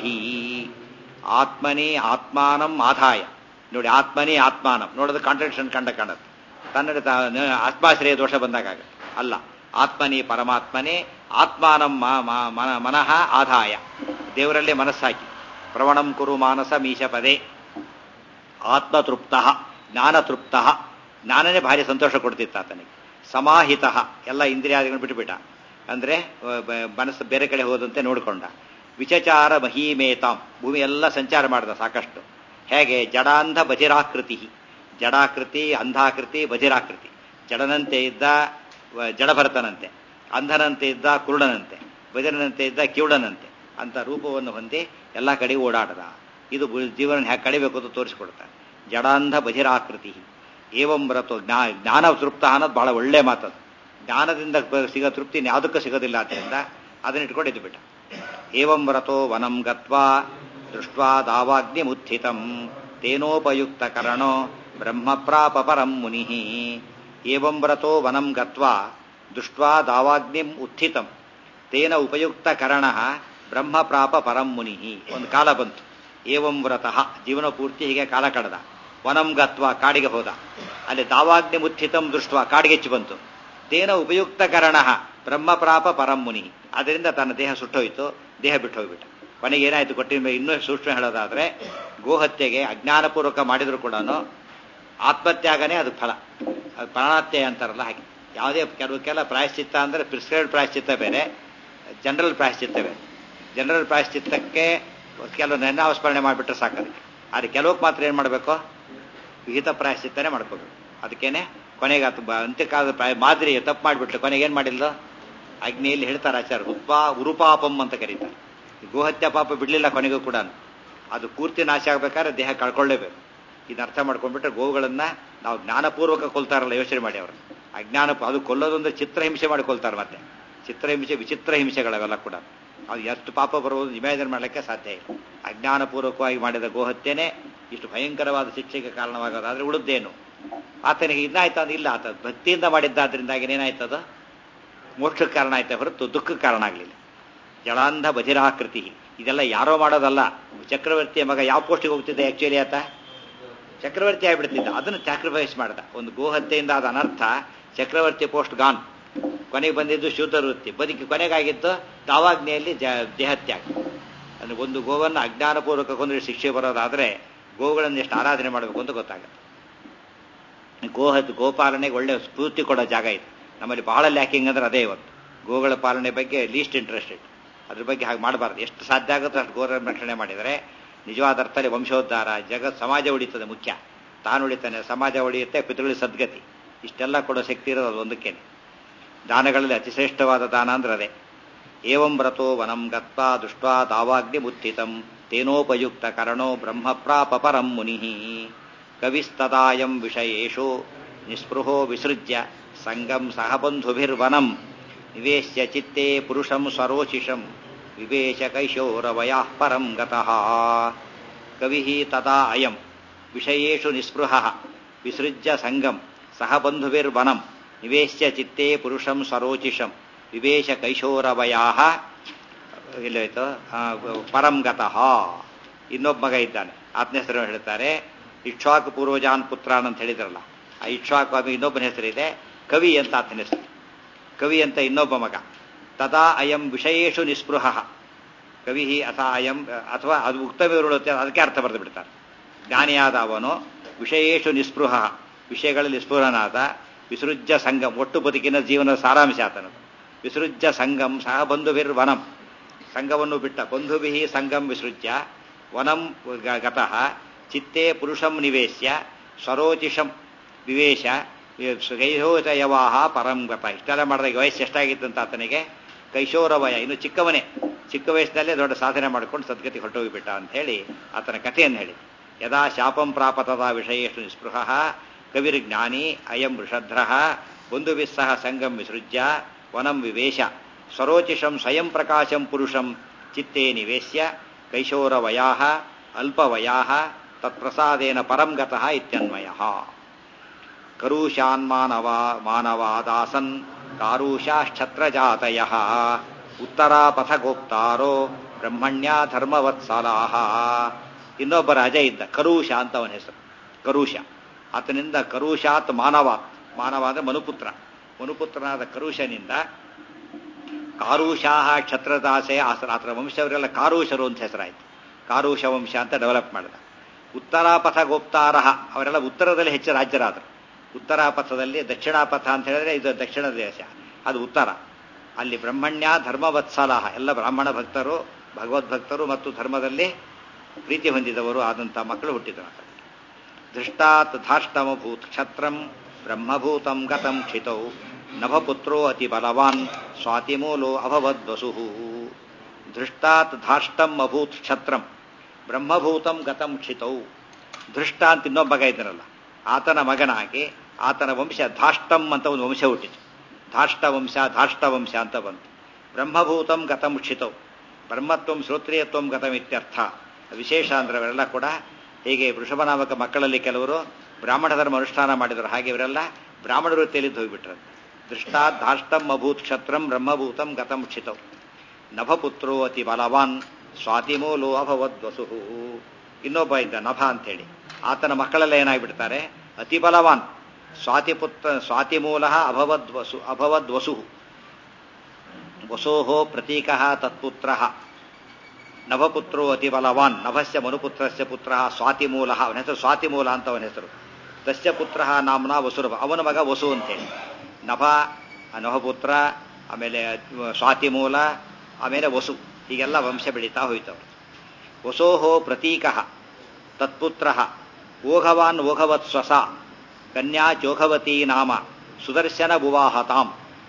ಆತ್ಮನಿ ಆತ್ಮಾನಂ ಆಧಾಯ ನೋಡಿ ಆತ್ಮನಿ ಆತ್ಮಾನಂ ನೋಡೋದು ಕಾಂಟ್ರಡಿಕ್ಷನ್ ಕಂಡ ಕಾಣುತ್ತೆ ತನ್ನ ಆತ್ಮಾಶ್ರಯ ದೋಷ ಬಂದಾಗ ಅಲ್ಲ ಆತ್ಮನಿ ಪರಮಾತ್ಮನೇ ಆತ್ಮಾನಂ ಮನಃ ಆದಾಯ ದೇವರಲ್ಲೇ ಮನಸ್ಸಾಕಿ ಪ್ರವಣಂ ಕುರು ಮಾನಸ ಮೀಶಪದೇ ಆತ್ಮತೃಪ್ತ ಜ್ಞಾನತೃಪ್ತ ಜ್ಞಾನನೇ ಭಾರಿ ಸಂತೋಷ ಕೊಡ್ತಿತ್ತು ಆತನಿಗೆ ಸಮಾಹಿತ ಎಲ್ಲ ಇಂದ್ರಿಯಾದಿಗಳನ್ನು ಬಿಟ್ಟುಬಿಟ್ಟ ಅಂದ್ರೆ ಮನಸ್ಸು ಬೇರೆ ಕಡೆ ಹೋದಂತೆ ನೋಡಿಕೊಂಡ ವಿಚಚಾರ ಮಹೀಮೇತಾಂ ಭೂಮಿ ಎಲ್ಲ ಸಂಚಾರ ಮಾಡಿದ ಸಾಕಷ್ಟು ಹೇಗೆ ಜಡಾಂಧ ಬಧಿರಾಕೃತಿ ಜಡಾಕೃತಿ ಅಂಧಾಕೃತಿ ಬಧಿರಾಕೃತಿ ಜಡನಂತೆ ಇದ್ದ ಜಡಭರತನಂತೆ ಅಂಧನಂತೆ ಇದ್ದ ಕುರುಡನಂತೆ ಬದಿರನಂತೆ ಇದ್ದ ಕಿವುಡನಂತೆ ಅಂತ ರೂಪವನ್ನು ಹೊಂದಿ ಎಲ್ಲ ಕಡೆ ಓಡಾಡದ ಇದು ಜೀವನ ಹ್ಯಾಗೆ ಕಡಿಬೇಕು ಅಂತ ತೋರಿಸ್ಕೊಡ್ತಾನೆ ಜಡಾಂಧ ಬಹಿರಾಕೃತಿ ಏವಂ ವ್ರತೋ ಜ್ಞಾ ಜ್ಞಾನ ತೃಪ್ತ ಅನ್ನೋದು ಬಹಳ ಒಳ್ಳೆ ಮಾತದು ಜ್ಞಾನದಿಂದ ಸಿಗೋ ತೃಪ್ತಿ ಯಾವುದಕ್ಕೂ ಸಿಗೋದಿಲ್ಲ ಆದ್ದರಿಂದ ಅದನ್ನ ಇಟ್ಕೊಂಡು ಇದ್ದು ಬಿಟ್ಟ ಏವಂ ವ್ರತೋ ವನಂ ಗತ್ವಾ ದೃಷ್ಟ್ವಾ ದಾವಾಗ್ನಿ ಮುತ್ಥಿತಂ ತೇನೋಪಯುಕ್ತ ಕರಣೋ ಬ್ರಹ್ಮ ಪ್ರಾಪ ಪರಂ ಮುನಿ ಏವಂ ವ್ರತೋ ವನಂ ಗತ್ವಾ ದೃಷ್ಟ್ವಾ ದಾವಾಗ್ನಿಂ ಉತ್ಥಿತಂ ತೇನ ಉಪಯುಕ್ತ ಕರಣ ಬ್ರಹ್ಮ ಪ್ರಾಪ ಪರಂ ಮುನಿ ಒಂದು ಕಾಲ ಬಂತು ಏವಂ ವ್ರತಃ ಜೀವನ ಪೂರ್ತಿ ಹೀಗೆ ಕಾಲ ಕಳೆದ ವನಂ ಗತ್ವ ಕಾಡಿಗೆ ಹೋದ ಅಲ್ಲಿ ದಾವಾಗ್ನಿ ಮುತ್ಥಿತಂ ದೃಷ್ಟ ಕಾಡಿಗೆಚ್ಚು ಬಂತು ತೇನ ಉಪಯುಕ್ತ ಕರಣ ಬ್ರಹ್ಮ ಪ್ರಾಪ ಪರಂ ಮುನಿ ಅದರಿಂದ ತನ್ನ ದೇಹ ಸುಟ್ಟೋಯ್ತು ದೇಹ ಬಿಟ್ಟು ಹೋಗ್ಬಿಟ್ಟ ಕೊನೆಗೆ ಏನಾಯ್ತು ಕೊಟ್ಟಿನ ಇನ್ನೂ ಸೂಕ್ಷ್ಮ ಹೇಳೋದಾದ್ರೆ ಗೋಹತ್ಯೆಗೆ ಅಜ್ಞಾನಪೂರ್ವಕ ಮಾಡಿದ್ರು ಕೂಡ ಆತ್ಮತ್ಯಾಗನೇ ಅದು ಫಲ ಅದು ಪ್ರಾಣಾತ್ಯಯ ಅಂತಾರಲ್ಲ ಹಾಗೆ ಯಾವುದೇ ಕೆಲವಕ್ಕೆಲ್ಲ ಪ್ರಾಯಶ್ಚಿತ್ತ ಅಂದರೆ ಪ್ರಿಸ್ಕ್ರೈಬ್ಡ್ ಪ್ರಾಯಶ್ಚಿತ್ತ ಬೇರೆ ಜನರಲ್ ಪ್ರಾಯಶ್ಚಿತ್ತ ಬೇರೆ ಜನರಲ್ ಪ್ರಾಯಶ್ಚಿತ್ತಕ್ಕೆ ಕೆಲವು ನೆನ್ನಾವಸ್ಮರಣೆ ಮಾಡಿಬಿಟ್ರೆ ಸಾಕದಕ್ಕೆ ಆದರೆ ಕೆಲವಕ್ಕೆ ಮಾತ್ರ ಏನು ಮಾಡಬೇಕು ವಿಹಿತ ಪ್ರಾಯಶ್ಚಿತ್ತನೇ ಮಾಡ್ಕೋಬೇಕು ಅದಕ್ಕೇನೆ ಕೊನೆಗೆ ಅದು ಅಂತ್ಯಕಾಲದ ಪ್ರಾಯ ಮಾದರಿ ತಪ್ಪು ಮಾಡಿಬಿಟ್ಲು ಕೊನೆಗೆ ಏನು ಮಾಡಿಲ್ಲ ಅಗ್ನಿಯಲ್ಲಿ ಹೇಳ್ತಾರೆ ಆಚಾರ ಉಪಾ ಉರುಪಾಪಂ ಅಂತ ಕರೀತಾರೆ ಗೋಹತ್ಯ ಪಾಪ ಬಿಡಲಿಲ್ಲ ಕೊನೆಗೂ ಕೂಡ ಅದು ಪೂರ್ತಿ ನಾಶ ಆಗ್ಬೇಕಾದ್ರೆ ದೇಹ ಕಳ್ಕೊಳ್ಳೇಬೇಕು ಇದನ್ನ ಅರ್ಥ ಮಾಡ್ಕೊಂಡ್ಬಿಟ್ರೆ ಗೋವುಗಳನ್ನ ನಾವು ಜ್ಞಾನಪೂರ್ವಕ ಕೊಲ್ತಾರಲ್ಲ ಯೋಚನೆ ಮಾಡಿ ಅವರು ಅಜ್ಞಾನ ಅದು ಕೊಲ್ಲೋದೊಂದು ಚಿತ್ರಹಿಂಸೆ ಮಾಡಿ ಕೊಲ್ತಾರೆ ಮತ್ತೆ ಚಿತ್ರಹಿಂಸೆ ವಿಚಿತ್ರ ಹಿಂಸೆಗಳವೆಲ್ಲ ಕೂಡ ಅದು ಎಷ್ಟು ಪಾಪ ಬರುವುದು ಇಮ್ಯಾಜಿನ್ ಮಾಡಲಿಕ್ಕೆ ಸಾಧ್ಯ ಇಲ್ಲ ಅಜ್ಞಾನಪೂರ್ವಕವಾಗಿ ಮಾಡಿದ ಗೋಹತ್ಯೆನೇ ಇಷ್ಟು ಭಯಂಕರವಾದ ಶಿಕ್ಷೆಗೆ ಕಾರಣವಾಗೋದಾದ್ರೆ ಉಳಿದ್ದೇನು ಆತನಿಗೆ ಇನ್ನಾಯ್ತು ಅದು ಇಲ್ಲ ಆತ ಭಕ್ತಿಯಿಂದ ಮಾಡಿದ್ದಾದ್ರಿಂದಾಗಿ ಏನಾಯ್ತದ ಮೋಕ್ಷಕ್ಕೆ ಕಾರಣ ಆಯ್ತಾ ಹೊರತು ದುಃಖಕ್ಕೆ ಕಾರಣ ಆಗಲಿಲ್ಲ ಜಳಾಂಧ ಬಧಿರಾಕೃತಿ ಇದೆಲ್ಲ ಯಾರೋ ಮಾಡೋದಲ್ಲ ಚಕ್ರವರ್ತಿಯ ಮಗ ಯಾವ ಪೋಸ್ಟಿಗೆ ಹೋಗ್ತಿದ್ದ ಆಕ್ಚುಲಿ ಆತ ಚಕ್ರವರ್ತಿ ಆಗಿಬಿಡ್ತಿದ್ದ ಅದನ್ನು ಸ್ಯಾಕ್ರಿಫೈಸ್ ಮಾಡ್ದ ಒಂದು ಗೋಹತ್ಯೆಯಿಂದ ಆದ ಅನರ್ಥ ಚಕ್ರವರ್ತಿ ಪೋಸ್ಟ್ ಗಾನ್ ಕೊನೆಗೆ ಬಂದಿದ್ದು ಶುದ್ಧ ವೃತ್ತಿ ಬದುಕಿ ಕೊನೆಗಾಗಿದ್ದು ದಾವಾಗ್ನಿಯಲ್ಲಿ ಜ ದೇಹತ್ಯ ಅಂದ್ರೆ ಒಂದು ಗೋವನ್ನು ಅಜ್ಞಾನಪೂರ್ವಕ ಕೊಂದ್ರೆ ಶಿಕ್ಷೆ ಬರೋದಾದ್ರೆ ಗೋವುಗಳನ್ನು ಎಷ್ಟು ಆರಾಧನೆ ಮಾಡಬೇಕು ಅಂತ ಗೊತ್ತಾಗುತ್ತೆ ಗೋಹತ್ ಗೋಪಾಲನೆಗೆ ಒಳ್ಳೆ ಸ್ಫೂರ್ತಿ ಕೊಡೋ ಜಾಗ ಇದೆ ನಮ್ಮಲ್ಲಿ ಬಹಳ ಲ್ಯಾಕಿಂಗ್ ಅಂದ್ರೆ ಅದೇ ಇವತ್ತು ಗೋಗಳ ಪಾಲನೆ ಬಗ್ಗೆ ಲೀಸ್ಟ್ ಇಂಟ್ರೆಸ್ಟೆಡ್ ಅದ್ರ ಬಗ್ಗೆ ಹಾಗೆ ಮಾಡಬಾರ್ದು ಎಷ್ಟು ಸಾಧ್ಯ ಆಗುತ್ತೋ ಅಷ್ಟು ಗೋರ ರಕ್ಷಣೆ ಮಾಡಿದರೆ ನಿಜವಾದ ಅರ್ಥದಲ್ಲಿ ವಂಶೋದ್ಧಾರ ಜಗತ್ ಸಮಾಜ ಉಳಿತದೆ ಮುಖ್ಯ ತಾನು ಉಳಿತಾನೆ ಸಮಾಜ ಉಳಿಯುತ್ತೆ ಪಿತೃಳಿ ಸದ್ಗತಿ ಇಷ್ಟೆಲ್ಲ ಕೊಡೋ ಶಕ್ತಿ ಇರೋದು ಅದು ಒಂದಕ್ಕೇನೆ ದಾನಗಳಲ್ಲಿ ಅತಿಶ್ರೇಷ್ಠವಾದ ದಾನ ಅಂದ್ರೆ ಅದೇ ಏವಂ ವ್ರತೋ ವನಂ ಗತ್ವಾ ದೃಷ್ಟ್ವಾ ದಾವಾಗ್ನಿ ಮುತ್ತಿತಂ ತೇನೋಪಯುಕ್ತ ಕರಣೋ ಬ್ರಹ್ಮ ಪ್ರಾಪ ಪರಂ ಮುನಿ ಕವಿಸ್ತದಾಯಂ ವಿಷಯೇಶು ನಿಸ್ಪೃಹೋ ವಿಸೃಜ್ಯ ಸಂಗಂ ಸಹಬಂಧುಭಿರ್ವನಂ ನಿವೇಶ್ಯ ಚಿತ್ತೇ ಪುರುಷಂ ಸ್ವರೋಚಿಷಂ ವಿವೇಶ ಕೈಶೋರವಯಾ ಪರಂ ಗತಃ ಕವಿ ತದಾ ಅಯಂ ವಿಷಯೇಷು ನಿಸ್ಪೃಹ ವಿಸೃಜ್ಯ ಸಂಗಂ ಸಹಬಂಧುಭಿರ್ವನಂ ನಿವೇಶ್ಯ ಚಿತ್ತೇ ಪುರುಷಂ ಸ್ವರೋಚಿಷಂ ವಿವೇಶ ಕೈಶೋರವಯಾ ಎಲ್ಲೋಯ್ತು ಪರಂ ಗತಃ ಇನ್ನೊಬ್ಬ ಮಗ ಇದ್ದಾನೆ ಆತನ ಹೆಸರು ಹೇಳ್ತಾರೆ ಇಕ್ಷ್ವಾಕು ಪೂರ್ವಜಾನ್ ಪುತ್ರಾನ್ ಅಂತ ಹೇಳಿದ್ರಲ್ಲ ಆ ಇಕ್ಷ್ವಾಕು ಅದು ಇನ್ನೊಬ್ಬನ ಹೆಸರಿದೆ ಕವಿ ಅಂತ ಆತನ ಹೆಸರು ಕವಿ ಅಂತ ಇನ್ನೊಬ್ಬ ಮಗ ತದಾ ಅಯಂ ವಿಷಯೇಶು ನಿಸ್ಪೃಹ ಕವಿ ಅಥ ಅಯಂ ಅಥವಾ ಅದು ಉಕ್ತವಿರುಳುತ್ತೆ ಅದಕ್ಕೆ ಅರ್ಥ ಬರೆದು ಬಿಡ್ತಾರೆ ಜ್ಞಾನಿಯಾದ ಅವನು ವಿಷಯೇಶು ನಿಸ್ಪೃಹ ವಿಷಯಗಳಲ್ಲಿ ನಿಸ್ಪೃಹನಾದ ವಿಸೃಜ್ಯ ಸಂಗಂ ಒಟ್ಟು ಬದುಕಿನ ಜೀವನದ ಸಾರಾಂಶ ಆತನದು ವಿಸೃಜ್ಯ ಸಂಗಂ ಸಹ ಬಂಧುಭಿರ್ ವನಂ ಸಂಘವನ್ನು ಬಿಟ್ಟ ಬಂಧುಭಿ ಸಂಗಂ ವಿಸೃಜ್ಯ ವನಂ ಗತಃ ಚಿತ್ತೇ ಪುರುಷಂ ನಿವೇಶ್ಯ ಸ್ವರೋಚಿಷಂ ವಿವೇಶ ಕೈಶೋಚಯವಾಹ ಪರಂ ಗತ ಇಷ್ಟೆಲ್ಲ ಮಾಡಿದಾಗ ವಯಸ್ಸು ಎಷ್ಟಾಗಿತ್ತಂತ ಆತನಿಗೆ ಕೈಶೋರವಯ ಇನ್ನು ಚಿಕ್ಕವನೇ ಚಿಕ್ಕ ವಯಸ್ಸಿನಲ್ಲೇ ದೊಡ್ಡ ಸಾಧನೆ ಮಾಡಿಕೊಂಡು ಸದ್ಗತಿ ಹೊರಟೋಗಿಬಿಟ್ಟ ಅಂತ ಹೇಳಿ ಆತನ ಕಥೆಯನ್ನು ಹೇಳಿ ಯದಾ ಶಾಪಂ ಪ್ರಾಪತದ ವಿಷಯೇಶು ನಿಸ್ಪೃಹ ಕವಿರ್ಜ್ಞಾನಿ ಅಯಂ ವೃಷಧ್ರ ಬಂಧುಭಿಸ್ಸಹ ಸಂಗಂ ವಿಸೃಜ್ಯ ವನಂ ವಿವೇಶ ಸ್ವರೋಚಿಷಂ ಸ್ವಯಂ ಪ್ರಕಾಶಂ ಪುರುಷಂ ಚಿತ್ತೇ ನಿವೇಶ್ಯ ಕೈಶೋರವಯಾ ಅಲ್ಪವಯಾ ತತ್ಪ್ರಸಾದೇನ ಪರಂ ಗತಃ ಇತ್ಯನ್ವಯ ಕರೂಷಾನ್ಮಾನವ ಮಾನವಾದಾಸನ್ ಕಾರೂಷಾಶ್ಛತ್ರಜಾತಯ ಉತ್ತರಾಪಥಗೋಪ್ತಾರೋ ಬ್ರಹ್ಮಣ್ಯ ಧರ್ಮವತ್ಸಲಾಹ ಇನ್ನೊಬ್ಬ ರಾಜ ಇದ್ದ ಕರೂಷ ಅಂತ ಅವನ ಹೆಸರು ಕರೂಷ ಆತನಿಂದ ಕರೂಷಾತ್ ಮಾನವಾತ್ ಮಾನವ ಅಂದ್ರೆ ಮನುಪುತ್ರ ಮನುಪುತ್ರನಾದ ಕರುಷನಿಂದ ಕಾರೂಷಾಹ ಕ್ಷತ್ರದಾಸೆ ಆಸರ ಆತರ ವಂಶವರೆಲ್ಲ ಕಾರೂಷರು ಅಂತ ಹೆಸರಾಯಿತು ಕಾರೂಷ ವಂಶ ಅಂತ ಡೆವಲಪ್ ಮಾಡಿದ ಉತ್ತರಾಪಥ ಗೋಪ್ತಾರಹ ಅವರೆಲ್ಲ ಉತ್ತರದಲ್ಲಿ ಹೆಚ್ಚು ರಾಜ್ಯರಾದರು ಉತ್ತರಾಪಥದಲ್ಲಿ ದಕ್ಷಿಣಾಪಥ ಅಂತ ಹೇಳಿದ್ರೆ ಇದು ದಕ್ಷಿಣ ದೇಶ ಅದು ಉತ್ತರ ಅಲ್ಲಿ ಬ್ರಹ್ಮಣ್ಯ ಧರ್ಮವತ್ಸಲಾಹ ಎಲ್ಲ ಬ್ರಾಹ್ಮಣ ಭಕ್ತರು ಭಗವದ್ಭಕ್ತರು ಮತ್ತು ಧರ್ಮದಲ್ಲಿ ಪ್ರೀತಿ ಹೊಂದಿದವರು ಆದಂಥ ಮಕ್ಕಳು ಹುಟ್ಟಿದರು ದೃಷ್ಟಾತ್ ಧಾಷ್ಟಮಭೂತ್ ಕ್ಷತ್ರಂ ಬ್ರಹ್ಮಭೂತಂ ಗತಂ ಕ್ಷಿತೌ ನಭಪುತ್ರೋ ಅತಿ ಬಲವಾನ್ ಸ್ವಾತಿಮೂಲೋ ಅಭವದ್ವಸು ದೃಷ್ಟಾತ್ ಧಾಷ್ಟಂ ಅಭೂತ್ ಕ್ಷತ್ರಂ ಬ್ರಹ್ಮಭೂತಂ ಗತಂ ಕ್ಷಿತೌ ದೃಷ್ಟ ಅಂತ ಇನ್ನೊಬ್ಬ ಮಗ ಇದ್ದನಲ್ಲ ಆತನ ಮಗನಾಗಿ ಆತನ ವಂಶ ಧಾಷ್ಟಂ ಅಂತ ಒಂದು ವಂಶ ಹುಟ್ಟಿತು ಧಾಷ್ಟ ವಂಶ ಧಾಷ್ಟ ವಂಶ ಅಂತ ಬಂತು ಬ್ರಹ್ಮಭೂತಂ ಗತಂ ಕ್ಷಿತೌ ಬ್ರಹ್ಮತ್ವಂ ಶ್ರೋತ್ರಿಯತ್ವಂ ಗತಂ ಇತ್ಯರ್ಥ ವಿಶೇಷ ಅಂದ್ರೆ ಅವರೆಲ್ಲ ಕೂಡ ಹೀಗೆ ವೃಷಭನಾಮಕ ಮಕ್ಕಳಲ್ಲಿ ಕೆಲವರು ಬ್ರಾಹ್ಮಣ ಧರ್ಮ ಅನುಷ್ಠಾನ ಮಾಡಿದರು ಹಾಗೆ ಇವರೆಲ್ಲ ಬ್ರಾಹ್ಮಣ ವೃತ್ತಿಯಲ್ಲಿ ಹೋಗಿಬಿಟ್ರು ದೃಷ್ಟಾತ್ ಧಾಷ್ಟಂ ಅಭೂತ್ ಕ್ಷತ್ರಂ ಬ್ರಹ್ಮಭೂತಂ ಗತಂ ಕ್ಷಿತೌ ನಭಪುತ್ರೋ ಅತಿ ಬಲವಾನ್ ಸ್ವಾತಿಮೂಲೋ ಅಭವದ್ವಸು ಇನ್ನೊಬ್ಬ ಇದ್ದ ನಭ ಅಂತೇಳಿ ಆತನ ಮಕ್ಕಳೆಲ್ಲ ಏನಾಗ್ಬಿಡ್ತಾರೆ ಅತಿ ಬಲವಾನ್ ಸ್ವಾತಿಪುತ್ರ ಸ್ವಾತಿಮೂಲ ಅಭವದ್ವಸು ಅಭವದ್ವಸು ವಸೋಹೋ ಪ್ರತೀಕ ತತ್ಪುತ್ರ ನಭಪುತ್ರೋ ಅತಿ ಬಲವಾನ್ ನಭಸ್ಯ ಮನುಪುತ್ರಸ್ಯ ಪುತ್ರ ಸ್ವಾತಿಮೂಲ ಅವನ ಹೆಸರು ಸ್ವಾತಿಮೂಲ ಅಂತ ಅವನ ಹೆಸರು ತಸ್ಯ ಪುತ್ರ ನಾಮ್ನ ವಸುರಭ ಅವನ ಮಗ ವಸು ಅಂತೇಳಿ ನಭ ನಭಪುತ್ರ ಆಮೇಲೆ ಸ್ವಾತಿಮೂಲ ಆಮೇಲೆ ವಸು ಹೀಗೆಲ್ಲ ವಂಶ ಬೆಳೀತಾ ಹೋಯ್ತವ್ರು ವಸೋಹೋ ಪ್ರತೀಕ ತತ್ಪುತ್ರ ಓಘವಾನ್ ಓಘವತ್ ಸ್ವಸ ಕನ್ಯಾ ಚೋಘವತಿ ನಾಮ ಸುದರ್ಶನ ಭುವಾಹತಾಂ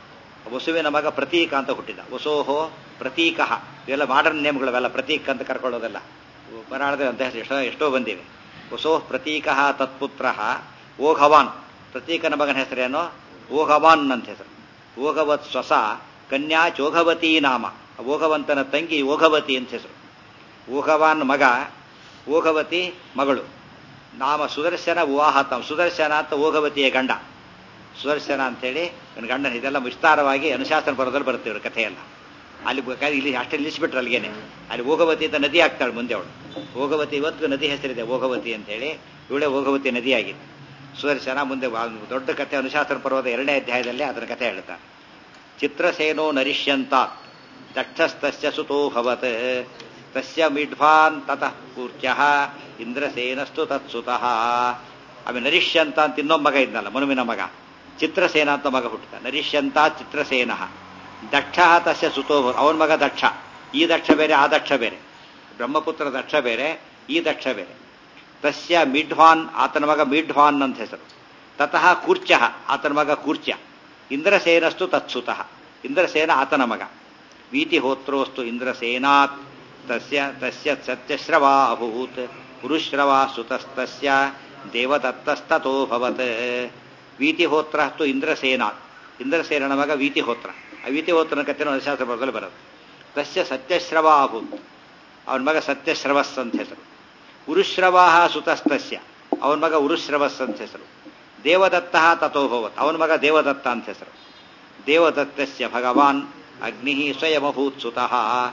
ವಸುವಿನ ಮಗ ಪ್ರತೀಕ ಅಂತ ಹುಟ್ಟಿದ ವಸೋಹೋ ಪ್ರತೀಕ ಇವೆಲ್ಲ ಮಾಡರ್ನ್ ನೇಮ್ಗಳವೆಲ್ಲ ಪ್ರತೀಕ್ ಅಂತ ಕರ್ಕೊಳ್ಳೋದೆಲ್ಲ ಬರಾಳದ ಅಂತ ಹೆಸರು ಎಷ್ಟೋ ಎಷ್ಟೋ ಬಂದಿವೆ ವಸೋಹ್ ಪ್ರತೀಕ ತತ್ಪುತ್ರ ಓಘವಾನ್ ಪ್ರತೀಕನ ಮಗನ ಹೆಸರೇನೋ ಓಘವಾನ್ ಅಂತ ಹೆಸರು ಓಘವತ್ ಸ್ವಸ ಕನ್ಯಾ ಚೋಘವತಿ ನಾಮ ಓಘವಂತನ ತಂಗಿ ಓಘವತಿ ಅಂತ ಹೆಸರು ಓಘವಾನ್ ಮಗ ಓಘವತಿ ಮಗಳು ನಾಮ ಸುದರ್ಶನ ವಿವಾಹತ ಸುದರ್ಶನ ಅಂತ ಓಘವತಿಯ ಗಂಡ ಸುದರ್ಶನ ಅಂತೇಳಿ ನನ್ನ ಗಂಡನ ಇದೆಲ್ಲ ವಿಸ್ತಾರವಾಗಿ ಅನುಶಾಸನ ಬರೋದ್ರಲ್ಲಿ ಬರುತ್ತೆ ಇವ್ರ ಕಥೆಯೆಲ್ಲ ಅಲ್ಲಿ ಬೇಕಾದ್ರೆ ಇಲ್ಲಿ ಅಷ್ಟೇ ನಿಲ್ಲಿಸ್ಬಿಟ್ರು ಅಲ್ಲಿಗೇನೆ ಅಲ್ಲಿ ಓಘವತಿ ಅಂತ ನದಿ ಆಗ್ತಾಳೆ ಮುಂದೆ ಅವಳು ಓಘವತಿ ಇವತ್ತು ನದಿ ಹೆಸರಿದೆ ಓಘವತಿ ಅಂತೇಳಿ ಇವಳೇ ಓಘವತಿ ನದಿ ಆಗಿದೆ ಸುದರ್ಶನ ಮುಂದೆ ದೊಡ್ಡ ಕಥೆ ಅನುಶಾಸನ ಪರ್ವದ ಎರಡನೇ ಅಧ್ಯಾಯದಲ್ಲಿ ಅದರ ಕಥೆ ಹೇಳ್ತಾರೆ ಚಿತ್ರಸೇನೋ ನರಿಷ್ಯಂತಾತ್ ದಕ್ಷಸ್ತಸ್ಯ ಸುತೋ ಭವತ್ ತಸ್ಯ ಮಿಡ್ಭಾನ್ ತತಃ ಕೂರ್ಚ್ಯ ಇಂದ್ರಸೇನಸ್ತು ತತ್ಸುತಃ ಆಮೇಲೆ ನರಿಷ್ಯಂತ ಅಂತ ಇನ್ನೊಬ್ಬ ಮಗ ಇದ್ನಲ್ಲ ಮನುವಿನ ಮಗ ಚಿತ್ರಸೇನ ಅಂತ ಮಗ ಹುಟ್ಟಿದ ನರಿಷ್ಯಂತ ಚಿತ್ರಸೇನ ದಕ್ಷ ತಸ್ಯ ಸುತೋ ಅವನ ಮಗ ದಕ್ಷ ಈ ದಕ್ಷ ಬೇರೆ ಆ ದಕ್ಷ ಬೇರೆ ಬ್ರಹ್ಮಪುತ್ರ ದಕ್ಷ ಬೇರೆ ಈ ದಕ್ಷ ಬೇರೆ ತಸ್ಯ ಮಿಡ್ವಾನ್ ಆತನ ಮಗ ಮಿಡ್ವಾನ್ ಅಂತ ಹೆಸರು ತತಃ ಕೂರ್ಚ ಆತನ ಮಗ ಕೂರ್ಚ್ಯ ಇಂದ್ರಸೇನಸ್ತು ತತ್ಸುತಃ ಇಂದ್ರಸೇನ ಆತನ ಮಗ ವೀತಿಹೋತ್ರೋಸ್ತು ಇಂದ್ರಸೇನಾತ್ ತಸ್ಯ ತಸ್ಯ ಸತ್ಯಶ್ರವಾ ಅಭೂತ್ ಪುರುಶ್ರವಾ ಸುತಸ್ತಸ್ಯ ದೇವದತ್ತಸ್ತತೋ ಭವತ್ ವೀತಿಹೋತ್ರ ತು ಇಂದ್ರಸೇನಾತ್ ಇಂದ್ರಸೇನನ ಮಗ ವೀತಿಹೋತ್ರ ಆ ವೀತಿಹೋತ್ರನ ಕಥೆನ ಶಾಸ್ತ್ರ ಬರೋದಲ್ಲಿ ಬರೋದು ತಸ್ಯ ಸತ್ಯಶ್ರವ ಅಭೂತ್ ಅವನ ಮಗ ಸತ್ಯಶ್ರವಸ್ ಅಂತ ಹೆಸರು ಉರುಶ್ರವಾಹ ಸುತಸ್ತಸ್ಯ ಅವನ ಮಗ ಉರುಶ್ರವಸ್ ಅಂತ ಹೆಸರು ದೇವದತ್ತ ತಥೋಭವತ್ ಅವನ ಮಗ ದೇವದತ್ತ ಅಂತ ಹೆಸರು ದೇವದತ್ತಸ್ಯ ಭಗವಾನ್ ಅಗ್ನಿ ಸ್ವಯಮಭೂತ್ ಸುತಃ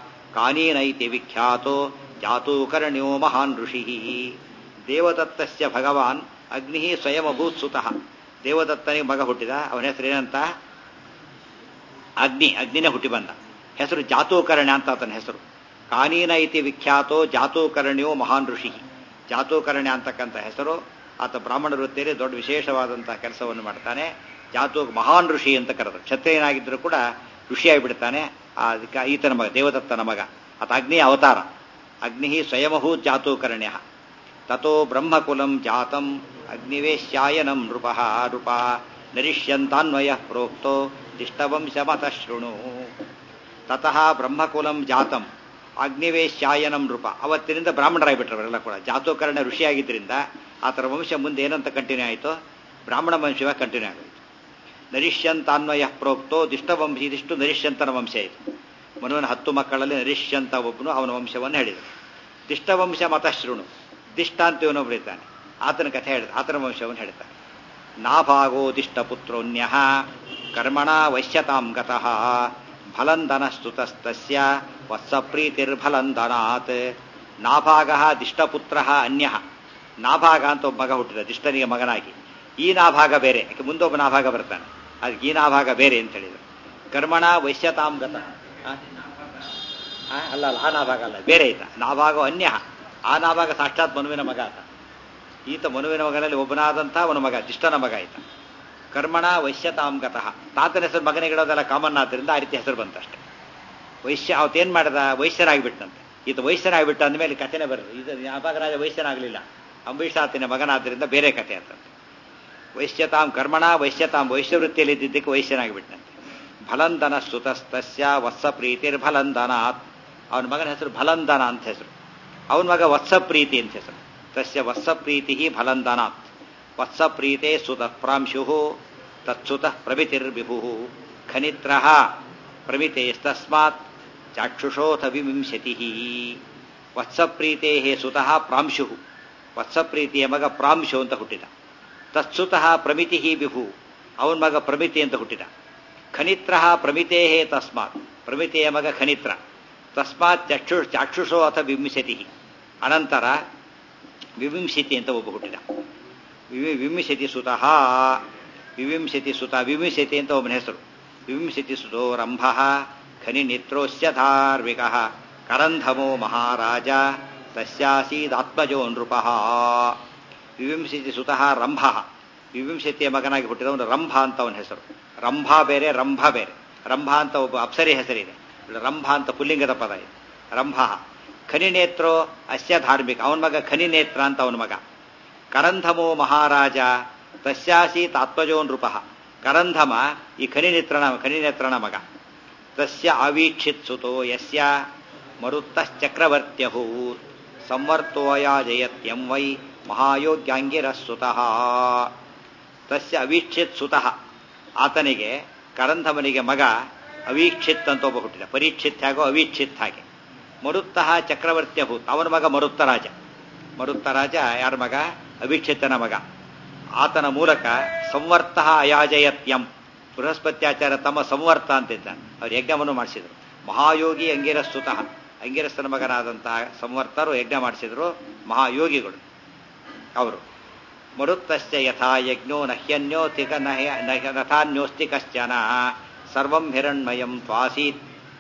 ಕಾನೀನೈತಿ ವಿಖ್ಯಾತೋ ಜಾತೂಕರ್ಣ್ಯೋ ಮಹಾನ್ ಋಷಿ ದೇವದತ್ತಸ್ಯ ಭಗವಾನ್ ಅಗ್ನಿ ಸ್ವಯಮಭೂತ್ ಸುತಃ ದೇವದತ್ತನಿಗೆ ಮಗ ಹುಟ್ಟಿದ ಅವನ ಹೆಸರು ಏನಂತ ಅಗ್ನಿ ಅಗ್ನಿನೇ ಹುಟ್ಟಿ ಬಂದ ಹೆಸರು ಜಾತೂಕರ್ಣ್ಯ ಅಂತ ಆತನ ಹೆಸರು ಕಾನೀನ ಇತಿ ವಿಖ್ಯಾತೋ ಜಾತೂಕರ್ಣ್ಯೋ ಮಹಾನ್ ಋಷಿ ಜಾತೂಕರ್ಣ್ಯ ಅಂತಕ್ಕಂಥ ಹೆಸರು ಆತ ಬ್ರಾಹ್ಮಣ ವೃತ್ತಿಯಲ್ಲಿ ದೊಡ್ಡ ವಿಶೇಷವಾದಂತಹ ಕೆಲಸವನ್ನು ಮಾಡ್ತಾನೆ ಜಾತು ಮಹಾನ್ ಋಷಿ ಅಂತ ಕರೆದ್ರು ಕ್ಷತ್ರಿಯನಾಗಿದ್ದರೂ ಕೂಡ ಋಷಿಯಾಗಿಬಿಡ್ತಾನೆ ಅದಕ್ಕೆ ಈತನ ಮಗ ದೇವದತ್ತನ ಮಗ ಆತ ಅಗ್ನಿಯ ಅವತಾರ ಅಗ್ನಿ ಸ್ವಯಮಹೂ ಜಾತೂಕರ್ಣ್ಯ ತಥೋ ಬ್ರಹ್ಮಕುಲಂ ಜಾತಂ ಅಗ್ನಿವೇಶ್ಯಾಯನಂ ನೃಪ ನೃಪ ನರಿಷ್ಯಂತಾನ್ವಯ ಪ್ರೋಕ್ತೋ ದಿಷ್ಟವಂಶಮತ ಶೃಣು ತತಃ ಬ್ರಹ್ಮಕುಲಂ ಜಾತಂ ಅಗ್ನಿವೇಶ್ಯಾಯನಂ ನೃಪ ಅವತ್ತಿನಿಂದ ಬ್ರಾಹ್ಮಣರಾಗಿಬಿಟ್ರು ಅವರೆಲ್ಲ ಕೂಡ ಜಾತೋಕರಣ ಋಷಿಯಾಗಿದ್ದರಿಂದ ಆತರ ವಂಶ ಮುಂದೆ ಏನಂತ ಕಂಟಿನ್ಯೂ ಆಯಿತು ಬ್ರಾಹ್ಮಣ ವಂಶವಾಗಿ ಕಂಟಿನ್ಯೂ ಆಗೋಯ್ತು ನರಿಷ್ಯಂತಾನ್ವಯ ಪ್ರೋಕ್ತೋ ದಿಷ್ಟವಂಶ ಇದಿಷ್ಟು ನರಿಷ್ಯಂತನ ವಂಶ ಇದು ಮನುವಿನ ಹತ್ತು ಮಕ್ಕಳಲ್ಲಿ ನರಿಷ್ಯಂತ ಒಬ್ಬನು ಅವನ ವಂಶವನ್ನು ಹೇಳಿದರು ದಿಷ್ಟವಂಶ ಮತಶೃಣು ದಿಷ್ಟ ಅಂತ ಇವನೊಬ್ಬರು ಇದ್ದಾನೆ ಆತನ ಕಥೆ ಹೇಳಿದ ಆತನ ವಂಶವನ್ನು ಹೇಳ್ತಾನೆ ನಾಭಾಗೋ ದಿಷ್ಟಪುತ್ರೋನ್ಯ ಕರ್ಮಣ ವಶ್ಯತಾಂ ಗತಃ ಫಲಂದನಸ್ತುತಸ್ತಸ್ಯ ವತ್ಸಪ್ರೀತಿರ್ಫಲಂದನಾತ್ ನಾಭಾಗ ದಿಷ್ಟಪುತ್ರ ಅನ್ಯ ನಾಭಾಗ ಅಂತ ಒಬ್ಬ ಮಗ ಹುಟ್ಟಿದ ದಿಷ್ಟನಿಗೆ ಮಗನಾಗಿ ಈ ನಾಭಾಗ ಬೇರೆ ಯಾಕೆ ಮುಂದೊಬ್ಬ ನಾಭಾಗ ಬರ್ತಾನೆ ಅದಕ್ಕೆ ಈ ನಾಭಾಗ ಬೇರೆ ಅಂತ ಹೇಳಿದರು ಕರ್ಮಣ ವಶ್ಯತಾಂ ಗತ ಅಲ್ಲ ಅಲ್ಲ ಆ ನಾಭಾಗ ಅಲ್ಲ ಬೇರೆ ಈತ ನಾಭಾಗ ಅನ್ಯ ಆ ನಾಭಾಗ ಸಾಕ್ಷಾತ್ ಮನುವಿನ ಮಗ ಆತ ಈತ ಮನುವಿನ ಮಗನಲ್ಲಿ ಒಬ್ಬನಾದಂಥ ಅವನ ಮಗ ದಿಷ್ಟನ ಮಗ ಈತ ಕರ್ಮಣ ವೈಶ್ಯತಾಂ ಗತಃ ತಾತನ ಹೆಸರು ಮಗನಿಗಿಡೋದೆಲ್ಲ ಕಾಮನ್ ಆದ್ದರಿಂದ ಆ ರೀತಿ ಹೆಸರು ಬಂತಷ್ಟೆ ವೈಶ್ಯ ಅವತ್ತೇನು ಮಾಡಿದ ವೈಶ್ಯನಾಗಿಬಿಟ್ಟಂತೆ ಈತ ವೈಶ್ಯನಾಗಿಬಿಟ್ಟ ಅಂದಮೇಲೆ ಕಥೆನೇ ಬರೋದು ಇದು ಯಾವಾಗ ವೈಶ್ಯನಾಗಲಿಲ್ಲ ಅಂಬರೀಷಾತನ ಮಗನಾದ್ದರಿಂದ ಬೇರೆ ಕಥೆ ಅಂತಂತೆ ವೈಶ್ಯತಾಂ ಕರ್ಮಣ ವೈಶ್ಯತಾಂ ವೈಶ್ಯವೃತ್ತಿಯಲ್ಲಿ ಇದ್ದಿದ್ದಕ್ಕೆ ವೈಶ್ಯನಾಗಿಬಿಟ್ಟಂತೆ ಫಲಂದನ ಸುತಸ್ತಸ್ಯ ವತ್ಸ ಪ್ರೀತಿರ್ ಫಲಂದನಾತ್ ಅವನ ಮಗನ ಹೆಸರು ಫಲಂದನ ಅಂತ ಹೆಸರು ಅವನ ಮಗ ವತ್ಸ ಪ್ರೀತಿ ಅಂತ ಹೆಸರು ತಸ್ಯ ವತ್ಸ ಪ್ರೀತಿ ಫಲಂದನಾತ್ ವತ್ಸ ಪ್ರೀತೆ ಸುತ ಪ್ರಾಂಶು ತತ್ಸುತ ಪ್ರಮಿತಿರ್ವಿಭು ಖನಿತ್ರ ಪ್ರಮಿತೇಸ್ತಸ್ಮಾತ್ ಚಾಕ್ಷುಷೋಥ ವಿಂಶತಿ ವತ್ಸಪ್ರೀತೆ ಸುತಃ ಪ್ರಾಂಶು ವತ್ಸಪ್ರೀತಿಯ ಮಗ ಪ್ರಾಂಶು ಅಂತ ಹುಟ್ಟಿದ ತತ್ಸುತಃ ಪ್ರಮಿತಿ ವಿಭು ಅವನ ಮಗ ಪ್ರಮಿತಿ ಅಂತ ಹುಟ್ಟಿದ ಖನಿತ್ರ ಪ್ರಮಿತೇ ತಸ್ಮಾತ್ ಪ್ರಮಿತೆಯ ಮಗ ಖನಿತ್ರ ತಸ್ಮಾತ್ ಚಕ್ಷು ಚಾಕ್ಷುಷೋ ಅಥ ವಿಂಶತಿ ಅನಂತರ ವಿವಿಂಶತಿ ಅಂತ ಒಬ್ಬ ಹುಟ್ಟಿದ ವಿವಿಂಶತಿ ಸುತಃ ವಿವಿಂಶತಿ ಸುತ ವಿವಿಂಶತಿ ಅಂತ ಒಬ್ಬನ ಹೆಸರು ವಿವಿಂಶತಿ ಸುತೋ ರಂಭ ಖನಿ ನಿತ್ರೋಸ್ಯ ಧಾರ್ಮಿಕ ಕರಂಧಮೋ ಮಹಾರಾಜ ತಸ್ಯಾಸೀದಾತ್ಮಜೋ ನೃಪ ವಿವಿಂಶತಿ ಸುತಃ ರಂಭ ವಿವಿಂಶತಿಯ ಮಗನಾಗಿ ಹುಟ್ಟಿದವನು ರಂಭ ಅಂತ ಅವನ ಹೆಸರು ರಂಭಾ ಬೇರೆ ರಂಭ ಬೇರೆ ರಂಭ ಅಂತ ಒಬ್ಬ ಅಪ್ಸರಿ ಹೆಸರಿದೆ ರಂಭ ಅಂತ ಪುಲ್ಲಿಂಗದ ಪದ ಇದೆ ರಂಭ ಖನಿನೇತ್ರೋ ಅಸ್ಯ ಧಾರ್ಮಿಕ ಅವನ ಮಗ ಖನಿನೇತ್ರ ಅಂತ ಅವನ ಮಗ ಕರಂಧಮೋ ಮಹಾರಾಜ ತಸ್ಯಾಸೀತ್ ಆತ್ಮಜೋ ನೃಪ ಕರಂಧಮ ಈ ಖನಿನೇತ್ರನ ಖನಿನೇತ್ರನ ಮಗ ತಸ್ಯ ಅವೀಕ್ಷಿತ್ ಸುತೋ ಯಸ್ಯ ಮರುತ್ತಶ್ಚಕ್ರವರ್ತ್ಯಹೂ ಸಂವರ್ತೋಯ ಜಯತ್ಯಂ ವೈ ಮಹಾಯೋಗ್ಯಾಂಗಿರಸ್ಸುತಃ ತಸ್ಯ ಅವೀಕ್ಷಿತ್ ಸುತಃ ಆತನಿಗೆ ಕರಂಧಮನಿಗೆ ಮಗ ಅವೀಕ್ಷಿತ್ ಅಂತ ಒಬ್ಬ ಹುಟ್ಟಿದ ಪರೀಕ್ಷಿತ್ ಹೇಗೋ ಅವೀಕ್ಷಿತ್ ಹಾಗೆ ಮರುತ್ತಃ ಚಕ್ರವರ್ತ್ಯಭೂತ್ ಅವನ ಮಗ ಮರುತ್ತರಾಜ ಮರುತ್ತರಾಜ ಯಾರ ಮಗ ಅವೀಕ್ಷಿತನ ಮಗ ಆತನ ಮೂಲಕ ಸಂವರ್ತ ಅಯಾಜಯತ್ಯಂ ಬೃಹಸ್ಪತ್ಯಾಚಾರ ತಮ್ಮ ಸಂವರ್ತ ಅಂತಿದ್ದ ಅವ್ರು ಯಜ್ಞವನ್ನು ಮಾಡಿಸಿದ್ರು ಮಹಾಯೋಗಿ ಅಂಗಿರಸ್ತುತಃ ಅಂಗಿರಸ್ತನ ಮಗನಾದಂತಹ ಸಂವರ್ತರು ಯಜ್ಞ ಮಾಡಿಸಿದ್ರು ಮಹಾಯೋಗಿಗಳು ಅವರು ಮರುತ್ತಶ್ಚ ಯಥಾ ಯಜ್ಞೋ ನಹ್ಯನ್ಯೋತಿಕ ನಥಾನ್ಯೋಸ್ತಿ ಕಶ್ಚನ ಸರ್ವಂ ಹಿರಣ್ಮಯಂ ತ್ವಾಸೀತ್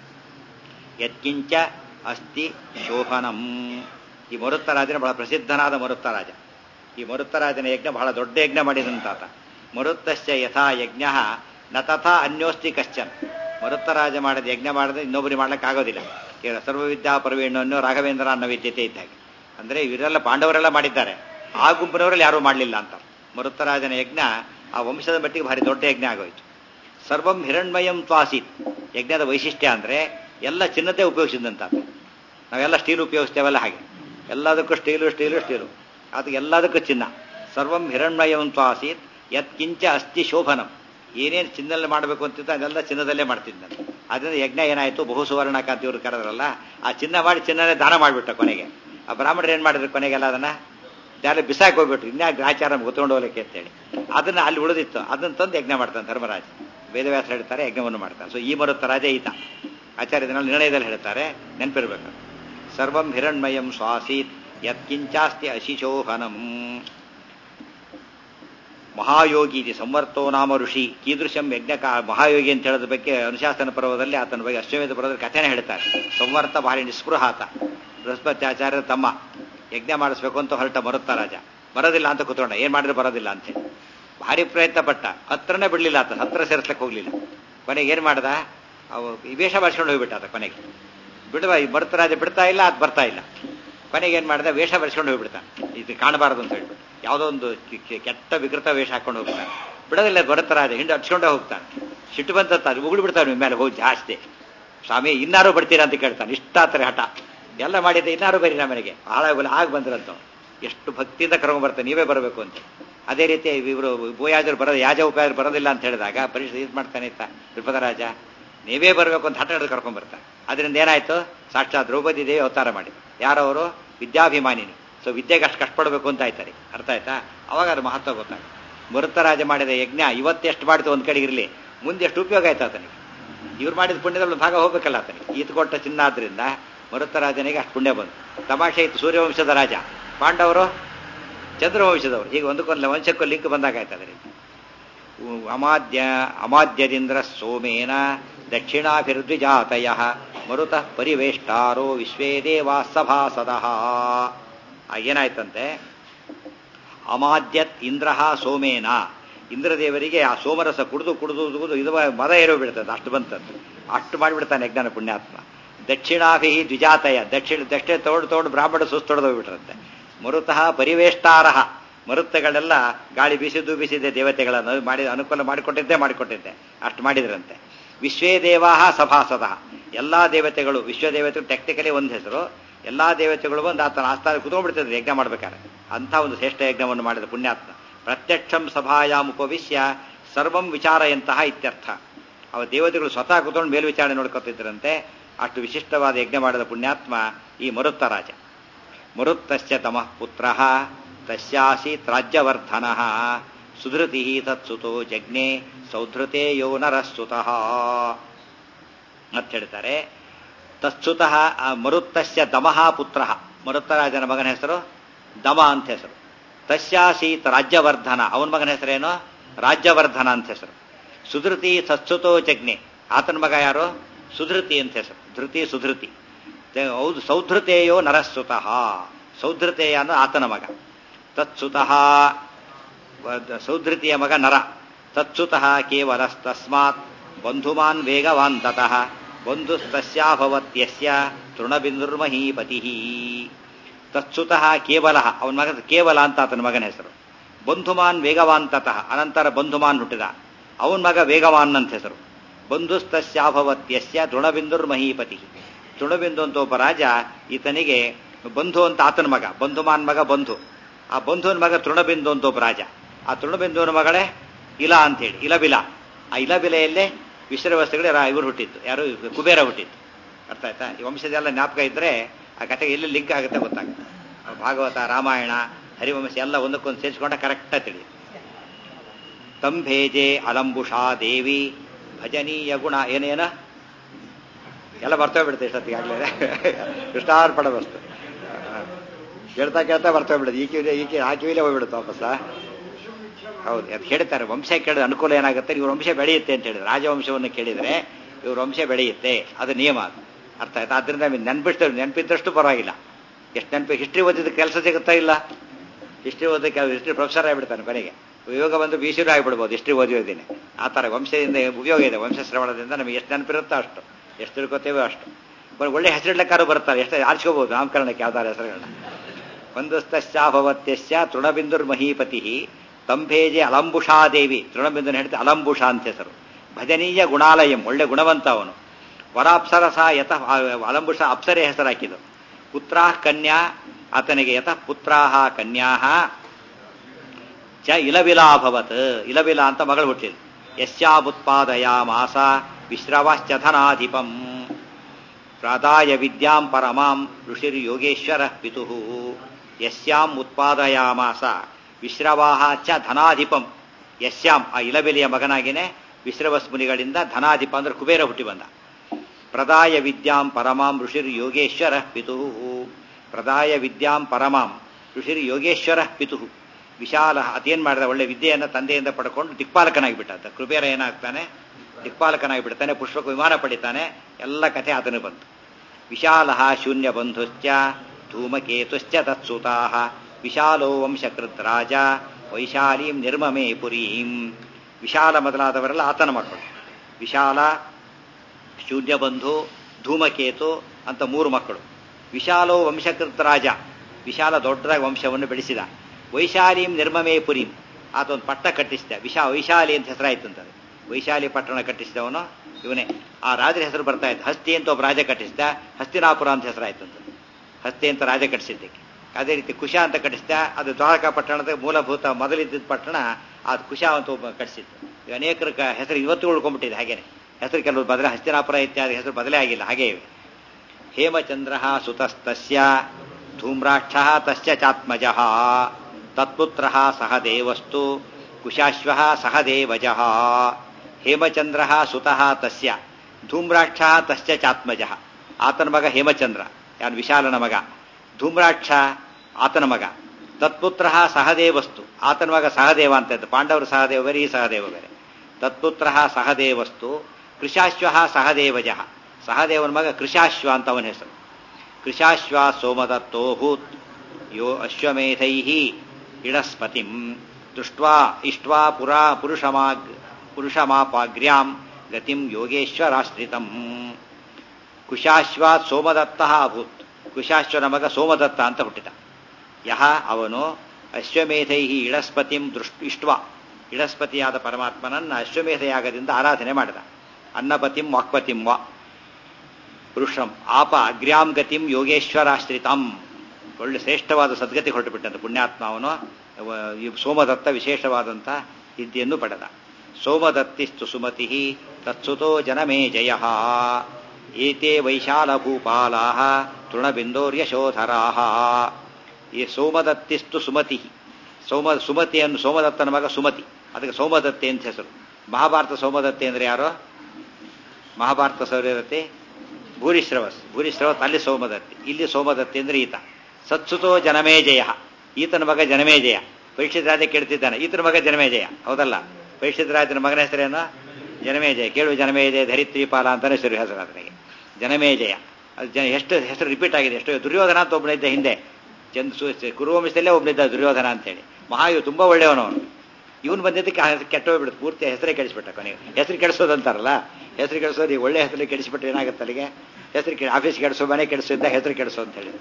ಯತ್ಕಿಂಚ ಅಸ್ತಿ ಶೋಭನಂ ಈ ಮರುತ್ತರಾಜನ ಬಹಳ ಪ್ರಸಿದ್ಧನಾದ ಮರುತ್ತರಾಜ ಈ ಮರುತ್ತರಾಜನ ಯಜ್ಞ ಬಹಳ ದೊಡ್ಡ ಯಜ್ಞ ಮಾಡಿದಂತಾತ ಮರುತ್ತಶ್ಚ ಯಥಾ ಯಜ್ಞ ನ ತಥಾ ಅನ್ಯೋಸ್ತಿ ಕಶ್ಚನ್ ಮರುತ್ತರಾಜ ಮಾಡಿದ ಯಜ್ಞ ಮಾಡಿದ್ರೆ ಇನ್ನೊಬ್ಬರಿಗೆ ಮಾಡ್ಲಿಕ್ಕೆ ಆಗೋದಿಲ್ಲ ಈಗ ಸರ್ವವಿದ್ಯಾ ಪರವೇಣನ್ನು ರಾಘವೇಂದ್ರ ಅನ್ನೋ ವಿದ್ಯತೆ ಇದ್ದಾಗೆ ಅಂದ್ರೆ ಇವರೆಲ್ಲ ಪಾಂಡವರೆಲ್ಲ ಮಾಡಿದ್ದಾರೆ ಆ ಗುಂಪಿನವರಲ್ಲಿ ಯಾರೂ ಮಾಡಲಿಲ್ಲ ಅಂತ ಮರುತ್ತರಾಜನ ಯಜ್ಞ ಆ ವಂಶದ ಮಟ್ಟಿಗೆ ಭಾರಿ ದೊಡ್ಡ ಯಜ್ಞ ಆಗೋಯ್ತು ಸರ್ವಂ ಹಿರಣ್ಮಯಂ ತ್ವಾಸೀತ್ ಯಜ್ಞದ ವೈಶಿಷ್ಟ್ಯ ಅಂದ್ರೆ ಎಲ್ಲ ಚಿನ್ನತೆ ಉಪಯೋಗಿಸಿದಂತ ನಾವೆಲ್ಲ ಸ್ಟೀಲ್ ಉಪಯೋಗಿಸ್ತೇವಲ್ಲ ಹಾಗೆ ಎಲ್ಲದಕ್ಕೂ ಸ್ಟೀಲು ಸ್ಟೀಲು ಸ್ಟೀಲು ಅದಕ್ಕೆ ಎಲ್ಲದಕ್ಕೂ ಚಿನ್ನ ಸರ್ವಂ ಹಿರಣ್ಮಯಂ ತ್ವಾಸೀತ್ ಯತ್ಕಿಂಚ ಅಸ್ತಿ ಶೋಭನಂ ಏನೇನು ಚಿನ್ನದಲ್ಲಿ ಮಾಡಬೇಕು ಅಂತಿದ್ದ ಅದೆಲ್ಲ ಚಿನ್ನದಲ್ಲೇ ಮಾಡ್ತಿದ್ದಂತೆ ಅದರಿಂದ ಯಜ್ಞ ಏನಾಯಿತು ಬಹು ಸುವರ್ಣಕಾಂತಿ ಇವರು ಕರೆದ್ರಲ್ಲ ಆ ಚಿನ್ನ ಮಾಡಿ ಚಿನ್ನನೇ ದಾನ ಮಾಡಿಬಿಟ್ಟ ಕೊನೆಗೆ ಆ ಬ್ರಾಹ್ಮಣರು ಏನು ಮಾಡಿದ್ರು ಕೊನೆಗೆಲ್ಲ ಅದನ್ನ ಯಾರು ಬಿಸಾಕಿ ಹೋಗ್ಬಿಟ್ರು ಇನ್ಯಾಕೆ ಆಚಾರ ಗೊತ್ಕೊಂಡು ಹೋಗ್ಲಿಕ್ಕೆ ಅಂತೇಳಿ ಅದನ್ನ ಅಲ್ಲಿ ಉಳಿದಿತ್ತು ಅದನ್ನ ತಂದು ಯಜ್ಞ ಮಾಡ್ತಾನೆ ಧರ್ಮರಾಜ ವೇದವ್ಯಾಸ ಹೇಳ್ತಾರೆ ಯಜ್ಞವನ್ನು ಮಾಡ್ತಾನೆ ಸೊ ಈ ಮರುತ್ತ ರಾಜ ಈತ ಆಚಾರ್ಯದಲ್ಲಿ ನಿರ್ಣಯದಲ್ಲಿ ಹೇಳ್ತಾರೆ ನೆನಪಿರ್ಬೇಕು ಸರ್ವಂ ಹಿರಣ್ಮಯಂ ಸ್ವಾಸೀತ್ ಯತ್ಕಿಂಚಾಸ್ತಿ ಅಶಿಶೋಹನಂ ಮಹಾಯೋಗಿ ಇದು ಸಂವರ್ತೋ ನಾಮ ಋಷಿ ಕೀದೃಶಂ ಯಜ್ಞಕ ಮಹಾಯೋಗಿ ಅಂತ ಹೇಳೋದ್ರ ಬಗ್ಗೆ ಅನುಶಾಸನ ಪರ್ವದಲ್ಲಿ ಆತನ ಬಗ್ಗೆ ಅಶ್ವಮೇಧ ಪರ್ವದಲ್ಲಿ ಕಥೆನೇ ಹೇಳ್ತಾರೆ ಸಂವರ್ತ ಭಾರಿ ನಿಸ್ಪೃಹ ಆತ ಬೃಹಸ್ಪತಿ ಆಚಾರ್ಯರ ತಮ್ಮ ಯಜ್ಞ ಮಾಡಿಸ್ಬೇಕು ಅಂತ ಹೊರಟ ಮರುತ್ತ ರಾಜ ಬರೋದಿಲ್ಲ ಅಂತ ಕೂತ್ಕೊಂಡ ಏನ್ ಮಾಡಿದ್ರೆ ಬರೋದಿಲ್ಲ ಅಂತ ಹೇಳಿ ಭಾರಿ ಪ್ರಯತ್ನ ಪಟ್ಟ ಹತ್ರನೇ ಬಿಡ್ಲಿಲ್ಲ ಆತ ಹತ್ರ ಸೇರಿಸ್ಲಿಕ್ಕೆ ಹೋಗ್ಲಿಲ್ಲ ಕೊನೆಗೆ ಏನ್ ಮಾಡ್ದ ಅವು ವೇಷ ಬರ್ಸ್ಕೊಂಡು ಹೋಗ್ಬಿಟ್ಟ ಆತ ಕೊನೆಗೆ ಬಿಡುವ ಈ ಮರುತ್ತ ರಾಜ ಬಿಡ್ತಾ ಇಲ್ಲ ಅದು ಬರ್ತಾ ಇಲ್ಲ ಕೊನೆಗೆ ಏನ್ ಮಾಡ್ದ ವೇಷ ಬರ್ಸ್ಕೊಂಡು ಹೋಗ್ಬಿಡ್ತಾನೆ ಇದು ಕಾಣಬಾರದು ಅಂತ ಹೇಳ್ಬಿಟ್ಟು ಯಾವುದೋ ಒಂದು ಕೆಟ್ಟ ವಿಕೃತ ವೇಷ ಹಾಕೊಂಡು ಹೋಗ್ತಾನೆ ಬಿಡೋದಿಲ್ಲ ಬರುತ್ತ ರಾಜ ಹಿಂದೆ ಹಚ್ಕೊಂಡೇ ಹೋಗ್ತಾನೆ ಸಿಟ್ಟು ಬಂತ ಉಗುಳು ಬಿಡ್ತಾನೆ ಮೇಲೆ ಹೋಗಿ ಜಾಸ್ತಿ ಸ್ವಾಮಿ ಇನ್ನಾರು ಬರ್ತೀರಾ ಅಂತ ಕೇಳ್ತಾನೆ ಇಷ್ಟ ಆತರ ಹಠ ಎಲ್ಲ ಮಾಡಿದ್ದೆ ಇನ್ನಾರು ಬರೀ ಮನೆಗೆ ಹಾಳಾಗೋಲ್ಲ ಆಗ ಬಂದ್ರಂತ ಎಷ್ಟು ಭಕ್ತಿಯಿಂದ ಕರ್ಕೊಂಡ್ ಬರ್ತಾರೆ ನೀವೇ ಬರಬೇಕು ಅಂತ ಅದೇ ರೀತಿ ಇವರು ಬೋಯಾಜರು ಬರೋದು ಯಾಜ ಉಪಾಯರು ಬರೋದಿಲ್ಲ ಅಂತ ಹೇಳಿದಾಗ ಪರಿಷತ್ ಇದು ಮಾಡ್ತಾನೆ ಇತ್ತ ತ್ರಿಪದರಾಜ ನೀವೇ ಬರಬೇಕು ಅಂತ ಹಠ ಹಿಡಿದು ಕರ್ಕೊಂಡ್ ಬರ್ತಾರೆ ಅದರಿಂದ ಏನಾಯ್ತು ಸಾಕ್ಷಾತ್ ದ್ರೌಪದಿ ದೇವಿ ಅವತಾರ ಮಾಡಿ ಯಾರವರು ವಿದ್ಯಾಭಿಮಾನಿನಿ ಸೊ ವಿದ್ಯೆಗೆ ಅಷ್ಟು ಕಷ್ಟಪಡಬೇಕು ಅಂತ ಆಯ್ತಾರೆ ಅರ್ಥ ಆಯ್ತಾ ಅವಾಗ ಅದು ಮಹತ್ವ ಗೊತ್ತಾಗ ಮರುತರಾಜ ಮಾಡಿದ ಯಜ್ಞ ಇವತ್ತು ಎಷ್ಟು ಮಾಡಿತು ಒಂದ್ ಕಡೆ ಇರಲಿ ಮುಂದೆ ಎಷ್ಟು ಉಪಯೋಗ ಆಯ್ತು ಆತನಿಗೆ ಇವ್ರು ಮಾಡಿದ ಪುಣ್ಯದಲ್ಲಿ ಭಾಗ ಹೋಗ್ಬೇಕಲ್ಲ ಆತನಿಗೆ ಈತ ಕೊಟ್ಟ ಚಿನ್ನ ಆದ್ರಿಂದ ಮರುತರಾಜನಿಗೆ ಅಷ್ಟು ಪುಣ್ಯ ಬಂತು ತಮಾಷೆ ಇತ್ತು ಸೂರ್ಯವಂಶದ ರಾಜ ಪಾಂಡವರು ಚಂದ್ರವಂಶದವರು ಹೀಗೆ ಒಂದಕ್ಕೊಂದು ವಂಶಕ್ಕೂ ಲಿಂಕ್ ಬಂದಾಗ ಆಯ್ತದೆ ಅಮಾದ್ಯ ಅಮಾದ್ಯದಿಂದ್ರ ಸೋಮೇನ ದಕ್ಷಿಣಾಭಿರ್ದ್ವಿಜಾತಯ ಮರುತಃ ಪರಿವೇಷ್ಟಾರೋ ವಿಶ್ವೇ ದೇವಾ ಸಭಾಸದಃ ಏನಾಯ್ತಂತೆ ಅಮಾದ್ಯತ್ ಇಂದ್ರ ಸೋಮೇನ ಇಂದ್ರದೇವರಿಗೆ ಆ ಸೋಮರಸ ಕುಡಿದು ಕುಡಿದು ಕುಡಿದು ಇದು ಮದ ಏರೋ ಬಿಡ್ತದೆ ಅಷ್ಟು ಬಂತಂತೆ ಅಷ್ಟು ಮಾಡಿಬಿಡ್ತಾನೆ ಯಜ್ಞಾನ ಪುಣ್ಯಾತ್ಮ ದಕ್ಷಿಣಾಭಿ ದ್ವಿಜಾತಯ ದಕ್ಷಿಣ ದಕ್ಷಿಣ ತಗೊಂಡು ತಗೊಂಡು ಬ್ರಾಹ್ಮಣ ಸುಸ್ತೊಡೆದು ಹೋಗ್ಬಿಟ್ರಂತೆ ಮರುತಃ ಪರಿವೇಷ್ಟಾರಹ ಮರುತ್ತಗಳೆಲ್ಲ ಗಾಳಿ ಬೀಸಿದ್ದು ಬೀಸಿದೆ ದೇವತೆಗಳನ್ನು ಮಾಡಿ ಅನುಕೂಲ ಮಾಡಿಕೊಟ್ಟಿದ್ದೆ ಮಾಡಿಕೊಟ್ಟಿದ್ದೆ ಅಷ್ಟು ಮಾಡಿದ್ರಂತೆ ವಿಶ್ವೇ ದೇವಾಹ ಸಭಾಸದ ಎಲ್ಲಾ ದೇವತೆಗಳು ವಿಶ್ವ ದೇವತೆಗಳು ಟೆಕ್ನಿಕಲಿ ಒಂದು ಹೆಸರು ಎಲ್ಲಾ ದೇವತೆಗಳು ಬಂದು ಆತನ ಆಸ್ಥಾನ ಕುತ್ಕೊಂಡ್ಬಿಡ್ತಿದ್ರು ಯಜ್ಞ ಮಾಡ್ಬೇಕಾದ್ರೆ ಅಂಥ ಒಂದು ಶ್ರೇಷ್ಠ ಯಜ್ಞವನ್ನು ಮಾಡಿದ ಪುಣ್ಯಾತ್ಮ ಪ್ರತ್ಯಕ್ಷಂ ಸಭಾಯಾಮ್ ಉಪವಿಶ್ಯ ಸರ್ವಂ ವಿಚಾರಯಂತಹ ಇತ್ಯರ್ಥ ಅವ ದೇವತೆಗಳು ಸ್ವತಃ ಕುತ್ಕೊಂಡು ಮೇಲ್ವಿಚಾರಣೆ ನೋಡ್ಕೊತಿದ್ರಂತೆ ಅಷ್ಟು ವಿಶಿಷ್ಟವಾದ ಯಜ್ಞ ಮಾಡಿದ ಪುಣ್ಯಾತ್ಮ ಈ ಮರುತ್ತ ರಾಜ ಮರುತ್ತಶ್ಚ ತಮಃ ಪುತ್ರ ತಸ್ಯಾಸೀತ್ ರಾಜ್ಯವರ್ಧನ ಸುಧೃತಿ ತತ್ಸುತೋ ಜಜ್ಞೆ ಸೌಧೃತೆ ಯೋ ನರಸ್ತುತಃ ಅಂತ ಹೇಳ್ತಾರೆ ತತ್ಸುತಃ ಮರುತ್ತಸ್ಯ ದಮಃ ಪುತ್ರ ಮರುತ್ತರಾಜನ ಮಗನ ಹೆಸರು ದಮ ಅಂತ ಹೆಸರು ತಸ್ಯಾಸೀತ್ ರಾಜ್ಯವರ್ಧನ ಅವನ ಮಗನ ಹೆಸರೇನು ರಾಜ್ಯವರ್ಧನ ಅಂತ ಹೆಸರು ಸುಧೃತಿ ತತ್ಸುತೋ ಜಜ್ಞೆ ಆತನ ಮಗ ಯಾರು ಸುಧೃತಿ ಅಂತ ಹೆಸರು ಧೃತಿ ಸುಧೃತಿ ಹೌದು ಸೌಧೃತೆಯೋ ನರಸ್ತುತಃ ಸೌಧೃತೆಯ ಅನ್ನೋ ಆತನ ಮಗ ತತ್ಸುತಃ ಸೌಧೃತಿಯ ಮಗ ನರ ತತ್ಸುತಃ ಕೇವಲಸ್ತಸ್ಮಾತ್ ಬಂಧುಮಾನ್ ವೇಗವಾನ್ ತತಃ ಬಂಧುಸ್ತಸ್ಯಾಭವತ್ಯಸ್ಯ ತೃಣಬಿಂದುರ್ಮಹೀಪತಿ ತತ್ಸುತಃ ಕೇವಲ ಅವನ ಮಗ ಕೇವಲ ಅಂತ ಆತನ ಮಗನ ಹೆಸರು ಬಂಧುಮಾನ್ ವೇಗವಾನ್ ತತಃ ಅನಂತರ ಬಂಧುಮಾನ್ ಹುಟ್ಟಿದ ಅವನ ಮಗ ವೇಗವಾನ್ ಅಂತ ಹೆಸರು ಬಂಧುಸ್ತಸ್ಯಾಭವತ್ಯಸ್ಯ ತೃಣಬಿಂದುರ್ಮಹೀಪತಿ ತೃಣಬಿಂದು ಅಂತ ಒಬ್ಬ ರಾಜ ಈತನಿಗೆ ಬಂಧು ಅಂತ ಆತನ ಮಗ ಬಂಧುಮಾನ್ ಮಗ ಬಂಧು ಆ ಬಂಧುವಿನ ಮಗ ತೃಣಬಿಂದು ಅಂತ ಒಬ್ಬ ರಾಜ ಆ ತೃಣಬಿಂದುವಿನ ಮಗಳೇ ಇಲ ಅಂತೇಳಿ ಇಲಬಿಲ ಆ ಇಲಬಿಲೆಯಲ್ಲೇ ವಿಶ್ರವಸ್ತುಗಳೇ ಇವರು ಹುಟ್ಟಿತ್ತು ಯಾರು ಕುಬೇರ ಹುಟ್ಟಿತ್ತು ಅರ್ಥ ಆಯ್ತಾ ಈ ವಂಶದೆಲ್ಲ ಜ್ಞಾಪಕ ಇದ್ರೆ ಆ ಕಥೆಗೆ ಎಲ್ಲಿ ಲಿಂಕ್ ಆಗುತ್ತೆ ಗೊತ್ತಾಗುತ್ತೆ ಭಾಗವತ ರಾಮಾಯಣ ಹರಿವಂಶ ಎಲ್ಲ ಒಂದಕ್ಕೊಂದು ಸೇರಿಸ್ಕೊಂಡ ಕರೆಕ್ಟಾಗಿ ತಿಳಿಯುತ್ತೆ ತಂಭೇಜೆ ಅಲಂಬುಷಾ ದೇವಿ ಭಜನೀಯ ಗುಣ ಏನೇನ ಎಲ್ಲ ಬರ್ತವೆ ಬಿಡುತ್ತೆ ಇಷ್ಟೊತ್ತಿಗೆ ಆಗ್ಲೇ ಕೃಷ್ಣಾರ್ಪಣ ವಸ್ತು ಕೇಳ್ತಾ ಕೇಳ್ತಾ ಬರ್ತವೆ ಬಿಡುತ್ತೆ ಈ ಕಿವಿ ಈ ಕಿವಿ ಆ ಕಿವಿಲೇ ಹೋಗ್ಬಿಡುತ್ತೆ ವಾಪಸ್ಸ ಹೌದು ಅದು ಹೇಳ್ತಾರೆ ವಂಶ ಕೇಳಿದ ಅನುಕೂಲ ಏನಾಗುತ್ತೆ ಇವ್ರ ವಂಶ ಬೆಳೆಯುತ್ತೆ ಅಂತ ಹೇಳಿದ್ರೆ ರಾಜವಂಶವನ್ನು ಕೇಳಿದ್ರೆ ಇವ್ರ ವಂಶ ಬೆಳೆಯುತ್ತೆ ಅದು ನಿಯಮ ಅದು ಅರ್ಥ ಆಯ್ತು ಆದ್ರಿಂದ ನೆನ್ಪಿಷ್ಟು ನೆನಪಿದ್ದಷ್ಟು ಪರವಾಗಿಲ್ಲ ಎಷ್ಟು ನೆನಪಿ ಹಿಸ್ಟ್ರಿ ಓದಿದ ಕೆಲಸ ಸಿಗುತ್ತಾ ಇಲ್ಲ ಹಿಸ್ಟ್ರಿ ಓದಕ್ಕೆ ಹಿಸ್ಟ್ರಿ ಪ್ರೊಫೆಸರ್ ಆಗಿಬಿಡ್ತಾನೆ ಕೊನೆಗೆ ಉಪಯೋಗ ಬಂದು ಬೀಸಿರು ಆಗಿಬಿಡ್ಬೋದು ಹಿಸ್ಟ್ರಿ ಓದಿ ಓದಿನಿ ಆ ಥರ ವಂಶದಿಂದ ಉಪಯೋಗ ಇದೆ ವಂಶ ಶ್ರವಣದಿಂದ ನಮಗೆ ಎಷ್ಟು ನೆನಪಿರುತ್ತೋ ಅಷ್ಟು ಎಷ್ಟು ತಿಳ್ಕೊತೇವೋ ಅಷ್ಟು ಒಳ್ಳೆ ಹೆಸರಿಡ್ಲಕ್ಕಾರು ಬರ್ತಾರೆ ಎಷ್ಟು ಆರಿಸ್ಕೋಬಹುದು ನಾಮಕರಣಕ್ಕೆ ಯಾವ್ದಾರ ಹೆಸರುಗಳನ್ನ ಒಂದಸ್ತಶ್ಚಾಭವತ್ಯಸ್ಯ ತೃಣಬಿಂದುರ್ಮಹೀಪತಿ ತಂಭೇಜೆ ಅಲಂಬುಷಾದೇವಿ ತೃಣಬಿಂದುನ ಹೇಳ್ತೆ ಅಲಂಬುಷ ಅಂತ ಹೆಸರು ಭಜನೀಯ ಗುಣಾಲಯಂ ಒಳ್ಳೆ ಗುಣವಂತ ಅವನು ವರಾಪ್ಸರಸ ಯತಃ ಅಲಂಬುಷ ಅಪ್ಸರೆ ಹೆಸರು ಹಾಕಿದ್ದು ಪುತ್ರಾ ಕನ್ಯಾ ಆತನಿಗೆ ಯತಃ ಪುತ್ರಾ ಕನ್ಯಾ ಚ ಇಲವಿಲಾಭವತ್ ಇಲವಿಲ ಅಂತ ಮಗಳು ಹುಟ್ಟಿದ್ರು ಯಸ್ಯಾಬುತ್ಪಾದಯ ಮಾಸ ವಿಶ್ರವಾಶ್ಚಧನಾಧಿಪಂ ಪ್ರಾದಾಯ ವಿದ್ಯಾಂ ಪರಮಾಂ ಋಷಿರ್ ಯೋಗೇಶ್ವರ ಪಿತು ಯಸ್ಯಾಂ ಉತ್ಪಾದಯಾಮಾಸ ವಿಶ್ರವಾಹ ಚ ಧನಾಧಿಪಂ ಯಸ್ಯಾಂ ಆ ಇಲಬೆಲೆಯ ಮಗನಾಗಿನೇ ವಿಶ್ರವಸ್ ಮುನಿಗಳಿಂದ ಧನಾಧಿಪ ಅಂದ್ರೆ ಕುಬೇರ ಹುಟ್ಟಿ ಬಂದ ಪ್ರದಾಯ ವಿದ್ಯಾಂ ಪರಮಾಂ ಋಷಿರ್ ಯೋಗೇಶ್ವರ ಪಿತು ಪ್ರದಾಯ ವಿದ್ಯಾಂ ಪರಮಾಂ ಋಷಿರ್ ಯೋಗೇಶ್ವರ ಪಿತು ವಿಶಾಲ ಅದೇನ್ ಮಾಡಿದ ಒಳ್ಳೆ ವಿದ್ಯೆಯನ್ನು ತಂದೆಯಿಂದ ಪಡ್ಕೊಂಡು ದಿಕ್ಪಾಲಕನಾಗಿಬಿಟ್ಟ ಕುಬೇರ ಏನಾಗ್ತಾನೆ ದಿಕ್ಪಾಲಕನಾಗಿ ಬಿಡ್ತಾನೆ ಪುಷ್ಪಕ ವಿಮಾನ ಪಡಿತಾನೆ ಎಲ್ಲ ಕಥೆ ಆತನು ಬಂತು ವಿಶಾಲ ಶೂನ್ಯ ಬಂಧುಶ್ಚ ಧೂಮಕೇತುಶ್ಚ ತತ್ಸುತಾ ವಿಶಾಲೋ ವಂಶಕೃತ್ ರಾಜ ವೈಶಾಲೀಂ ನಿರ್ಮಮೇ ಪುರೀಂ ವಿಶಾಲ ಮೊದಲಾದವರೆಲ್ಲ ಆತನ ಮಕ್ಕಳು ವಿಶಾಲ ಶೂನ್ಯ ಬಂಧು ಧೂಮಕೇತು ಅಂತ ಮೂರು ಮಕ್ಕಳು ವಿಶಾಲೋ ವಂಶಕೃತ್ ರಾಜ ವಿಶಾಲ ದೊಡ್ಡದಾಗಿ ವಂಶವನ್ನು ಬೆಳೆಸಿದ ವೈಶಾಲೀಂ ನಿರ್ಮಮೇ ಪುರೀಂ ಆತ ಒಂದು ಪಟ್ಟ ಕಟ್ಟಿಸಿದ ವಿಶಾ ವೈಶಾಲಿ ಅಂತ ಹೆಸರಾಯ್ತು ಅಂತಾರೆ ವೈಶಾಲಿ ಪಟ್ಟಣ ಕಟ್ಟಿಸಿದವನು ಇವನೇ ಆ ರಾಜರ ಹೆಸರು ಬರ್ತಾ ಇತ್ತು ಹಸ್ತಿ ಅಂತ ಒಬ್ಬ ರಾಜ ಕಟ್ಟಿಸಿದ ಹಸ್ತಿನಾಪುರ ಅಂತ ಹೆಸರಾಯ್ತು ಅಂತ ಹಸ್ತಿ ಅಂತ ರಾಜ ಕಟ್ಟಿಸಿದ್ದಕ್ಕೆ ಅದೇ ರೀತಿ ಕುಶ ಅಂತ ಕಟ್ಟಿಸಿದ ಅದು ದ್ವಾರಕಾ ಪಟ್ಟಣದ ಮೂಲಭೂತ ಮೊದಲಿದ್ದ ಪಟ್ಟಣ ಅದು ಕುಶ ಅಂತ ಒಬ್ಬ ಕಟ್ಟಿಸಿದ್ದು ಈಗ ಅನೇಕರ ಹೆಸರು ಇವತ್ತು ಉಳ್ಕೊಂಡ್ಬಿಟ್ಟಿದೆ ಹಾಗೇನೆ ಹೆಸರು ಕೆಲವು ಬದಲೇ ಹಸ್ತಿನಾಪುರ ಇತ್ಯಾದಿ ಹೆಸರು ಬದಲೇ ಆಗಿಲ್ಲ ಹಾಗೇ ಇವೆ ಹೇಮಚಂದ್ರ ಸುತಸ್ತಸ್ಯ ಧೂಮ್ರಾಕ್ಷ ತಸ್ಯ ಚಾತ್ಮಜ ತತ್ಪುತ್ರ ಸಹ ದೇವಸ್ತು ಕುಶಾಶ್ವ ಸಹ ದೇವಜ ಹೇಮಚಂದ್ರ ಸುತಃ ತಸ್ಯ ಧೂಮ್ರಾಕ್ಷ ತಸ್ಯ ಚಾತ್ಮಜ ಆತನ ಮಗ ಹೇಮಚಂದ್ರ ಯಾರು ವಿಶಾಲನ ಮಗ ಧೂಮ್ರಾಕ್ಷ ಆತನ ಮಗ ತತ್ಪುತ್ರ ಸಹದೇವಸ್ತು ಆತನ ಮಗ ಸಹದೇವ ಅಂತ ಇದ್ದು ಪಾಂಡವರು ಸಹದೇವ ಬೇರೆ ಈ ಸಹದೇವ ಬೇರೆ ತತ್ಪುತ್ರ ಸಹದೇವಸ್ತು ಕೃಶಾಶ್ವ ಸಹದೇವಜ ಸಹದೇವನ ಮಗ ಕೃಶಾಶ್ವ ಅಂತ ಅವನ ಹೆಸರು ಕೃಶಾಶ್ವ ಸೋಮದತ್ತೋಭೂತ್ ಯೋ ಅಶ್ವಮೇಧೈ ಇಡಸ್ಪತಿಂ ದೃಷ್ಟ್ವಾ ಇಷ್ಟ್ವಾ ಪುರಾ ಪುರುಷಮಾ ಪುರುಷಮಾಪಾಗ್ರ್ಯಾಂ ಗತಿಂ ಯೋಗೇಶ್ವರಾಶ್ರಿತಂ ಕುಶಾಶ್ವ ಸೋಮದತ್ತ ಅಭೂತ್ ಕುಶಾಶ್ವನ ಮಗ ಸೋಮದತ್ತ ಅಂತ ಹುಟ್ಟಿದ ಯಹ ಅವನು ಅಶ್ವಮೇಧೈ ಇಡಸ್ಪತಿಂ ದೃಷ್ಟ ಇಷ್ಟ್ವ ಇಡಸ್ಪತಿಯಾದ ಪರಮಾತ್ಮನನ್ನ ಅಶ್ವಮೇಧ ಯಾಗದಿಂದ ಆರಾಧನೆ ಮಾಡಿದ ಅನ್ನಪತಿಂ ವಾಕ್ಪತಿಂ ವಾ ಪುರುಷಂ ಆಪ ಅಗ್ರ್ಯಾಂ ಗತಿಂ ಯೋಗೇಶ್ವರಾಶ್ರಿತಂ ಒಳ್ಳೆ ಶ್ರೇಷ್ಠವಾದ ಸದ್ಗತಿ ಹೊರಟುಬಿಟ್ಟಂತ ಪುಣ್ಯಾತ್ಮ ಅವನು ಈ ಸೋಮದತ್ತ ವಿಶೇಷವಾದಂಥ ವಿದ್ಯೆಯನ್ನು ಪಡೆದ ಸೋಮದತ್ತಿಸ್ತು ಸುಮತಿ ತತ್ಸುತೋ ಜನಮೇ ಜಯ ಏತೆ ವೈಶಾಲಭೂಪಾಲಾ ತೃಣಬಿಂದೋರ್ಯಶೋಧರಾ ಈ ಸೋಮದತ್ತಿಸ್ತು ಸುಮತಿ ಸೋಮ ಸುಮತಿಯನ್ನು ಸೋಮದತ್ತನ ಮಗ ಸುಮತಿ ಅದಕ್ಕೆ ಸೋಮದತ್ತೆ ಅಂತ ಹೆಸರು ಮಹಾಭಾರತ ಸೋಮದತ್ತೆ ಅಂದ್ರೆ ಯಾರು ಮಹಾಭಾರತ ಸೌರ್ಯದತ್ತೆ ಭೂರಿಶ್ರವಸ್ ಭೂರಿಶ್ರವಸ್ ಅಲ್ಲಿ ಸೋಮದತ್ತಿ ಇಲ್ಲಿ ಸೋಮದತ್ತಿ ಅಂದ್ರೆ ಈತ ಸತ್ಸುತೋ ಜನಮೇಜಯ ಈತನ ಮಗ ಜನಮೇಜಯ ಪರೀಕ್ಷಿತ ರಾಜ ಕೇಳ್ತಿದ್ದಾನೆ ಈತನ ಮಗ ಜನಮೇಜಯ ಹೌದಲ್ಲ ಪರೀಕ್ಷಿತ ರಾಜನ ಮಗನ ಹೆಸರೇನು ಜನಮೇಜಯ ಕೇಳು ಜನಮೇಜಯ ಧರಿತ್ರಿಪಾಲ ಅಂತಾನೆ ಹೆಸರು ಹೆಸರು ಆತನಿಗೆ ಜನಮೇಜಯ ಅದು ಜನ ಎಷ್ಟು ಹೆಸರು ರಿಪೀಟ್ ಆಗಿದೆ ಎಷ್ಟು ದುರ್ಯೋಧನ ಅಂತ ಒಬ್ಬನಿದ್ದ ಹಿಂದೆ ಚಂದ ಕುರುವಂಶದಲ್ಲೇ ಒಬ್ಬನಿದ್ದ ದುರ್ಯೋಧನ ಅಂತೇಳಿ ಮಹಾಯು ತುಂಬಾ ಒಳ್ಳೆಯವನು ಅವನು ಇವನು ಬಂದಿದ್ದಕ್ಕೆ ಆ ಹೆಸರು ಕೆಟ್ಟೋಗ್ಬಿಡುತ್ತೆ ಪೂರ್ತಿ ಹೆಸರೇ ಕೆಡಿಸ್ಬಿಟ್ಟ ಕೊನೆಗೆ ಹೆಸರು ಕೆಡಿಸೋದು ಅಂತಾರಲ್ಲ ಹೆಸರು ಕೆಡಿಸೋದು ಈಗ ಒಳ್ಳೆ ಹೆಸರು ಕೆಡಿಸ್ಬಿಟ್ರೆ ಏನಾಗುತ್ತೆ ಅಲ್ಲಿಗೆ ಹೆಸರು ಕೆ ಆಫೀಸ್ ಕೆಡಿಸೋ ಮನೆ ಕೆಡಿಸೋ ಇದ್ದ ಹೆಸರು ಕೆಡಿಸೋ ಅಂತ ಹೇಳಿ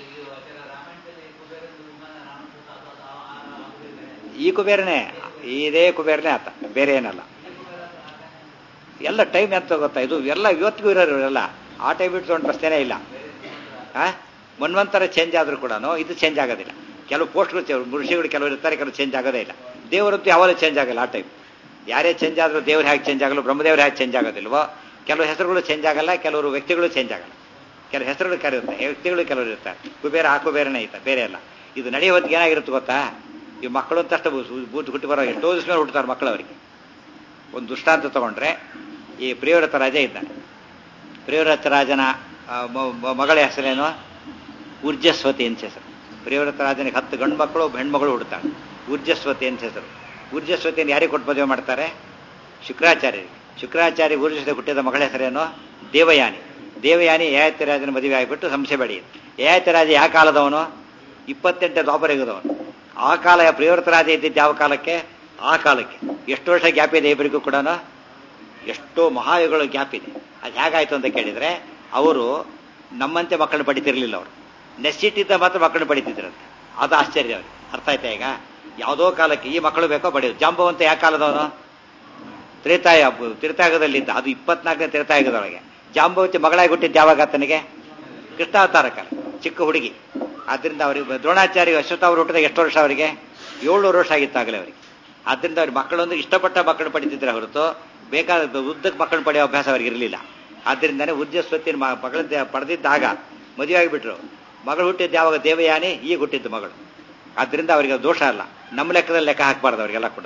ಈ ಕುಬೇರನೇ ಇದೇ ಕುಬೇರನೇ ಆತ ಬೇರೆ ಏನಲ್ಲ ಎಲ್ಲ ಟೈಮ್ ಎಂತ ಗೊತ್ತಾ ಇದು ಎಲ್ಲ ಇವತ್ತಿಗೂ ಇರೋರು ಇವರೆಲ್ಲ ಆ ಟೈಮ್ ಬಿಟ್ಟು ತೊಗೊಂಡು ಪ್ರಶ್ನೆನೇ ಇಲ್ಲ ಆ ಮನ್ವಂತರ ಚೇಂಜ್ ಆದ್ರೂ ಕೂಡ ಇದು ಚೇಂಜ್ ಆಗೋದಿಲ್ಲ ಕೆಲವು ಪೋಸ್ಟ್ಗಳು ಋಷಿಗಳು ಕೆಲವರು ಇರ್ತಾರೆ ಕೆಲವು ಚೇಂಜ್ ಆಗೋದೇ ಇಲ್ಲ ದೇವರದ್ದು ಯಾವಾಗಲೂ ಚೇಂಜ್ ಆಗಲ್ಲ ಆ ಟೈಮ್ ಯಾರೇ ಚೇಂಜ್ ಆದರೂ ದೇವ್ರು ಹೇಗೆ ಚೇಂಜ್ ಆಗಲ್ಲ ಬ್ರಹ್ಮದೇವ್ರು ಹೇಗೆ ಚೇಂಜ್ ಆಗೋದಿಲ್ವೋ ಕೆಲವು ಹೆಸರುಗಳು ಚೇಂಜ್ ಆಗಲ್ಲ ಕೆಲವರು ವ್ಯಕ್ತಿಗಳು ಚೇಂಜ್ ಆಗಲ್ಲ ಕೆಲವು ಹೆಸರುಗಳು ಕರೆಯುತ್ತೆ ವ್ಯಕ್ತಿಗಳು ಕೆಲವರು ಇರ್ತಾರೆ ಕುಬೇರ ಆ ಕುಬೇರನೇ ಐತೆ ಬೇರೆ ಅಲ್ಲ ಇದು ನಡೆಯೋ ಹೊತ್ತಿಗೆ ಏನಾಗಿರುತ್ತೆ ಗೊತ್ತಾ ಈ ಮಕ್ಕಳು ಅಂತ ಅಷ್ಟು ಬೂತ್ ಹುಟ್ಟಿ ಬರೋ ಎಷ್ಟೋ ದಿವಸ ಮೇಲೆ ಹುಟ್ಟುತ್ತಾರೆ ಮಕ್ಕಳು ಅವರಿಗೆ ಒಂದು ದುಷ್ಟಾಂತ ತಗೊಂಡ್ರೆ ಈ ಪ್ರಿಯವ್ರತ ರಾಜ ಇದ್ದಾನೆ ಪ್ರಿಯವ್ರತ ರಾಜನ ಆ, ಮ- ಮ- ಮಗಳ ಹೆಸರೇನು ಊರ್ಜಸ್ವತಿ ಅಂತ ಹೆಸರು ಪ್ರಿಯವ್ರತ ರಾಜನಿಗೆ ಹತ್ತು ಗಂಡು ಮಕ್ಕಳು ಹೆಣ್ಮಗಳು ಹುಡ್ತಾಳೆ ಊರ್ಜಸ್ವತಿ ಅಂತ ಹೆಸರು ಊರ್ಜಸ್ವತಿಯನ್ನು ಯಾರಿಗೆ ಕೊಟ್ಟು ಮದುವೆ ಮಾಡ್ತಾರೆ ಶುಕ್ರಾಚಾರ್ಯರಿಗೆ ಶುಕ್ರಾಚಾರ್ಯ ಊರ್ಜಸ್ವತಿ ಹುಟ್ಟಿದ ಮಗಳ ಹೆಸರೇನು ದೇವಯಾನಿ ದೇವಯಾನಿ ಯಯಾತಿರಾಜನ ಮದುವೆ ಆಗಿಬಿಟ್ಟು ಸಂಶಯ ಬೆಳೆಯುತ್ತೆ ಯಯಾತಿರಾಜ ಯಾವ ಕಾಲದವನು ಇಪ್ಪತ್ತೆಂಟು ದ್ವಾಪರ ಯುಗದವನು ಆ ಕಾಲ ಪ್ರಿಯವ್ರತ ರಾಜ ಇದ್ದಿದ್ದು ಯಾವ ಕಾಲಕ್ಕೆ ಆ ಕಾಲಕ್ಕೆ ಎಷ್ಟು ವರ್ಷ ಗ್ಯಾಪ್ ಇದೆ ಇಬ್ಬರಿಗೂ ಕೂಡ ಎಷ್ಟೋ ಮಹಾಯುಗಳ ಗ್ಯಾಪ್ ಇದೆ ಅದು ಹೇಗಾಯ್ತು ಅಂತ ಕೇಳಿದ್ರೆ ಅವರು ನಮ್ಮಂತೆ ಮಕ್ಕಳನ್ನ ಪಡಿತಿರ್ಲಿಲ್ಲ ಅವರು ನೆಸ್ಸಿಟ್ಟಿದ್ದ ಮಾತ್ರ ಮಕ್ಕಳನ್ನ ಪಡಿತಿದ್ರಂತೆ ಅದು ಆಶ್ಚರ್ಯ ಅವ್ರಿಗೆ ಅರ್ಥ ಆಯ್ತಾ ಈಗ ಯಾವುದೋ ಕಾಲಕ್ಕೆ ಈ ಮಕ್ಕಳು ಬೇಕೋ ಪಡೆಯೋದು ಜಾಂಬವಂತ ಯಾವ ಕಾಲದವನು ತ್ರೇತಾಯ ತ್ರೇತಾಯುಗದಲ್ಲಿದ್ದ ಅದು ಇಪ್ಪತ್ನಾಲ್ಕನೇ ತ್ರೇತಾಯುಗದೊಳಗೆ ಜಾಂಬವತಿ ಮಗಳಾಗಿ ಹುಟ್ಟಿದ್ದು ಯಾವಾಗ ಆತನಿಗೆ ಕೃಷ್ಣಾವತಾರ ಕಾಲ ಚಿಕ್ಕ ಹುಡುಗಿ ಆದ್ರಿಂದ ಅವರಿಗೆ ದ್ರೋಣಾಚಾರ್ಯ ಅಶ್ವತ್ಥ ಅವರು ಹುಟ್ಟಿದಾಗ ಎಷ್ಟು ವರ್ಷ ಅವರಿಗೆ ಏಳ್ನೂರು ವರ್ಷ ಆಗಿತ್ತಾಗಲೇ ಅವರಿಗೆ ಆದ್ರಿಂದ ಅವ್ರ ಮಕ್ಕಳೊಂದು ಇಷ್ಟಪಟ್ಟ ಮಕ್ಕಳು ಪಡಿತಿದ್ರೆ ಹೊರತು ಬೇಕಾದ ಉದ್ದಕ್ಕೆ ಮಕ್ಕಳು ಪಡೆಯೋ ಅಭ್ಯಾಸ ಅವರಿಗೆ ಇರಲಿಲ್ಲ ಆದ್ರಿಂದಾನೆ ಉಜ್ಜಸ್ವತಿನ ಮಗಳ ಪಡೆದಿದ್ದಾಗ ಮದುವೆ ಆಗಿಬಿಟ್ರು ಮಗಳು ಹುಟ್ಟಿದ್ದು ಯಾವಾಗ ದೇವಯಾನಿ ಈಗ ಹುಟ್ಟಿದ್ದು ಮಗಳು ಆದ್ರಿಂದ ಅವರಿಗೆ ಅದು ದೋಷ ಅಲ್ಲ ನಮ್ಮ ಲೆಕ್ಕದಲ್ಲಿ ಲೆಕ್ಕ ಹಾಕಬಾರ್ದು ಅವರಿಗೆಲ್ಲ ಕೂಡ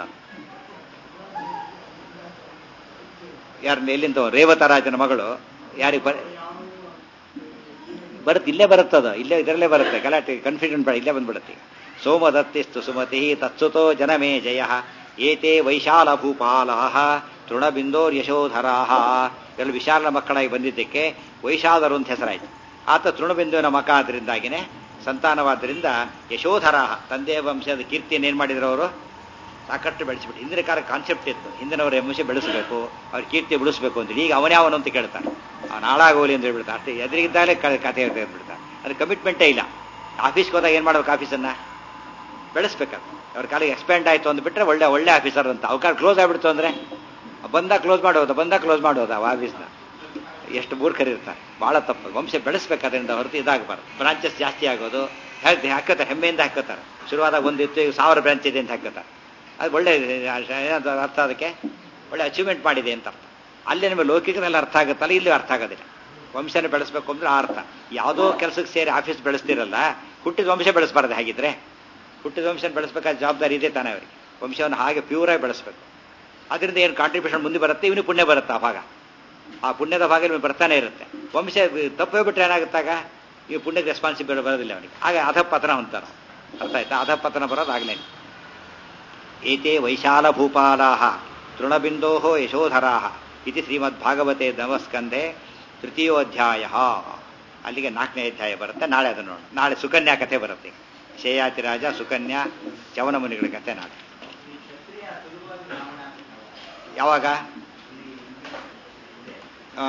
ಯಾರನ್ನ ಎಲ್ಲಿಂದ ರೇವತರಾಜನ ಮಗಳು ಯಾರಿಗೆ ಬರ ಬರುತ್ತೆ ಇಲ್ಲೇ ಬರುತ್ತದ ಇಲ್ಲೇ ಇದರಲ್ಲೇ ಬರುತ್ತೆ ಗಲಾಟೆ ಕನ್ಫ್ಯೂಷನ್ ಬೇಡ ಇಲ್ಲೇ ಬಂದ್ಬಿಡುತ್ತೆ ಸೋಮದತ್ತಿಸ್ತು ಸುಮತಿ ತತ್ಸುತೋ ಜನಮೇ ಜಯ ಏತೆ ವೈಶಾಲ ಭೂಪಾಲಾಹ ತೃಣಬಿಂದೋರ್ ಯಶೋಧರಾಹ ಎಲ್ಲ ವಿಶಾಲ ಮಕ್ಕಳಾಗಿ ಬಂದಿದ್ದಕ್ಕೆ ವೈಶಾಲರು ಅಂತ ಹೆಸರಾಯಿತು ಆತ ತೃಣಬಿಂದುವಿನ ಮಕ ಆದ್ರಿಂದಾಗಿನೇ ಸಂತಾನವಾದ್ದರಿಂದ ಯಶೋಧರಾಹ ತಂದೆ ವಂಶದ ಕೀರ್ತಿಯನ್ನು ಏನ್ ಮಾಡಿದ್ರು ಅವರು ಸಾಕಷ್ಟು ಬೆಳೆಸಿಬಿಟ್ಟು ಹಿಂದಿನ ಕಾಲ ಕಾನ್ಸೆಪ್ಟ್ ಇತ್ತು ಹಿಂದಿನವರ ವಂಶ ಬೆಳೆಸಬೇಕು ಅವ್ರ ಕೀರ್ತಿ ಬಿಡಿಸ್ಬೇಕು ಅಂತ ಈಗ ಅವನ್ಯಾವನು ಅಂತ ಕೇಳ್ತಾನೆ ಅವ್ನು ಹಾಳಾಗೋಲಿ ಅಂತ ಹೇಳ್ಬಿಡ್ತಾರೆ ಅಷ್ಟೇ ಎದುರಿಗಿದ್ದಾಗಲೇ ಕಥೆ ಹೇಳ್ಬಿಡ್ತಾರೆ ಅದು ಕಮಿಟ್ಮೆಂಟೇ ಇಲ್ಲ ಆಫೀಸ್ಗೆ ಹೋದಾಗ ಏನು ಮಾಡ್ಬೇಕು ಆಫೀಸನ್ನ ಬೆಳೆಸ್ಬೇಕಾದ್ರೆ ಅವ್ರ ಕಾಲಿಗೆ ಎಕ್ಸ್ಪ್ಯಾಂಡ್ ಆಯಿತು ಅಂದ್ಬಿಟ್ರೆ ಒಳ್ಳೆ ಒಳ್ಳೆ ಆಫೀಸರ್ ಅಂತ ಅವ್ರ ಕಾಲ ಕ್ಲೋಸ್ ಆಗ್ಬಿಡ್ತು ಅಂದರೆ ಬಂದಾಗ ಕ್ಲೋಸ್ ಮಾಡೋದು ಬಂದಾಗ ಕ್ಲೋಸ್ ಮಾಡೋದು ಆ ಆಫೀಸ್ನ ಎಷ್ಟು ಮೂರ್ಖರಿರ್ತಾರೆ ಭಾಳ ತಪ್ಪು ವಂಶ ಬೆಳೆಸ್ಬೇಕಾದ್ರಿಂದ ಹೊರತು ಇದಾಗಬಾರ್ದು ಬ್ರಾಂಚಸ್ ಜಾಸ್ತಿ ಆಗೋದು ಹೇಳ್ತಿ ಹಾಕೋತಾರೆ ಹೆಮ್ಮೆಯಿಂದ ಹಾಕೋತಾರೆ ಶುರುವಾದಾಗ ಒಂದಿತ್ತು ಈಗ ಸಾವಿರ ಬ್ರಾಂಚ್ ಇದೆ ಅಂತ ಹಾಕೋತಾರೆ ಅದು ಒಳ್ಳೆ ಏನಾದ್ರು ಅರ್ಥ ಅದಕ್ಕೆ ಒಳ್ಳೆ ಅಚೀವ್ಮೆಂಟ್ ಮಾಡಿದೆ ಅಂತ ಅರ್ಥ ಅಲ್ಲಿ ನಿಮಗೆ ಲೌಕಿಕದಲ್ಲಿ ಅರ್ಥ ಆಗುತ್ತಲ್ಲ ಇಲ್ಲಿ ಅರ್ಥ ಆಗೋದಿಲ್ಲ ವಂಶನ ಬೆಳೆಸ್ಬೇಕು ಅಂದ್ರೆ ಆ ಅರ್ಥ ಯಾವುದೋ ಕೆಲಸಕ್ಕೆ ಸೇರಿ ಆಫೀಸ್ ಬೆಳೆಸ್ತಿರಲ್ಲ ಹುಟ್ಟಿದ ವಂಶ ಬೆಳೆಸಬಾರ್ದು ಹಾಗಿದ್ರೆ ಹುಟ್ಟಿದ ವಂಶನ ಬೆಳೆಸ್ಬೇಕಾದ ಜವಾಬ್ದಾರಿ ಇದೆ ತಾನೇ ಅವರಿಗೆ ವಂಶವನ್ನು ಹಾಗೆ ಪ್ಯೂರಾಗಿ ಬೆಳೆಸ್ಬೇಕು ಅದರಿಂದ ಏನು ಕಾಂಟ್ರಿಬ್ಯೂಷನ್ ಮುಂದೆ ಬರುತ್ತೆ ಇವನಿಗೆ ಪುಣ್ಯ ಬರುತ್ತೆ ಆ ಭಾಗ ಆ ಪುಣ್ಯದ ಭಾಗ ನಿಮಗೆ ಬರ್ತಾನೆ ಇರುತ್ತೆ ವಂಶ ತಪ್ಪೇ ಬಿಟ್ರೆ ಏನಾಗುತ್ತಾಗ ಈ ಪುಣ್ಯಕ್ಕೆ ರೆಸ್ಪಾನ್ಸಿಬಿಲಿಟಿ ಬರೋದಿಲ್ಲ ಅವನಿಗೆ ಆಗ ಅಧಪತನ ಅಂತಾರೆ ಅರ್ಥ ಆಯ್ತಾ ಅಧಪತನ ಬರೋದಾಗಲೇ ಏತೆ ವೈಶಾಲ ಭೂಪಾಲಾಹ ತೃಣಬಿಂದೋ ಯಶೋಧರಾ ಇದು ಶ್ರೀಮದ್ಭಾಗವತೆ ನವಸ್ಕಂದೆ ತೃತೀಯೋಧ್ಯಾಯ ಅಲ್ಲಿಗೆ ನಾಲ್ಕನೇ ಅಧ್ಯಾಯ ಬರುತ್ತೆ ನಾಳೆ ಅದನ್ನು ನೋಡೋಣ ನಾಳೆ ಸುಕನ್ಯಾ ಕಥೆ ಬರುತ್ತೆ ಶೇಯಾತಿ ರಾಜ ಸುಕನ್ಯಾ ಚವನ ಮುನಿಗಳ ಕಥೆ ನಾಳೆ ಯಾವಾಗ ಹಾ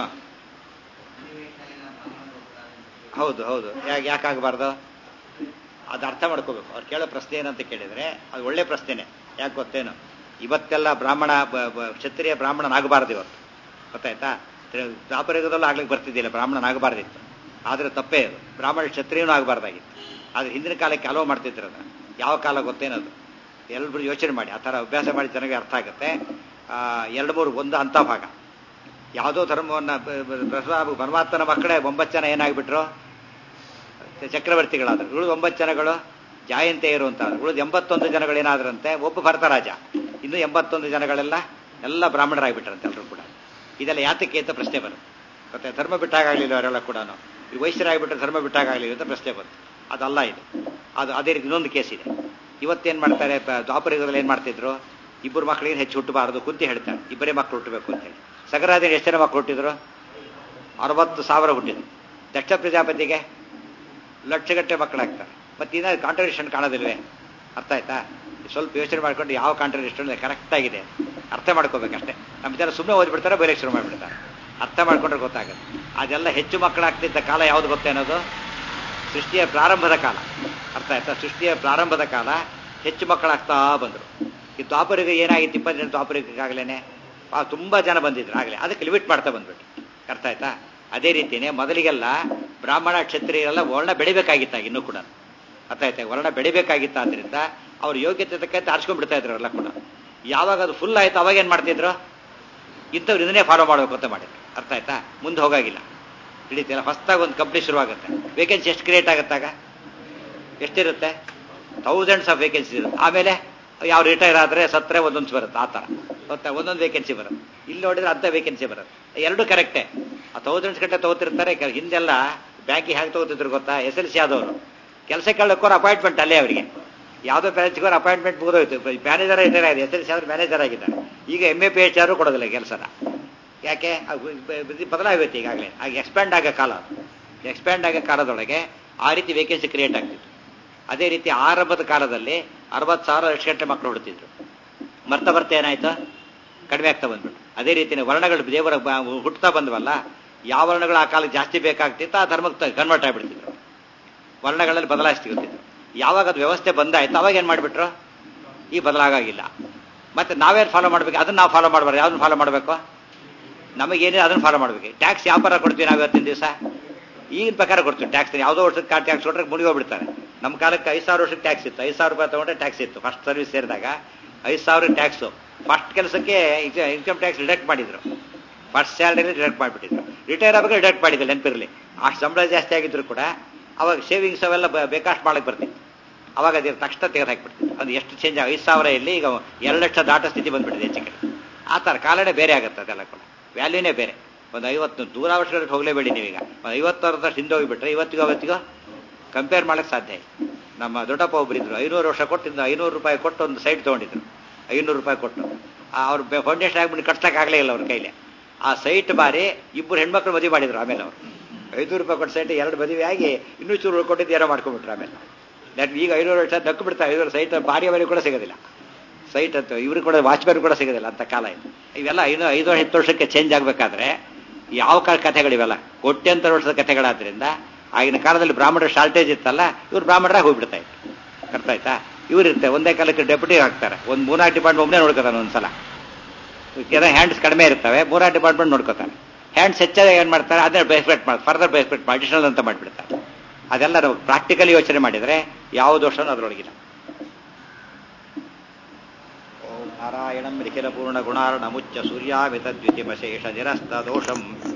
ಹೌದು ಹೌದು ಯಾಕೆ ಯಾಕಾಗಬಾರ್ದು ಅದು ಅರ್ಥ ಮಾಡ್ಕೋಬೇಕು ಅವ್ರು ಕೇಳೋ ಪ್ರಶ್ನೆ ಏನಂತ ಕೇಳಿದ್ರೆ ಅದು ಒಳ್ಳೆ ಪ್ರಶ್ನೆನೇ ಯಾಕೆ ಗೊತ್ತೇನು ಇವತ್ತೆಲ್ಲ ಬ್ರಾಹ್ಮಣ ಬ- ಬ- ಕ್ಷತ್ರಿಯ ಬ್ರಾಹ್ಮಣನಾಗಬಾರ್ದು ಇವತ್ತು ಗೊತ್ತಾಯ್ತಾ ದಾಪರಯುಗದಲ್ಲೂ ಆಗ್ಲಿಕ್ಕೆ ಬರ್ತಿದ್ದಿಲ್ಲ ಬ್ರಾಹ್ಮಣನಾಗಬಾರ್ದಿತ್ತು ಆದರೆ ತಪ್ಪೇ ಅದು ಬ್ರಾಹ್ಮಣ ಕ್ಷತ್ರಿಯನೂ ಆಗಬಾರ್ದಾಗಿತ್ತು ಆದರೆ ಹಿಂದಿನ ಕಾಲಕ್ಕೆ ಅಲೋ ಮಾಡ್ತಿದ್ರು ಅದನ್ನ ಯಾವ ಕಾಲ ಗೊತ್ತೇನದು ಎಲ್ಲರೂ ಯೋಚನೆ ಮಾಡಿ ಆ ಥರ ಅಭ್ಯಾಸ ಮಾಡಿ ಜನರಿಗೆ ಅರ್ಥ ಆಗುತ್ತೆ ಆ, ಎರಡು ಮೂರು ಒಂದು ಅಂಥ ಭಾಗ ಯಾವುದೋ ಧರ್ಮವನ್ನು ಪರಮಾತ್ಮನ ಮಕ್ಕಳೇ ಒಂಬತ್ತು ಜನ ಏನಾಗ್ಬಿಟ್ರು ಚಕ್ರವರ್ತಿಗಳಾದ್ರು ಉಳಿದ ಒಂಬತ್ತು ಜನಗಳು ಜಾಯಂತೆಯರು ಅಂತ ಉಳಿದ ಎಂಬತ್ತೊಂದು ಜನಗಳು ಏನಾದ್ರಂತೆ ಒಬ್ಬ ಭರತರಾಜ ಇನ್ನು ಎಂಬತ್ತೊಂದು ಜನಗಳೆಲ್ಲ ಎಲ್ಲ ಬ್ರಾಹ್ಮಣರಾಗ್ಬಿಟ್ರಂತೆ ಎಲ್ಲರೂ ಕೂಡ ಇದೆಲ್ಲ ಯಾತಕ್ಕೆ ಅಂತ ಪ್ರಶ್ನೆ ಬರುತ್ತೆ ಮತ್ತೆ ಧರ್ಮ ಬಿಟ್ಟಾಗಲಿಲ್ಲ ಅವರೆಲ್ಲ ಕೂಡ ಈ ವಯಸ್ಸರಾಗ್ಬಿಟ್ರೆ ಧರ್ಮ ಬಿಟ್ಟಾಗಲಿಲ್ಲ ಅಂತ ಪ್ರಶ್ನೆ ಬಂತು ಅದಲ್ಲ ಇದು ಅದು ಅದೇ ರೀತಿ ಇನ್ನೊಂದು ಕೇಸ್ ಇದೆ ಇವತ್ತೇನು ಮಾಡ್ತಾರೆ ಪ- ದ್ವಾಪರಯುಗದಲ್ಲಿ ಏನು ಮಾಡ್ತಿದ್ರು ಇಬ್ಬರು ಮಕ್ಕಳಿಗೆ ಹೆಚ್ಚು ಹುಟ್ಟಬಾರದು ಕುಂತಿ ಹೇಳ್ತಾರೆ ಇಬ್ಬರೇ ಮಕ್ಕಳು ಹುಟ್ಟಬೇಕು ಅಂತ ಹೇಳಿ ಸಗರಾದಿನ ಎಷ್ಟು ಜನ ಮಕ್ಕಳು ಹುಟ್ಟಿದ್ರು ಅರವತ್ತು ಸಾವಿರ ಹುಟ್ಟಿದ್ರು ದಕ್ಷ ಪ್ರಜಾಪತಿಗೆ ಲಕ್ಷಗಟ್ಟೆ ಮಕ್ಕಳಾಗ್ತಾರೆ ಮತ್ತೆ ಇನ್ನ ಕಾಂಟ್ರಡಿಕ್ಷನ್ ಕಾಣೋದಿಲ್ವೇ ಅರ್ಥ ಆಯ್ತಾ ಸ್ವಲ್ಪ ಯೋಚನೆ ಮಾಡ್ಕೊಂಡು ಯಾವ ಕಾಂಟ್ರಾಡಿಕ್ಷನ್ ಕರೆಕ್ಟ್ ಆಗಿದೆ ಅರ್ಥ ಮಾಡ್ಕೋಬೇಕಷ್ಟೇ ನಮ್ಮ ಜನ ಸುಮ್ಮನೆ ಓದ್ಬಿಡ್ತಾರೆ ಬೇರೆ ಶುರು ಮಾಡಿಬಿಡ್ತಾರೆ ಅರ್ಥ ಮಾಡ್ಕೊಂಡ್ರೆ ಗೊತ್ತಾಗುತ್ತೆ ಅದೆಲ್ಲ ಹೆಚ್ಚು ಮಕ್ಕಳಾಗ್ತಿದ್ದ ಕಾಲ ಯಾವುದು ಗೊತ್ತೇ ಅನ್ನೋದು ಸೃಷ್ಟಿಯ ಪ್ರಾರಂಭದ ಕಾಲ ಅರ್ಥ ಆಯ್ತಾ ಸೃಷ್ಟಿಯ ಪ್ರಾರಂಭದ ಕಾಲ ಹೆಚ್ಚು ಮಕ್ಕಳಾಗ್ತಾ ಬಂದರು ಈ ದ್ವಾಪರಿಗೆ ಏನಾಗಿತ್ತು ಇಪ್ಪತ್ತು ಜನ ದ್ವಾಪರಿಗಾಗಲೇ ಆ ತುಂಬ ಜನ ಬಂದಿದ್ರು ಆಗಲೇ ಅದಕ್ಕೆ ಲಿಮಿಟ್ ಮಾಡ್ತಾ ಬಂದ್ಬಿಟ್ಟು ಅರ್ಥ ಆಯ್ತಾ ಅದೇ ರೀತಿಯೇ ಮೊದಲಿಗೆಲ್ಲ ಬ್ರಾಹ್ಮಣ ಕ್ಷತ್ರಿಯರೆಲ್ಲ ವರ್ಣ ಬೆಳಿಬೇಕಾಗಿತ್ತಾಗ ಇನ್ನೂ ಕೂಡ ಅರ್ಥ ಆಯ್ತಾ ವರ್ಣ ಬೆಳಿಬೇಕಾಗಿತ್ತ ಆದ್ರಿಂದ ಅವ್ರ ಯೋಗ್ಯತೆ ತಕ್ಕಂತೆ ಆರಿಸ್ಕೊಂಡ್ಬಿಡ್ತಾ ಇದ್ರು ಎಲ್ಲ ಕೂಡ ಯಾವಾಗ ಅದು ಫುಲ್ ಆಯ್ತು ಅವಾಗ ಏನು ಮಾಡ್ತಿದ್ರು ಇಂಥವ್ರು ಇದನ್ನೇ ಫಾಲೋ ಮಾಡಬೇಕು ಅಂತ ಮಾಡಿದ್ರು ಅರ್ಥ ಆಯ್ತಾ ಮುಂದೆ ಹೋಗಾಗಿಲ್ಲ ಹಿಡಿತಿಲ್ಲ ಹೊಸ್ದಾಗಿ ಒಂದು ಕಂಪ್ನಿ ಶುರುವಾಗುತ್ತೆ ವೇಕೆನ್ಸಿ ಎಷ್ಟು ಕ್ರಿಯೇಟ್ ಆಗುತ್ತಾಗ ಎಷ್ಟಿರುತ್ತೆ ಥೌಸಂಡ್ಸ್ ಆಫ್ ವೇಕೆನ್ಸಿ ಇರುತ್ತೆ ಆಮೇಲೆ ಯಾವ ರಿಟೈರ್ ಆದರೆ ಸತ್ತರೆ ಒಂದೊಂದು ಬರುತ್ತೆ ಆ ಥರ ಗೊತ್ತಾ ಒಂದೊಂದು ವೇಕೆನ್ಸಿ ಬರುತ್ತೆ ಇಲ್ಲಿ ನೋಡಿದ್ರೆ ಅಂಥ ವೇಕೆನ್ಸಿ ಬರುತ್ತೆ ಎರಡು ಕರೆಕ್ಟೇ ಆ ಥೌಸಂಡ್ಸ್ ಗಂಟೆ ತಗೋತಿರ್ತಾರೆ ಕೆ- ಹಿಂದೆಲ್ಲ ಬ್ಯಾಂಕಿಗೆ ಹೇಗೆ ತಗೋತಿದ್ರು ಗೊತ್ತಾ ಎಸ್ ಎಲ್ ಸಿ ಆದವರು ಕೆಲಸ ಕೇಳೋಕ್ಕೋರು ಅಪಾಯಿಂಟ್ಮೆಂಟ್ ಅಲ್ಲೇ ಅವರಿಗೆ ಯಾವುದೋ ಬ್ರಾಂಚ್ಗೋರು ಅಪಾಯಿಂಟ್ಮೆಂಟ್ ಮುಗಿದೋಯ್ತು ಮ್ಯಾನೇಜರ್ ರಿಟೈರ್ ಆಗಿದೆ ಎಸ್ ಎಲ್ ಸಿ ಆದ್ರೆ ಮ್ಯಾನೇಜರ್ ಆಗಿದ್ದಾರೆ ಈಗ ಎಮ್ ಎ ಪಿ ಎಚ್ ಆರು ಕೊಡೋದಿಲ್ಲ ಕೆಲಸನ ಯಾಕೆ ಬದಲಾಗೋಯ್ತು ಈಗಾಗಲೇ ಆಗ ಎಕ್ಸ್ಪ್ಯಾಂಡ್ ಆಗೋ ಕಾಲ ಎಕ್ಸ್ಪ್ಯಾಂಡ್ ಆಗೋ ಕಾಲದೊಳಗೆ ಆ ರೀತಿ ವೇಕೆನ್ಸಿ ಕ್ರಿಯೇಟ್ ಆಗ್ತಿತ್ತು ಅದೇ ರೀತಿ ಆರಂಭದ ಕಾಲದಲ್ಲಿ ಅರವತ್ತು ಸಾವಿರ ಲಕ್ಷ ಗಂಟೆ ಮಕ್ಕಳು ಹುಡುತಿದ್ರು ಮರ್ತ ಬರ್ತಾ ಏನಾಯ್ತು ಕಡಿಮೆ ಆಗ್ತಾ ಬಂದ್ಬಿಟ್ಟು ಅದೇ ರೀತಿನೇ ವರ್ಣಗಳು ದೇವರ ಬ- ಹುಟ್ಟುತ್ತಾ ಬಂದ್ವಲ್ಲ ಯಾವ ವರ್ಣಗಳು ಆ ಕಾಲಕ್ಕೆ ಜಾಸ್ತಿ ಬೇಕಾಗ್ತಿತ್ತು ಆ ಧರ್ಮಕ್ಕೆ ಕನ್ವರ್ಟ್ ಆಗಿಬಿಡ್ತಿದ್ರು ವರ್ಣಗಳಲ್ಲಿ ಬದಲಾಯಿಸ್ತಿರ್ತಿದ್ರು ಯಾವಾಗ ಅದು ವ್ಯವಸ್ಥೆ ಬಂದಾಯ್ತು ಅವಾಗ ಏನು ಮಾಡಿಬಿಟ್ರು ಈ ಬದಲಾಗಿಲ್ಲ ಮತ್ತೆ ನಾವೇನು ಫಾಲೋ ಮಾಡ್ಬೇಕು ಅದನ್ನ ನಾವು ಫಾಲೋ ಮಾಡಬಾರ್ದು ಯಾವ್ದನ್ನ ಫಾಲೋ ಮಾಡಬೇಕು ನಮಗೇನಿದೆ ಅದನ್ನ ಫಾಲೋ ಮಾಡ್ಬೇಕು ಟ್ಯಾಕ್ಸ್ ಯಾವ ಪರ ಕೊಡ್ತೀವಿ ನಾವು ಇವತ್ತಿನ ದಿವಸ ಈಗಿನ ಪ್ರಕಾರ ಕೊಡ್ತೀವಿ ಟ್ಯಾಕ್ಸ್ ಯಾವುದೋ ವರ್ಷಕ್ಕೆ ಕಾರ್ ಟ್ಯಾಕ್ಸ್ ಕೊಟ್ಟರೆ ಮುಳುಗಿ ಹೋಗ್ಬಿಡ್ತಾರೆ ನಮ್ಮ ಕಾಲಕ್ಕೆ ಐದು ಸಾವಿರ ವರ್ಷಕ್ಕೆ ಟ್ಯಾಕ್ಸ್ ಇತ್ತು ಐದು ಸಾವಿರ ರೂಪಾಯಿ ತಗೊಂಡ್ರೆ ಟ್ಯಾಕ್ಸ್ ಇತ್ತು ಫಸ್ಟ್ ಸರ್ವಿಸ್ ಸೇರಿದಾಗ ಐದು ಸಾವಿರ ಟ್ಯಾಕ್ಸು ಫಸ್ಟ್ ಕೆಲಸಕ್ಕೆ ಇನ್ಕಮ್ ಟ್ಯಾಕ್ಸ್ ಡಿಡಕ್ಟ್ ಮಾಡಿದ್ರು ಫಸ್ಟ್ ಸ್ಯಾಲರಿ ಡಿಡಕ್ಟ್ ಮಾಡಿಬಿಟ್ಟಿದ್ರು ರಿಟೈರ್ ಆದಾಗ ಡಿಡಕ್ಟ್ ಮಾಡಿದ್ರು ನೆನಪಿರಲಿ ಅಷ್ಟು ಸಂಬಳ ಜಾಸ್ತಿ ಆಗಿದ್ರು ಕೂಡ ಅವಾಗ ಸೇವಿಂಗ್ಸ್ ಅವೆಲ್ಲ ಬ- ಬೇಕಾಷ್ಟು ಮಾಡಕ್ಕೆ ಬರ್ತಿತ್ತು ಅವಾಗ ಅದ್ರ ತಕ್ಷಣ ತೆಗೆದು ಹಾಕ್ಬಿಡ್ತಿತ್ತು ಅದು ಎಷ್ಟು ಚೇಂಜ್ ಆಗ ಐದು ಸಾವಿರ ಇಲ್ಲಿ ಈಗ ಎರಡು ಲಕ್ಷ ದಾಟೋ ಸ್ಥಿತಿ ಬಂದ್ಬಿಟ್ಟಿದೆ ಹೆಚ್ಚು ಕಡೆ ಆ ಥರ ಕಾಲನೇ ಬೇರೆ ಆಗುತ್ತೆ ಅದೆಲ್ಲ ಕೂಡ ವ್ಯಾಲ್ಯೂನೇ ಬೇರೆ ಒಂದು ಐವತ್ತು ದೂರ ವರ್ಷಗಳಿಗೆ ಹೋಗಲೇಬೇಡಿ ನೀವೀಗ ಒಂದು ಐವತ್ತು ವರ್ಷದಷ್ಟು ಹಿಂದೆ ಹೋಗಿಬಿಟ್ರೆ ಇವತ್ತಿಗೂ ಅವತ್ತಿಗೂ ಕಂಪೇರ್ ಮಾಡಕ್ಕೆ ಸಾಧ್ಯ ಇಲ್ಲ ನಮ್ಮ ದೊಡ್ಡಪ್ಪ ಒಬ್ರು ಇದ್ರು ಐನೂರು ವರ್ಷ ಕೊಟ್ಟು ಇನ್ನು ಐನೂರು ರೂಪಾಯಿ ಕೊಟ್ಟು ಒಂದು ಸೈಟ್ ತೊಗೊಂಡಿದ್ರು ಐನೂರು ರೂಪಾಯಿ ಕೊಟ್ಟು ಆ ಅವ್ರು ಫೌಂಡೇಶನ್ ಆಗ್ಬಿಟ್ಟು ಕಟ್ಸಕ್ಕಾಗಲೇ ಇಲ್ಲ ಅವ್ರ ಕೈಲಿ ಆ ಸೈಟ್ ಬಾರಿ ಇಬ್ಬರು ಹೆಣ್ಮಕ್ಳು ಮದುವೆ ಮಾಡಿದ್ರು ಆಮೇಲೆ ಅವರು ಐನೂರು ರೂಪಾಯಿ ಕೊಟ್ಟು ಸೈಟ್ ಎರಡು ಮದುವೆ ಆಗಿ ಇನ್ನೂ ಚೂರು ಉಳ್ಕೊಟ್ಟಿದ್ದು ಏನೋ ಮಾಡ್ಕೊಂಡ್ಬಿಟ್ರು ಆಮೇಲೆ ನೆಟ್ ಈಗ ಐನೂರು ವರ್ಷ ನಕ್ಕು ಬಿಡ್ತಾರೆ ಐನೂರು ಸೈಟ್ ಭಾರಿ ಅವರಿಗೆ ಕೂಡ ಸಿಗೋದಿಲ್ಲ ಸೈಟ್ ಅಂತ ಇವ್ರಿಗೆ ಕೂಡ ವಾಚ್ಮ್ಯಾನ್ ಕೂಡ ಸಿಗೋದಿಲ್ಲ ಅಂತ ಕಾಲ ಇದು ಇವೆಲ್ಲ ಐದು ಐದು ಹತ್ತು ವರ್ಷಕ್ಕೆ ಚೇಂಜ್ ಆಗಬೇಕಾದ್ರೆ ಯಾವ ಕಾಲ ಕಥೆಗಳಿವೆಲ್ಲ ಕೋಟ್ಯಂತರ ವರ್ಷದ ಕಥೆಗಳಾದ್ರಿಂದ ಆಗಿನ ಕಾಲದಲ್ಲಿ ಬ್ರಾಹ್ಮಣರ ಶಾರ್ಟೇಜ್ ಇತ್ತಲ್ಲ ಇವ್ರು ಬ್ರಾಹ್ಮಣರಾಗಿ ಹೋಗ್ಬಿಡ್ತಾ ಇತ್ತು ಅರ್ಥ ಆಯ್ತಾ ಇವ್ರು ಇರ್ತಾರೆ ಒಂದೇ ಕಾಲಕ್ಕೆ ಡೆಪ್ಯೂಟಿ ಹಾಕ್ತಾರೆ ಒಂದು ಮೂರ್ನಾಲ್ಕು ಡಿಪಾರ್ಟ್ಮೆಂಟ್ ಒಬ್ಬನೇ ನೋಡ್ಕೋತಾನೆ ಒಂದ್ಸಲ ಕೆಲವು ಹ್ಯಾಂಡ್ಸ್ ಕಡಿಮೆ ಇರ್ತವೆ ಮೂರ್ನಾಲ್ಕು ಡಿಪಾರ್ಟ್ಮೆಂಟ್ ನೋಡ್ಕೋತಾನೆ ಹ್ಯಾಂಡ್ಸ್ ಹೆಚ್ಚಾಗಿ ಏನು ಮಾಡ್ತಾರೆ ಅದನ್ನ ಬೇಸ್ಪೆಕ್ಟ್ ಮಾಡಿ ಫರ್ದರ್ ಬೇಸ್ಪೆಕ್ಟ್ ಮಾಡಿ ಅಡಿಷನಲ್ ಅಂತ ಮಾಡಿಬಿಡ್ತಾರೆ ಅದೆಲ್ಲ ನಾವು ಪ್ರಾಕ್ಟಿಕಲಿ ಯೋಚನೆ ಮಾಡಿದರೆ ಯಾವ ದೋಷನೂ ಅದರೊಳಗಿಲ್ಲ ಓಂ ನಾರಾಯಣಂ ನಿಖಿಲ ಪೂರ್ಣ ಗುಣಾರ್ಣಮುಚ್ಚ ಸೂರ್ಯಾಮಿತ ದ್ವಿತಿಮಶೇಷ ನಿರಸ್ತ ದೋಷಂ